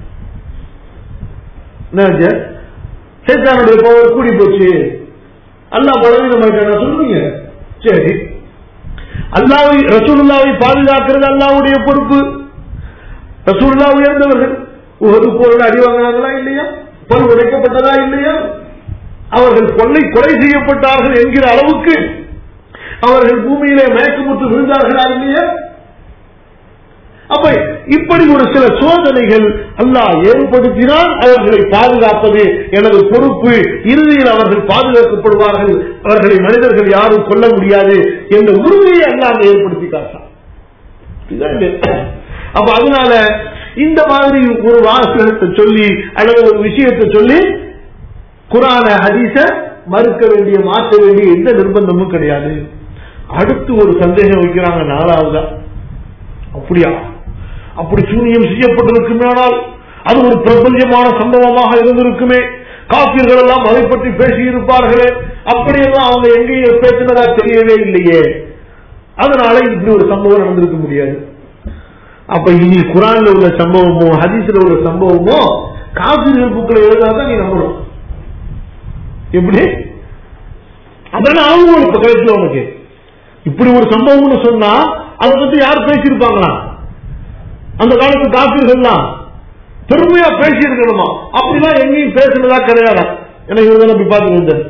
A: என்ன சைத்தானுடைய பவர் கூடி போச்சு அல்லா பலவீனமாயிட்டான சொல்லுவீங்க சரி அல்லாவை ரசூலுல்லாவை பாதுகாக்கிறது அல்லாவுடைய பொறுப்பு ரசூல்லா உயர்ந்தவர்கள் உகது போரில் அடி வாங்கினாங்களா இல்லையா பொருள் உடைக்கப்பட்டதா இல்லையா அவர்கள் கொள்ளை கொலை செய்யப்பட்டார்கள் என்கிற அளவுக்கு அவர்கள் பூமியிலே மயக்கமுற்று விழுந்தார்களா இல்லையா அப்ப இப்படி ஒரு சில சோதனைகள் அல்லாஹ் ஏற்படுத்தினால் அவர்களை பாதுகாப்பது எனது பொறுப்பு இறுதியில் அவர்கள் பாதுகாக்கப்படுவார்கள் அவர்களை மனிதர்கள் யாரும் கொல்ல முடியாது என்ற உறுதியை அல்லாஹ் ஏற்படுத்தி காட்டான் அப்ப அதனால இந்த மாதிரி ஒரு வாசகத்தை சொல்லி அல்லது ஒரு விஷயத்தை சொல்லி குரான ஹதீச மறுக்க வேண்டிய மாற்ற வேண்டிய எந்த நிர்பந்தமும் கிடையாது அடுத்து ஒரு சந்தேகம் வைக்கிறாங்க நாலாவதா அப்படியா அப்படி சூனியம் செய்யப்பட்டிருக்குமேனால் அது ஒரு பிரபஞ்சமான சம்பவமாக இருந்திருக்குமே காப்பீர்கள் எல்லாம் அதை பற்றி பேசியிருப்பார்களே அப்படியெல்லாம் அவங்க எங்கேயும் பேசினதா தெரியவே இல்லையே அதனால இப்படி ஒரு சம்பவம் நடந்திருக்க முடியாது அப்ப இனி குரான்ல உள்ள சம்பவமோ ஹதீஸ்ல உள்ள சம்பவமோ காப்பீர்கள் புக்களை எழுதாதான் நீ நம்பணும் எப்படி அதெல்லாம் அவங்க ஒரு கழிச்சு உனக்கு இப்படி ஒரு சம்பவம்னு சொன்னா அதை பத்தி யார் பேசியிருப்பாங்களா அந்த காலத்து காப்பீர்கள்லாம் பெருமையா பேசி இருக்கணுமா அப்படிலாம் எங்கேயும் பேசுனதா கிடையாது எனக்கு இவங்க போய் பார்த்து வந்தேன்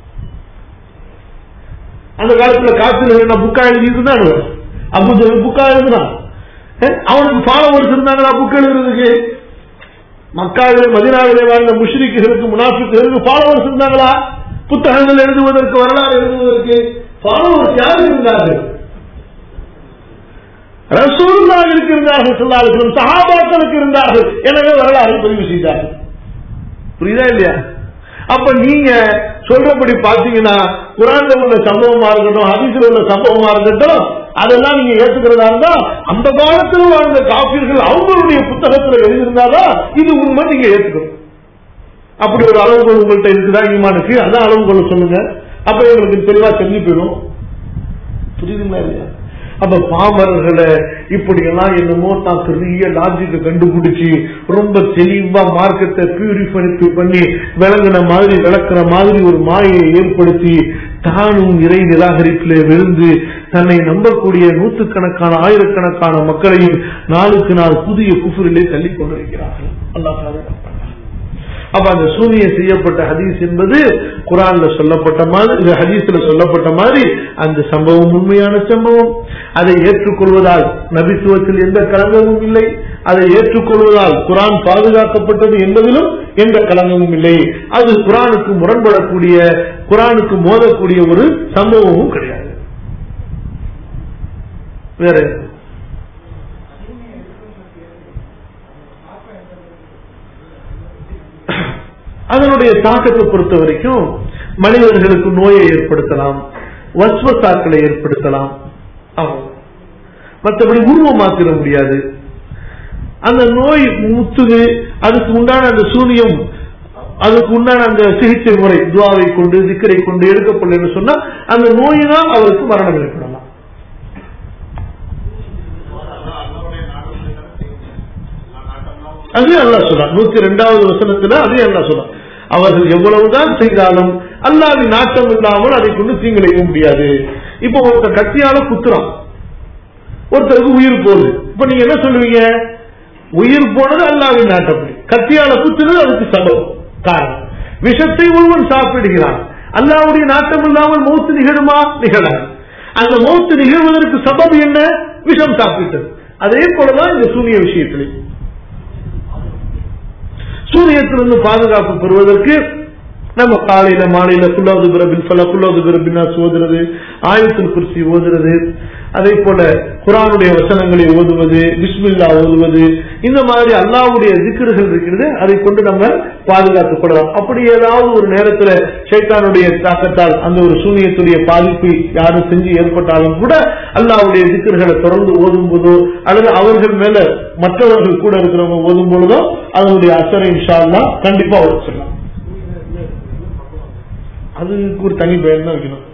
A: அந்த காலத்துல காப்பீர்கள் நான் புக்கா எழுதிட்டு தான் அபுஜ புக்கா எழுதுனான் அவனுக்கு ஃபாலோவர்ஸ் இருந்தாங்களா புக் எழுதுறதுக்கு மக்காவிலே மதினாவிலே வாழ்ந்த முஷ்ரிக்குகளுக்கு முனாஃபிக்குகளுக்கு ஃபாலோவர்ஸ் இருந்தாங்களா புத்தகங்கள் எழுதுவதற்கு வரலாறு எழுதுவதற்கு ஃபாலோவர்ஸ் யார் இருந்தார்கள் ரசூல்லாவிற்கு இருந்தார்கள் சொல்லார்கள் சகாபாக்களுக்கு இருந்தார்கள் எனவே வரலாறு பதிவு செய்தார்கள் புரியுதா இல்லையா அப்ப நீங்க சொல்றபடி பாத்தீங்கன்னா குரான்ல உள்ள சம்பவமா இருக்கட்டும் ஹதீஸ்ல உள்ள சம்பவமா இருக்கட்டும் அதெல்லாம் நீங்க ஏத்துக்கிறதா இருந்தா அந்த காலத்தில் வாழ்ந்த காப்பீர்கள் அவங்களுடைய ரசூலுடைய புத்தகத்துல எழுதியிருந்தாதான் இது உண்மை நீங்க ஏத்துக்கணும் அப்படி ஒரு அளவுகோல் உங்கள்கிட்ட இருக்குதா ஈமானுக்கு அதான் அளவுகோல் சொல்லுங்க அப்ப எங்களுக்கு தெளிவா தெரிஞ்சு போயிடும் புரியுதுங்களா இல்லையா அப்ப பாமரர்களை இப்படி எல்லாம் என்னமோ தான் பெரிய லாஜிக்க கண்டுபிடிச்சு ரொம்ப தெளிவா மார்க்கத்தை பியூரிஃபை பண்ணி விளங்குன மாதிரி விளக்குற மாதிரி ஒரு மாயை ஏற்படுத்தி தானும் இறை நிராகரிப்பிலே விழுந்து தன்னை நம்பக்கூடிய நூற்றுக்கணக்கான ஆயிரக்கணக்கான மக்களையும் நாளுக்கு நாள் புதிய குஃபுரிலே தள்ளிக் கொண்டிருக்கிறார்கள் அல்லாஹ் பாதுகாப்பானார். அப்ப அந்த சூனிய செய்யப்பட்ட ஹதீஸ் என்பது குரான்ல சொல்லப்பட்ட மாதிரி இந்த ஹதீஸ்ல சொல்லப்பட்ட மாதிரி அந்த சம்பவம் உண்மையான சம்பவம் அதை ஏற்றுக்கொள்வதால் நபித்துவத்தில் எந்த களங்கமும் இல்லை அதை ஏற்றுக்கொள்வதால் குரான் பாதுகாக்கப்பட்டது என்பதிலும் எந்த களங்கமும் இல்லை அது குரானுக்கு முரண்படக்கூடிய குரானுக்கு மோதக்கூடிய ஒரு சம்பவமும் கிடையாது வேற என்ன? அதனுடைய தாக்கத்தை பொறுத்த வரைக்கும் மனிதர்களுக்கு நோயை ஏற்படுத்தலாம் வஸ்வசாக்களை ஏற்படுத்தலாம் ஆகும் மற்றபடி உருவமாக்கிட முடியாது அந்த நோய் முத்துது அதுக்கு உண்டான அந்த சூனியம் அதுக்கு உண்டான அந்த சிகிச்சை முறை துவாவை கொண்டு சிக்கரை கொண்டு எடுக்கப்படல சொன்னா அந்த நோயினால் அவருக்கு மரணம் ஏற்படலாம் அதே அல்லா சொல்றான் நூத்தி ரெண்டாவது வசனத்துல அதே அல்லா சொல்றான் அவர்கள் எவ்வளவுதான் செய்தாலும் அல்லாவின் நாட்டம் இல்லாமல் அதை கொண்டு தீங்கிழைக்க முடியாது இப்ப ஒருத்தர் கத்தியால குத்துறான் ஒருத்தருக்கு உயிர் போகுது இப்ப நீங்க என்ன சொல்லுவீங்க உயிர் போனது அல்லாவின் நாட்டப்படி கத்தியால குத்துறது அதுக்கு சம்பவம் காரணம் விஷத்தை ஒருவன் சாப்பிடுகிறான் அல்லாவுடைய நாட்டம் இல்லாமல் மௌத்து நிகழுமா நிகழாது அந்த மௌத்து நிகழ்வதற்கு சபம் என்ன விஷம் சாப்பிட்டது அதே போலதான் இந்த சூனிய விஷயத்திலே சூரியத்திலிருந்து பாதுகாப்பு பெறுவதற்கு நம்ம காலையில மாலையில குல்லாவது பிறபின் சொல்ல குல்லாவது பிறபின்னா ஓதுறது ஆயத்தில் குறிச்சி ஓதுறது அதே போல குரானுடைய வசனங்களை ஓதுவது பிஸ்மில்லா ஓதுவது இந்த மாதிரி அல்லாவுடைய திக்கர்கள் இருக்கிறது அதை கொண்டு நம்ம பாதுகாத்துக் கொள்ளலாம் அப்படி ஏதாவது ஒரு நேரத்துல சைத்தானுடைய தாக்கத்தால் அந்த ஒரு சூனியத்துடைய பாதிப்பு யாரும் செஞ்சு ஏற்பட்டாலும் கூட அல்லாவுடைய திக்கர்களை தொடர்ந்து ஓதும் போதோ அல்லது அவர்கள் மேல மற்றவர்கள் கூட இருக்கிறவங்க ஓதும் பொழுதோ அதனுடைய அசரை இன்ஷா அல்லாஹ் கண்டிப்பா உழைச்சிடலாம் அதுக்கு ஒரு தனி பயன் தான் வைக்கணும்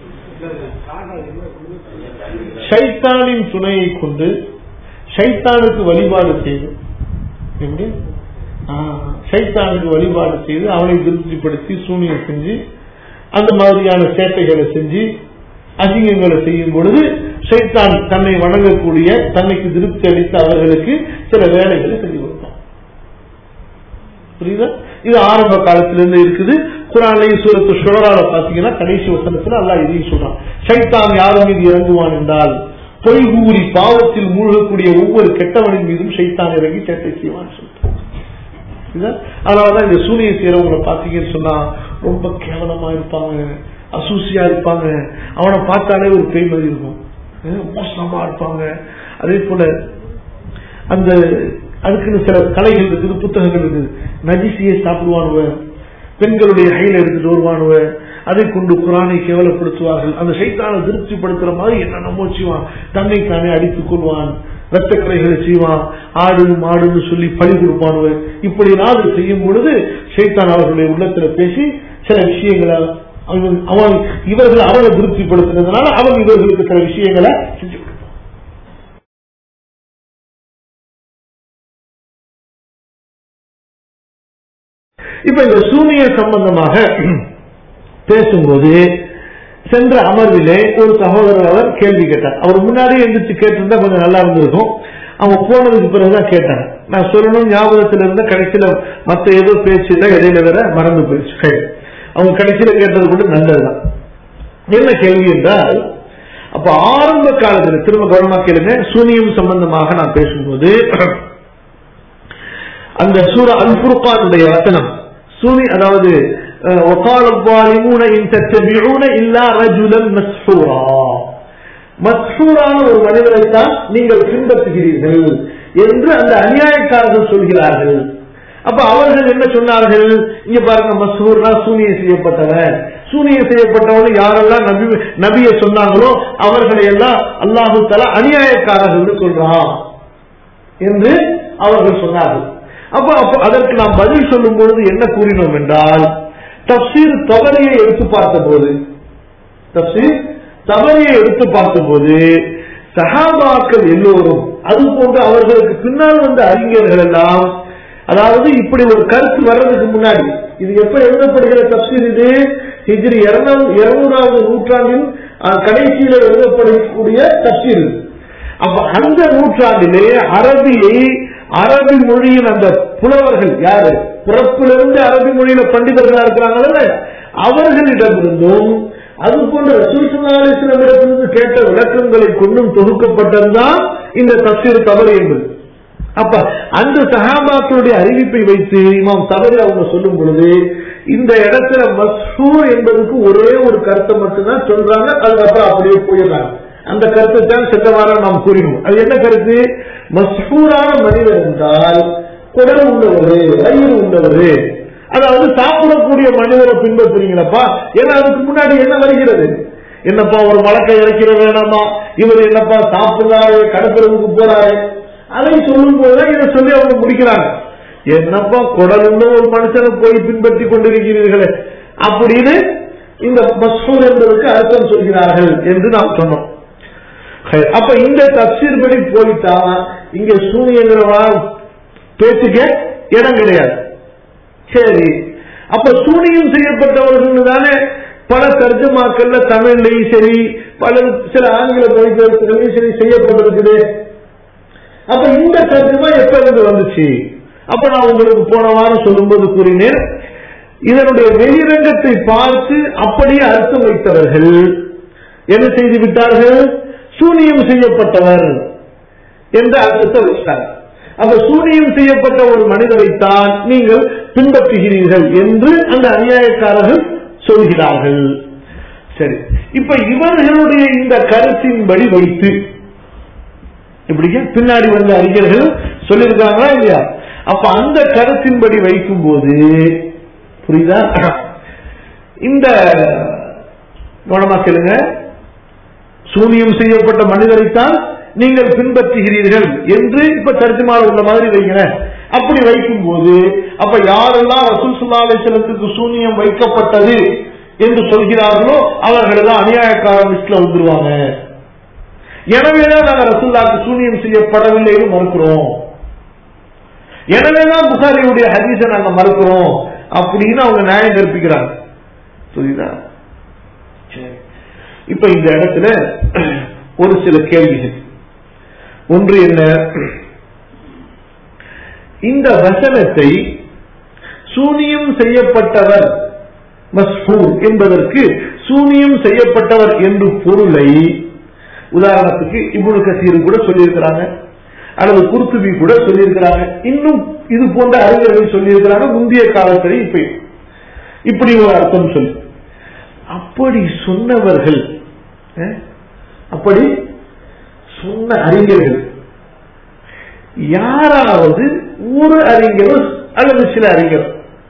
A: ஷைத்தானின் துணையை கொண்டு ஷைத்தானுக்கு வழிபாடு செய்து எப்படி ஆ, ஷைத்தானுக்கு வழிபாடு செய்து அவனை திருப்திப்படுத்தி சூனியம் செஞ்சு அந்த மாதிரியான சேட்டைகளை செஞ்சு அசிங்கங்களை செய்யும் பொழுது ஷைத்தான் தன்னை வணங்கக்கூடிய தன்னைக்கு திருப்தி அளித்த அவர்களுக்கு சில வேலைகளை செஞ்சு கொடுத்தான் புரியுதா இது ஆரம்ப காலத்திலிருந்து இருக்குது குரானையும் சூரத்து சுழரால பாத்தீங்கன்னா கடைசி வசனத்துல அல்லாஹ் இதையும் சொல்றான் ஷைத்தான் யாரும் மீது இறங்குவான் என்றால் பொய் கூறி பாவத்தில் மூழ்கக்கூடிய ஒவ்வொரு கெட்டவனின் மீதும் ஷைத்தான் இறங்கி சேட்டை செய்வான் சொல்லிட்டு புரியுதா? அதனாலதான் இந்த சூனிய செய்யறவங்களை பாத்தீங்கன்னு சொன்னா ரொம்ப கேவலமா இருப்பாங்க அசூசியா இருப்பாங்க அவனை பார்த்தாலே ஒரு பேய் மாதிரி இருக்கும் அஹ் மோசமா இருப்பாங்க அதே போல அந்த அதுக்குன்னு சில கலைகள் இருக்குது புத்தகங்கள் இருக்குது நஜிசியை சாப்பிடுவானுவ பெண்களுடைய கையில எடுத்துட்டு வருவானுவ அதை கொண்டு குரானை கேவலப்படுத்துவார்கள் அந்த சைத்தானை திருப்திப்படுத்துற மாதிரி என்னென்னமோ செய்வான் தன்னை தானே அடித்துக் கொள்வான் ரத்தக்கரைகளை செய்வான் ஆடு மாடுன்னு சொல்லி பழி கொடுப்பானுவ இப்படி நாடு செய்யும் பொழுது சைத்தான் அவர்களுடைய உள்ளத்துல பேசி சில விஷயங்களை அவன் அவன் இவர்கள் அவனை திருப்திப்படுத்துனதுனால அவன் இவர்களுக்கு சில விஷயங்களை செஞ்சு கொடுப்பான் இப்ப இந்த சூனிய சம்பந்தமாக பேசும்போது சென்ற அமர்விலே ஒரு சகோதரர் அவர் கேள்வி கேட்டார் அவர் முன்னாடியே எந்திரிச்சு கேட்டிருந்தா கொஞ்சம் நல்லா இருந்திருக்கும் அவங்க போனதுக்கு பிறகுதான் கேட்டாங்க நான் சொல்லணும் ஞாபகத்துல இருந்த கடைசியில மத்த ஏதோ பேச்சு இல்ல இடையில வேற மறந்து போயிடுச்சு சரி. அவங்க கடைசியில கேட்டது கூட நல்லதுதான் என்ன கேள்வி என்றால் அப்ப ஆரம்ப காலத்துல திரும்ப கவனமா கேளுங்க சூனியம் சம்பந்தமாக நான் பேசும்போது அந்த சூர அல் ஃபுர்கானுடைய வசனம் சூனி அதாவது அஹ், وقال الظالمون إن تتبعون إلا رجلا مسحورا மஸ்ஹூரான ஒரு மனிதரைத்தான் நீங்கள் பின்பற்றுகிறீர்கள் என்று அந்த அநியாயக்காரர்கள் சொல்கிறார்கள் அப்ப அவர்கள் என்ன சொன்னார்கள் இங்க பாருங்க மசூர்னா சூனியம் செய்யப்பட்டவன் சூனியம் செய்யப்பட்டவன் யாரெல்லாம் நபி நபிய சொன்னாங்களோ அவர்களை எல்லாம் அல்லாஹு தலா அநியாயக்காரர்கள் சொல்றான் என்று அவர்கள் சொன்னார்கள் அப்ப அப்ப அதற்கு நாம் பதில் சொல்லும் பொழுது என்ன கூறினோம் என்றால் தப்சீர் தவறையை எடுத்து பார்த்தபோது தப்சீர் தவறையை எடுத்து பார்த்தபோது சஹாபாக்கள் எல்லோரும் அது போன்று அவர்களுக்கு பின்னால் வந்த அறிஞர்கள் எல்லாம் அதாவது இப்படி ஒரு கருத்து வர்றதுக்கு முன்னாடி இது எப்ப எழுதப்படுகிற தப்சீர் இது ஹிஜ்ரி இருநூறாவது நூற்றாண்டின் அஹ், கடைசியில எழுதப்படக்கூடிய தப்சீர் இது அப்ப அந்த நூற்றாண்டிலே அரபியை அரபி மொழியின் அந்த புலவர்கள் யாரு பிறப்பிலிருந்து அரபி மொழியில பண்டிதர்களா இருக்கிறாங்கல்ல அவர்களிடமிருந்தும் அது போன்ற ரசூசனாலிசிடமிடத்திலிருந்து கேட்ட விளக்கங்களை கொண்டும் தொகுக்கப்பட்டதுதான் இந்த தப்சீர் தவறு என்பது அப்ப அந்த சஹாபாக்களுடைய அறிவிப்பை வைத்து இமாம் தவறு அவங்க சொல்லும் பொழுது இந்த இடத்துல மஸ்ஹூர் என்பதற்கு ஒரே ஒரு கருத்தை மட்டும்தான் சொல்றாங்க அதுக்கப்புறம் அப்படியே போயிடுறாங்க அந்த கருத்தை தான் சென்ற வாரம் நாம் கூறினோம் அது என்ன கருத்து மஸ்ஹூரான மனிதர் என்றால் குடல் உள்ளவர் வயிறு உள்ளவர் அதாவது சாப்பிடக்கூடிய மனிதரை பின்பற்றுறீங்களப்பா ஏன்னா அதுக்கு முன்னாடி என்ன வருகிறது என்னப்பா ஒரு மலக்கை இறக்கிற வேணாமா இவர் என்னப்பா சாப்பிடுறாரு கடற்கரைக்கு போறாரு அதை சொல்லும் போதுதான் இதை சொல்லி அவங்க முடிக்கிறாங்க என்னப்பா குடல் உள்ள ஒரு மனுஷனை போய் பின்பற்றி கொண்டிருக்கிறீர்களே அப்படின்னு இந்த மசூர் என்பதற்கு அர்த்தம் சொல்கிறார்கள் என்று நாம் சொன்னோம் ஹை, அப்ப இந்த தப்சீர் படி போயிட்டா இங்க சூனியங்கிறவா பேச்சுக்க இடம் கிடையாது சரி அப்ப சூனியம் செய்யப்பட்டவர்கள் தானே பல தர்ஜமாக்கள்ல தமிழ்லையும் சரி பல சில ஆங்கில மொழிபெயர்ப்புகளையும் சரி செய்யப்பட்டிருக்குது அப்ப இந்த தர்ஜமா எப்ப இருந்து வந்துச்சு அப்ப நான் உங்களுக்கு போன வாரம் சொல்லும்போது கூறினேன் இதனுடைய வெளிரங்கத்தை பார்த்து அப்படியே அர்த்தம் வைத்தவர்கள் என்ன செய்து விட்டார்கள் சூனியம் செய்யப்பட்டவர் என்ற அர்த்தத்தை வச்சாங்க அப்ப சூனியம் செய்யப்பட்ட ஒரு மனிதரைத்தான் நீங்கள் பின்பற்றுகிறீர்கள் என்று அந்த அநியாயக்காரர்கள் சொல்கிறார்கள் சரி இப்ப இவர்களுடைய இந்த கருத்தின்படி வைத்து இப்படிங்க பின்னாடி வந்த அறிஞர்கள் சொல்லியிருக்காங்களா இல்லையா அப்ப அந்த கருத்தின்படி வைக்கும் போது புரியுதா இந்த கவனமா கேளுங்க சூனியம் செய்யப்பட்ட மனிதரைத்தான் நீங்கள் பின்பற்றுகிறீர்கள் என்று இப்ப தர்ஜுமால உள்ள மாதிரி வைக்கிறேன் அப்படி வைக்கும் போது அப்ப யாரெல்லாம் ரசூல் சுல்லா அலிஸ்லத்துக்கு சூனியம் வைக்கப்பட்டது என்று சொல்கிறார்களோ அவர்கள் எல்லாம் அநியாயக்கார லிஸ்ட்ல வந்துருவாங்க எனவேதான் நாங்க ரசூல்லாக்கு சூனியம் செய்யப்படவில்லைன்னு மறுக்கிறோம் எனவேதான் புகாரியுடைய ஹதீஸை நாங்க மறுக்கிறோம் அப்படின்னு அவங்க நியாயம் கற்பிக்கிறாங்க புரியுதா சரி. இப்ப இந்த இடத்துல ஒரு சில கேள்விகள் ஒன்று என்ன இந்த வசனத்தை சூனியம் செய்யப்பட்டவர் மஸ்ஹூர் என்பதற்கு சூனியம் செய்யப்பட்டவர் என்று பொருளை உதாரணத்துக்கு இப்னு கசீர் கூட சொல்லியிருக்கிறாங்க அல்லது குர்துபி கூட சொல்லியிருக்கிறாங்க இன்னும் இது போன்ற அறிஞர்கள் சொல்லியிருக்கிறாங்க முந்தைய காலத்திலே இப்ப இப்படி ஒரு அர்த்தம் சொல்லி அப்படி சொன்னவர்கள் அஹ், அப்படி சொன்ன அறிஞர்கள் யாராவது ஒரு அறிஞரோ அல்லது சில அறிஞர்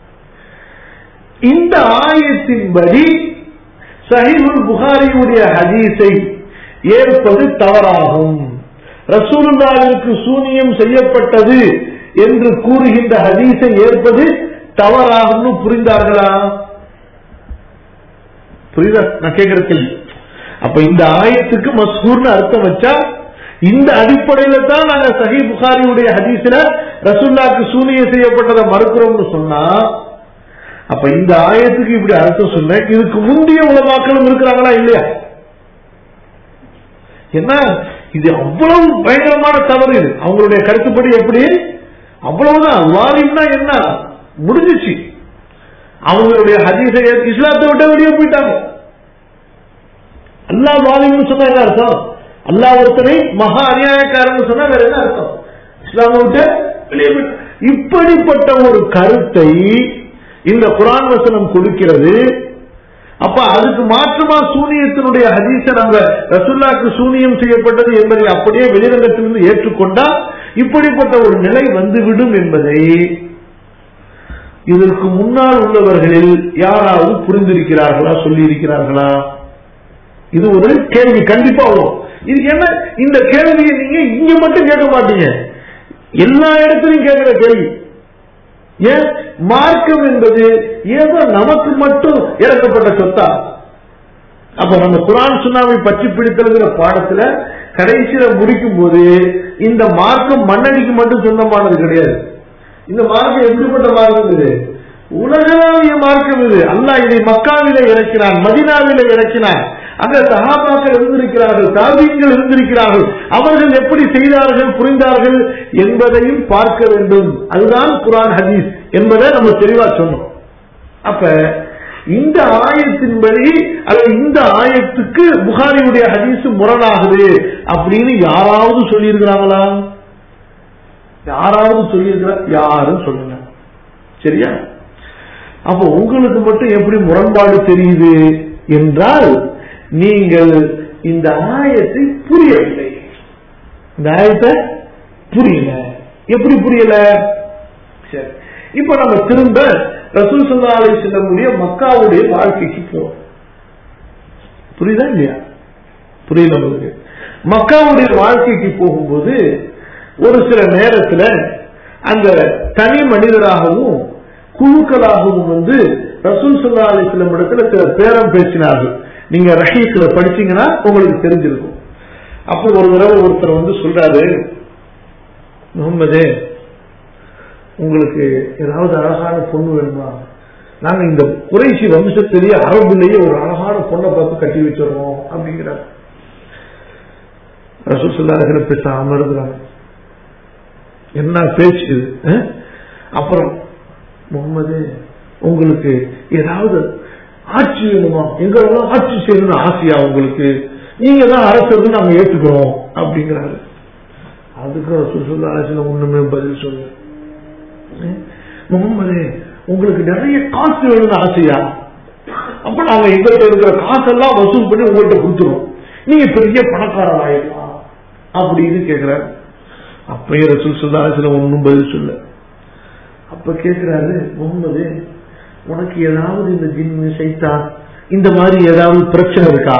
A: இந்த ஆயத்தின்படி சஹீஹுல் புகாரியுடைய ஹதீஸை ஏற்பது தவறாகும் ரசூலுல்லாவிற்கு சூனியம் செய்யப்பட்டது என்று கூறுகின்ற ஹதீஸை ஏற்பது தவறாகும்னு புரிந்தார்களா புரியுதா நான் கேட்கிற கேள்வி அப்ப இந்த ஆயத்துக்கு மஸ்கூர்னு அர்த்தம் வச்சா இந்த அடிப்படையில தான் நாங்க சஹி புகாரியுடைய ஹதீஸ்ல ரசூல்லாக்கு சூனியம் செய்யப்பட்டதை மறுக்கிறோம்னு சொன்னா அப்ப இந்த ஆயத்துக்கு இப்படி அர்த்தம் சொன்ன இதுக்கு முந்தைய உலமாக்களும் இருக்கிறாங்களா இல்லையா என்ன இது அவ்வளவு பயங்கரமான தவறு இது அவங்களுடைய கருத்துப்படி எப்படி அவ்வளவுதான் வாலிம்னா என்ன முடிஞ்சிச்சு அவங்களுடைய ஹதீஸை ஏற்று இஸ்லாத்தை விட்டு வெளியே போயிட்டாங்க அல்லா வாலிம்னு சொன்னா என்ன அர்த்தம் அல்லாஹ் ஒருத்தனை மகா அநியாயக்காரன் சொன்னா வேற என்ன அர்த்தம் இஸ்லாமை விட்டு வெளியே போயிட்டாங்க. இப்படிப்பட்ட ஒரு கருத்தை இந்த குரான் வசனம் கொடுக்கிறது அப்ப அதுக்கு மாற்றமா சூனியத்தினுடைய ஹதீஸ நம்ம ரசுல்லாக்கு சூனியம் செய்யப்பட்டது என்பதை அப்படியே வெளிரங்கத்திலிருந்து ஏற்றுக்கொண்டா இப்படிப்பட்ட ஒரு நிலை வந்துவிடும் என்பதை இதற்கு முன்னால் உள்ளவர்களில் யாராவது புரிந்திருக்கிறார்களா சொல்லி இருக்கிறார்களா இது ஒரு கேள்வி கண்டிப்பா வரும் இது என்ன இந்த கேள்வியை நீங்க இங்க மட்டும் கேட்க மாட்டீங்க எல்லா இடத்திலும் கேட்கிற கேள்வி ஏன் மார்க்கம் என்பது ஏதோ நமக்கு மட்டும் இறக்கப்பட்ட சொத்தா அப்ப நம்ம குரான் சுண்ணாவை பற்றி பிடித்தல்கிற பாடத்துல கடைசியில முடிக்கும் போது இந்த மார்க்கம் மன்னடிக்கு மட்டும் சொந்தமானது கிடையாது இந்த மார்க்கம் எப்படிப்பட்ட மார்க்கம் இது உலகளாவிய மார்க்கம் இது அல்லாஹ் இதை மக்காவிலே இறக்கினான் மதினாவிலே இறக்கினான் அங்க சஹாபாக்கள் இருந்திருக்கிறார்கள் தாபியங்கள் இருந்திருக்கிறார்கள் அவர்கள் எப்படி செய்தார்கள் புரிந்தார்கள் என்பதையும் பார்க்க வேண்டும் அதுதான் குரான் ஹதீஸ் என்பதை நம்ம தெளிவா சொன்னோம் அப்ப இந்த ஆயத்தின்படி அல்லது இந்த ஆயத்துக்கு புகாரியுடைய ஹதீஸ் முரணாகுது அப்படின்னு யாராவது சொல்லியிருக்கிறாங்களா யாராவது சொல்லியிருக்கிறா யாரும் சொல்லுங்க சரியா அப்ப உங்களுக்கு மட்டும் எப்படி முரண்பாடு தெரியுது என்றால் நீங்கள் இந்த ஆயத்தை புரியவில்லை இந்த ஆயத்தை புரியல எப்படி புரியல சரி இப்ப நம்ம திரும்ப ரசூல் சல்லா அலி செல்லமுடைய மக்காவுடைய வாழ்க்கைக்கு போறோம் புரியுதா இல்லையா புரியல உங்களுக்கு மக்காவுடைய வாழ்க்கைக்கு போகும்போது ஒரு சில நேரத்துல அந்த தனி மனிதராகவும் குழுக்களாகவும் வந்து ரசூல் சல்லா அலி செல்லம் இடத்துல சில பேரம் பேசினார்கள் நீங்க ரஹீஸ்ல படிச்சீங்கன்னா உங்களுக்கு தெரிஞ்சிருக்கும் அப்போ ஒரு தடவை ஒருத்தர் வந்து சொல்றாரு முகமதே உங்களுக்கு ஏதாவது அழகான பொண்ணு வேணுமா நாங்க இந்த குறைசி வம்சத்திலேயே அரபுலேயே ஒரு அழகான பொண்ணை பார்த்து கட்டி வச்சிடறோம் அப்படிங்கிறார் ரசூசுல்லாஹில பேசாம இருக்கிறாங்க என்ன பேச்சு இது அஹ்? அப்புறம் முகமது உங்களுக்கு ஏதாவது ஆட்சி வேணுமா எங்களெல்லாம் ஆட்சி செய்யணும்னு ஆசையா உங்களுக்கு நீங்க தான் அரசு நாங்க ஏற்றுக்கிறோம் அப்படிங்கிறாரு அதுக்கு ரசூசுல்லாஹில ஒண்ணுமே பதில் சொல்லு முகமது உங்களுக்கு நிறைய காசு வேணும்னு ஆசையா அப்ப நாங்க எங்கள்கிட்ட இருக்கிற காசெல்லாம் வசூல் பண்ணி உங்கள்கிட்ட கொடுத்துருவோம் நீங்க பெரிய பணக்காரர் ஆயிடலாம் அப்படின்னு கேக்குறாரு அப்பயும் ரசூல் சுல்லாசில ஒன்னும் பதில் சொல்ல அப்ப கேக்குறாரு முகமது உனக்கு ஏதாவது இந்த ஜின்னு சைத்தான் இந்த மாதிரி ஏதாவது பிரச்சனை இருக்கா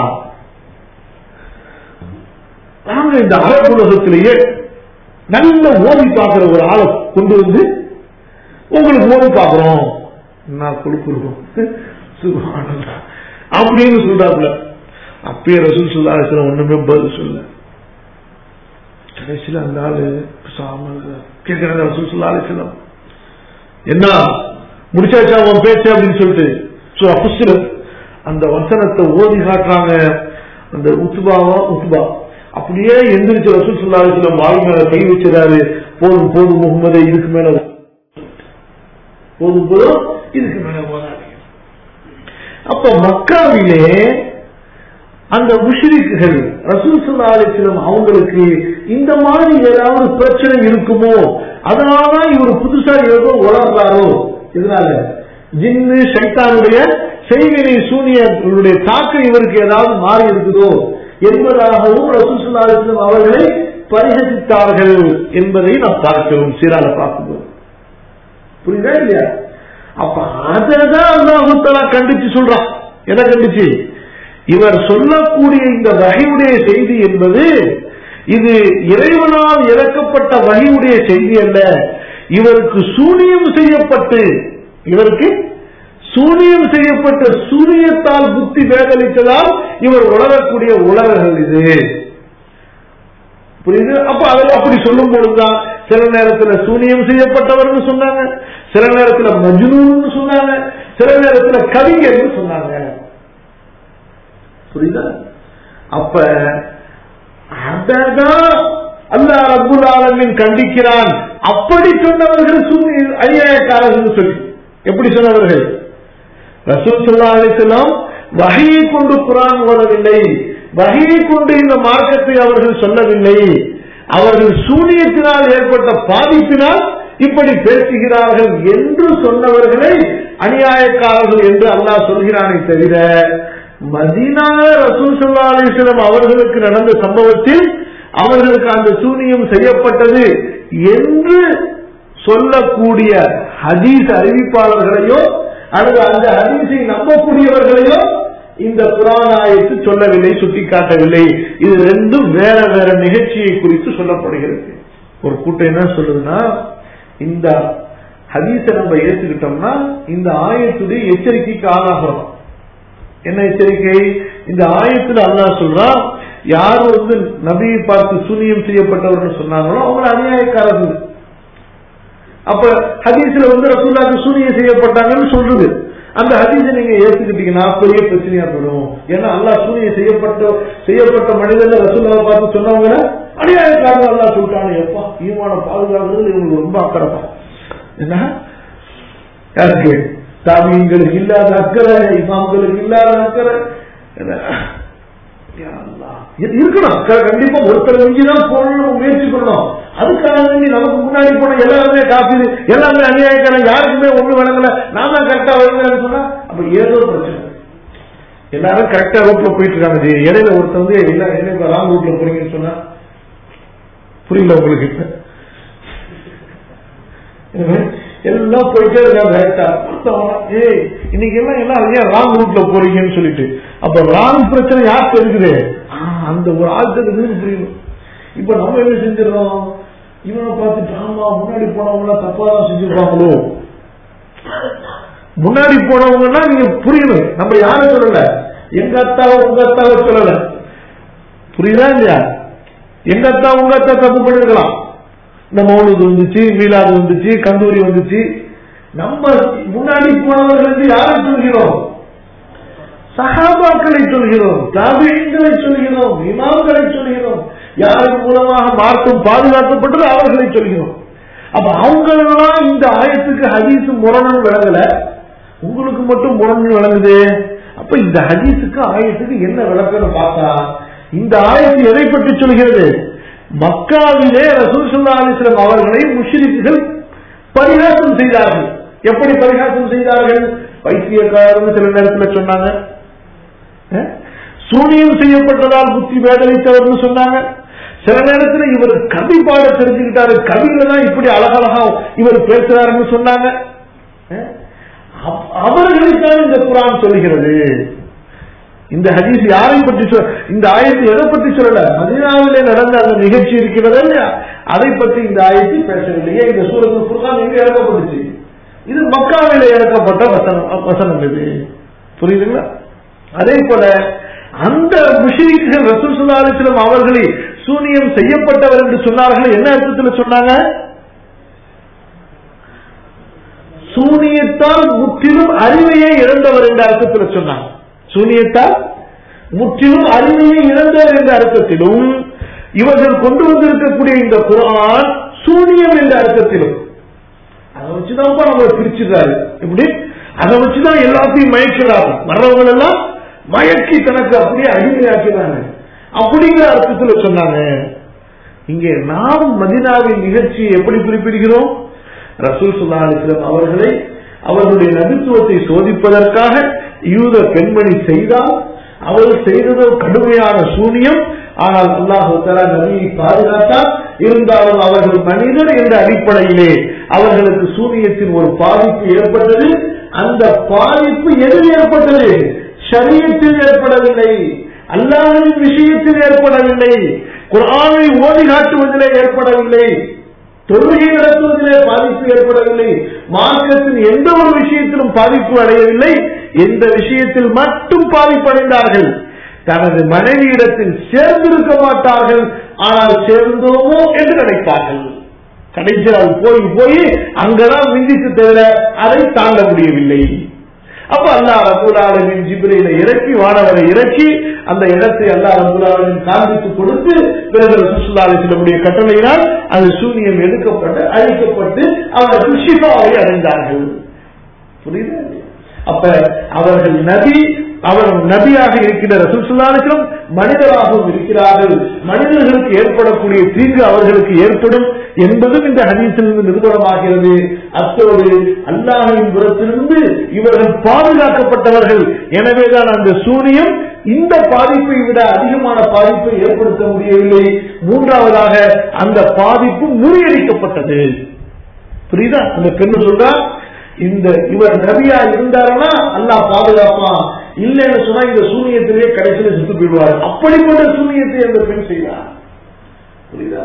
A: நாங்க இந்த அரபு உலகத்திலேயே நல்ல ஓதி பார்க்கிற ஒரு ஆளை கொண்டு வந்து உங்களுக்கு ஓடி பாக்குறோம் நான் கொடுக்குறோம் சுபஹானல்லாஹ். அப்படின்னு சொல்றாப்புல அப்பயே ரசூல் சுல்லாசலம் ஒண்ணுமே பதில் சொல்ல கடைசியில அந்த ஆளு பேசாம கேட்கிறாங்க ரசூல் சுல்லாசலம் என்ன முடிச்சாச்சா உன் பேச்சு அப்படின்னு சொல்லிட்டு சோ அப்புசில அந்த வசனத்தை ஓதி காட்டுறாங்க அந்த உத்துபாவா உத்துபா அப்படியே எந்திரிச்சு ரசூல் சுல்லாசலம் வாழ் மேல கை வச்சிடாரு போதும் போதும் முகமது இதுக்கு மேல போதும் போதும் இதுக்கு மேல போதாதீங்க அப்ப மக்காவிலே அந்த முஷ்ரிக்குகள் ரசூல் சல்லா அலிஸ்லம் அவங்களுக்கு இந்த மாதிரி ஏதாவது பிரச்சனை இருக்குமோ அதனாலதான் இவர் புதுசா ஏதோ உணர்றாரோ இதனால ஜின்னு சைத்தானுடைய செய்வினை சூனியர்களுடைய தாக்கம் இவருக்கு ஏதாவது மாறி இருக்குதோ என்பதாகவும் ரசூல் சல்லா அலிஸ்லம் அவர்களை பரிகசித்தார்கள் என்பதை நாம் பார்க்கிறோம் சீரால பார்க்கும்போது புரியுதா இல்லையா அப்ப அததான் அல்லாஹுத்தலா கண்டிச்சு சொல்றான் எதை கண்டிச்சு இவர் சொல்லக்கூடிய இந்த வகையுடைய செய்தி என்பது இது இறைவனால் இறக்கப்பட்ட வகையுடைய செய்தி அல்ல இவருக்கு சூனியம் செய்யப்பட்டு இவருக்கு சூனியம் செய்யப்பட்ட சூனியத்தால் புத்தி வேதளித்ததால் இவர் உணரக்கூடிய உலகங்கள் இது புரியுது அப்ப அவர் அப்படி சொல்லும் பொழுதுதான் சில நேரத்துல சூனியம் செய்யப்பட்டவர்னு சொன்னாங்க சில நேரத்துல மஜ்னூன்னு சொன்னாங்க சில நேரத்துல கவிஞர்னு சொன்னாங்க புரியுதா அப்ப அததான் அல்லாஹ் ரப்புல் ஆலமீன் கண்டிக்கிறான் அப்படி சொன்னவர்கள் சூனி ஐயாயிரக்காரர்கள் சொல்லி எப்படி சொன்னவர்கள் ரசூல் ஸல்லல்லாஹு அலைஹி வஸல்லம் வகையை கொண்டு குரான் ஓதவில்லை வகையை கொண்டு இந்த மார்க்கத்தை அவர்கள் சொல்லவில்லை அவர்கள் சூனியத்தினால் ஏற்பட்ட பாதிப்பினால் இப்படி பேசுகிறார்கள் என்று சொன்னவர்களை அநியாயக்காரர்கள் என்று அல்லாஹ் சொல்கிறானே தவிர மதீனா ரசூல் சல்லா அலிஸ்லம் அவர்களுக்கு நடந்த சம்பவத்தில் அவர்களுக்கு அந்த சூனியம் செய்யப்பட்டது என்று சொல்லக்கூடிய ஹதீஸ் அறிவிப்பாளர்களையோ அல்லது அந்த ஹதீஸை நம்பக்கூடியவர்களையோ இந்த புராணாயத்து சொல்லவில்லை சுட்டிக்காட்டவில்லை இது ரெண்டும் வேற வேற நிகழ்ச்சியை குறித்து சொல்லப்படுகிறது ஒரு கூட்டம் என்ன சொல்லுதுன்னா இந்த ஹதீஸை நம்ம ஏத்துக்கிட்டோம்னா இந்த ஆயத்துடைய எச்சரிக்கைக்கு ஆளாகிறோம் என்ன எச்சரிக்கை இந்த ஆயத்துல அல்லாஹ் சொல்றான் யார் வந்து நபியை பார்த்து சூனியம் செய்யப்பட்டவர்னு சொன்னாங்களோ அவங்க அநியாயக்காரர்கள் அப்ப ஹதீஸ்ல வந்து ரசூல்லாக்கு சூனியம் செய்யப்பட்டாங்கன்னு சொல்றது அந்த ஹதீஸை நீங்க ஏத்துக்கிட்டீங்கன்னா பெரிய பிரச்சனையா போயிடும் ஏன்னா அல்லாஹ் சூனியம் செய்யப்பட்ட செய்யப்பட்ட மனிதர்கள் ரசூல்லாவை பார்த்து சொன்னவங்க அநியாயக்காரர்கள் அல்லாஹ் சொல்லிட்டாங்க எப்பா ஈமான பாதுகாக்கிறது இவங்களுக்கு ரொம்ப அக்கறைப்பா என்ன யாருக்கு தாமியங்களுக்கு இல்லாத அக்கறை இமாம்களுக்கு இல்லாத அக்கறை என்ன? யா அல்லாஹ். இது இருக்கணும் க- கண்டிப்பா ஒருத்தர் மிஞ்சிதான் போகணும் முயற்சி பண்ணணும் அதுக்காக வேண்டி நமக்கு முன்னாடி போன எல்லாருமே காப்பி எல்லாமே அநியாயக்காரன் யாருக்குமே ஒண்ணு வழங்கல நான் தான் கரெக்டா வழங்குறேன்னு சொன்னா அப்ப ஏதோ பிரச்சனை எல்லாரும் கரெக்டா ரோட்ல போயிட்டு இருக்காங்க ஜி. இடையில ஒருத்தர் வந்து என்ன என்ன ராங் ரூட்ல போறீங்கன்னு சொன்னா புரியல உங்களுக்கு இப்ப எல்லாம் போயிட்டே இருக்காங்க கரெக்டா ஏய் இன்னைக்கு எல்லாம் எல்லாம் ஏன் ராங் ரூட்ல போறீங்கன்னு சொல்லிட்டு அப்ப ராங் பிரச்சனை யாருக்கு இருக்குது ஆ, அந்த ஒரு ஆட்களுக்கு புரியணும் இப்ப நம்ம என்ன செஞ்சிடறோம் இவனை பார்த்துட்டு ஆமா முன்னாடி போனவங்க எல்லாம் தப்பா தான் செஞ்சிருப்பாங்களோ முன்னாடி போனவங்கன்னா நீங்க புரியணும் நம்ம யாரும் சொல்லல எங்க அத்தாவை உங்க அத்தாவை சொல்லல புரியுதா இல்லையா எங்க அத்தா உங்க அத்தா தப்பு பண்ணிருக்கலாம் இந்த மௌலுது வந்துச்சு மீலாது வந்துச்சு கந்தூரி வந்துச்சு நம்ம முன்னாடி போனவர்களுக்கு யாரை சொல்கிறோம் சகாபாக்களை சொல்கிறோம் தாபியங்களை சொல்கிறோம் இமாம்களை சொல்கிறோம் யாரின் மூலமாக மார்க்கம் பாதுகாக்கப்பட்டது அவர்களை சொல்கிறோம் அப்ப அவங்களெல்லாம் இந்த ஆயத்துக்கு ஹதீஸ் முரணன் விளங்கல உங்களுக்கு மட்டும் முரண் விளங்குது அப்ப இந்த ஹதீஸுக்கு ஆயத்துக்கு என்ன விளக்கம்னு பார்த்தா இந்த ஆயத்து எதை பற்றி சொல்கிறது மக்காவிலே ரசூல் சுல்லா அலிஸ்லாம் அவர்களை முஷ்ரிக்குகள் பரிகாசம் செய்தார்கள் எப்படி பரிகாசம் செய்தார்கள் வைத்தியக்காரர்னு சில நேரத்தில் சொன்னாங்க அஹ்? சூனியம் செய்யப்பட்டதால் புத்தி வேதனைத்தவர்னு சொன்னாங்க சில நேரத்தில் இவர் கவி பாட தெரிஞ்சுக்கிட்டாரு கவியில தான் இப்படி அழகழகா இவர் பேசுறாருன்னு சொன்னாங்க அஹ்? அவ- அவர்களுக்கான இந்த குரான் சொல்லுகிறது இந்த ஹதீஸ் யாரை பற்றி சொல் இந்த ஆயத்து எதை பற்றி சொல்லல மதினாவிலே நடந்த அந்த நிகழ்ச்சி இருக்கிறது இல்லையா அதை பற்றி இந்த ஆயத்தை பேசவில்லையே இந்த சூரத்து குர்ஆன் எங்க இறக்கப்பட்டுச்சு இது மக்காவிலே இறக்கப்பட்ட வசனம் வசனம் இது புரியுதுங்களா அதே போல அந்த முஷரிக்குகள் ரசூல் ஸல்லல்லாஹு அலைஹி வஸல்லம் அவர்களை சூனியம் செய்யப்பட்டவர் என்று சொன்னார்கள் என்ன அர்த்தத்தில் சொன்னாங்க சூனியத்தால் முற்றிலும் அறிவையே இழந்தவர் என்ற அர்த்தத்தில் சொன்னாங்க சூனியத்தால் முற்றிலும் அறிவையை இழந்தவர் என்ற அர்த்தத்திலும் இவர்கள் கொண்டு வந்திருக்கக்கூடிய இந்த குரான் சூனியம் என்ற அர்த்தத்திலும் அதை வச்சுதான் நம்ம பிரிச்சுறாரு எப்படி அதை வச்சுதான் எல்லாத்தையும் மயக்கிறாரு வர்றவங்க எல்லாம் மயக்கி தனக்கு அப்படியே அடிமையாக்கிறாங்க அப்படிங்கிற அர்த்தத்துல சொன்னாங்க இங்கே நாம் மதினாவின் நிகழ்ச்சியை எப்படி குறிப்பிடுகிறோம் ரசூல் சுல்லா அலிஸ்லாம் அவர்களை அவர்களுடைய நபித்துவத்தை சோதிப்பதற்காக யூத பெண்மணி செய்தால் அவர்கள் செய்ததோ கடுமையான சூனியம் ஆனால் அல்லாஹு தலா நபியை பாதுகாத்தால் இருந்தாலும் அவர்கள் மனிதர் என்ற அடிப்படையிலே அவர்களுக்கு சூனியத்தின் ஒரு பாதிப்பு ஏற்பட்டது அந்த பாதிப்பு எதில் ஏற்பட்டது சரியத்தில் ஏற்படவில்லை அல்லாஹின் விஷயத்தில் ஏற்படவில்லை குரானை ஓதி காட்டுவதிலே ஏற்படவில்லை தொழுகை நடத்துவதிலே பாதிப்பு ஏற்படவில்லை மார்க்கத்தின் எந்த ஒரு விஷயத்திலும் பாதிப்பு அடையவில்லை எந்த விஷயத்தில் மட்டும் பாதிப்படைந்தார்கள் தனது மனைவியிடத்தில் சேர்ந்திருக்க மாட்டார்கள் ஆனால் சேர்ந்தோமோ என்று நினைத்தார்கள் கடைசியால் போய் போய் அங்கதான் மிஞ்சித்து தவிர அதை தாண்ட முடியவில்லை அப்ப அல்லாஹ் ரபுல்லாலின் ஜிப்ரையில இறக்கி வானவரை இறக்கி அந்த இடத்தை அல்லாஹ் ரபுல்லாலின் காண்பித்து கொடுத்து பிறகு சுற்றுலாவுடைய கட்டளையினால் அந்த சூனியம் எடுக்கப்பட்டு அழிக்கப்பட்டு அவர்கள் ஷிஃபாவை அடைந்தார்கள் புரியுது அப்ப அவர்கள் நபி அவர் நபியாக இருக்கிற ரசூசுல்லாலும் மனிதராகவும் இருக்கிறார்கள் மனிதர்களுக்கு ஏற்படக்கூடிய தீங்கு அவர்களுக்கு ஏற்படும் என்பதும் இந்த ஹதீஸிலிருந்து நிரூபணமாகிறது அத்தோடு அல்லாஹின் புறத்திலிருந்து இவர்கள் பாதுகாக்கப்பட்டவர்கள் எனவேதான் அந்த சூரியம் இந்த பாதிப்பை விட அதிகமான பாதிப்பை ஏற்படுத்த முடியவில்லை மூன்றாவதாக அந்த பாதிப்பு முறியடிக்கப்பட்டது புரியுதா அந்த பெண்ணு சொல்றா இந்த இவர் நபியா இருந்தாருன்னா அல்லாஹ் பாதுகாப்பான் இல்லைன்னு சொன்னா இந்த சூனியத்திலேயே கடைசியில செத்து போயிடுவார் அப்படிப்பட்ட சூனியத்தை அந்த பெண் செய்வார் புரியுதா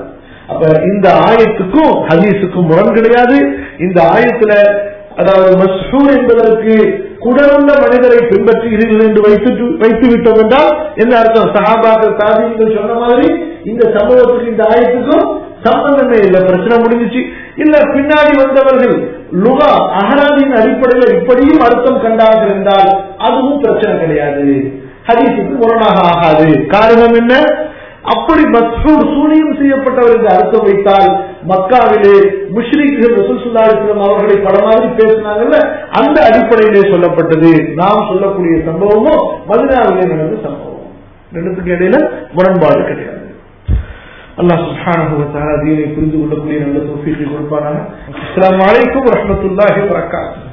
A: அப்ப இந்த ஆயத்துக்கும் ஹதீஸுக்கும் முரண் கிடையாது இந்த ஆயத்துல அதாவது மஸ்ஹூர் என்பதற்கு குடர்ந்த மனிதரை பின்பற்றுகிறீர்கள் என்று வைத்து வைத்து விட்டோம் என்றால் என்ன அர்த்தம் சஹாபாக்கள் தாதிகள் சொன்ன மாதிரி இந்த சம்பவத்துக்கு இந்த ஆயத்துக்கும் சம்பந்தமே இல்லை பிரச்சனை முடிஞ்சிச்சு இல்ல பின்னாடி வந்தவர்கள் லுகா அகராதியின் அடிப்படையில் இப்படியும் அர்த்தம் கண்டார்கள் என்றால் அதுவும் பிரச்சனை கிடையாது ஹதீஸுக்கு முரணாக ஆகாது காரணம் என்ன அப்படி மற்றொரு சூனியம் செய்யப்பட்டவருக்கு அர்த்தம் வைத்தால் மக்காவிலே முஷ்ரிக்கள் ரசூசுல்லாஸ்லம் அவர்களை பல மாதிரி பேசினாங்கல்ல அந்த அடிப்படையிலே சொல்லப்பட்டது நாம் சொல்லக்கூடிய சம்பவமும் மதினாவிலே நடந்த சம்பவம் ரெண்டுத்துக்கு இடையில முரண்பாடு கிடையாது அல்லாஹ் சுப்ஹானஹு வ தஆலா தீனை புரிந்து கொள்ளக்கூடிய நல்ல தௌஃபீகை கொடுப்பானாக அஸ்ஸலாமு அலைக்கும் வரஹ்மத்துல்லாஹி வபரகாத்துஹு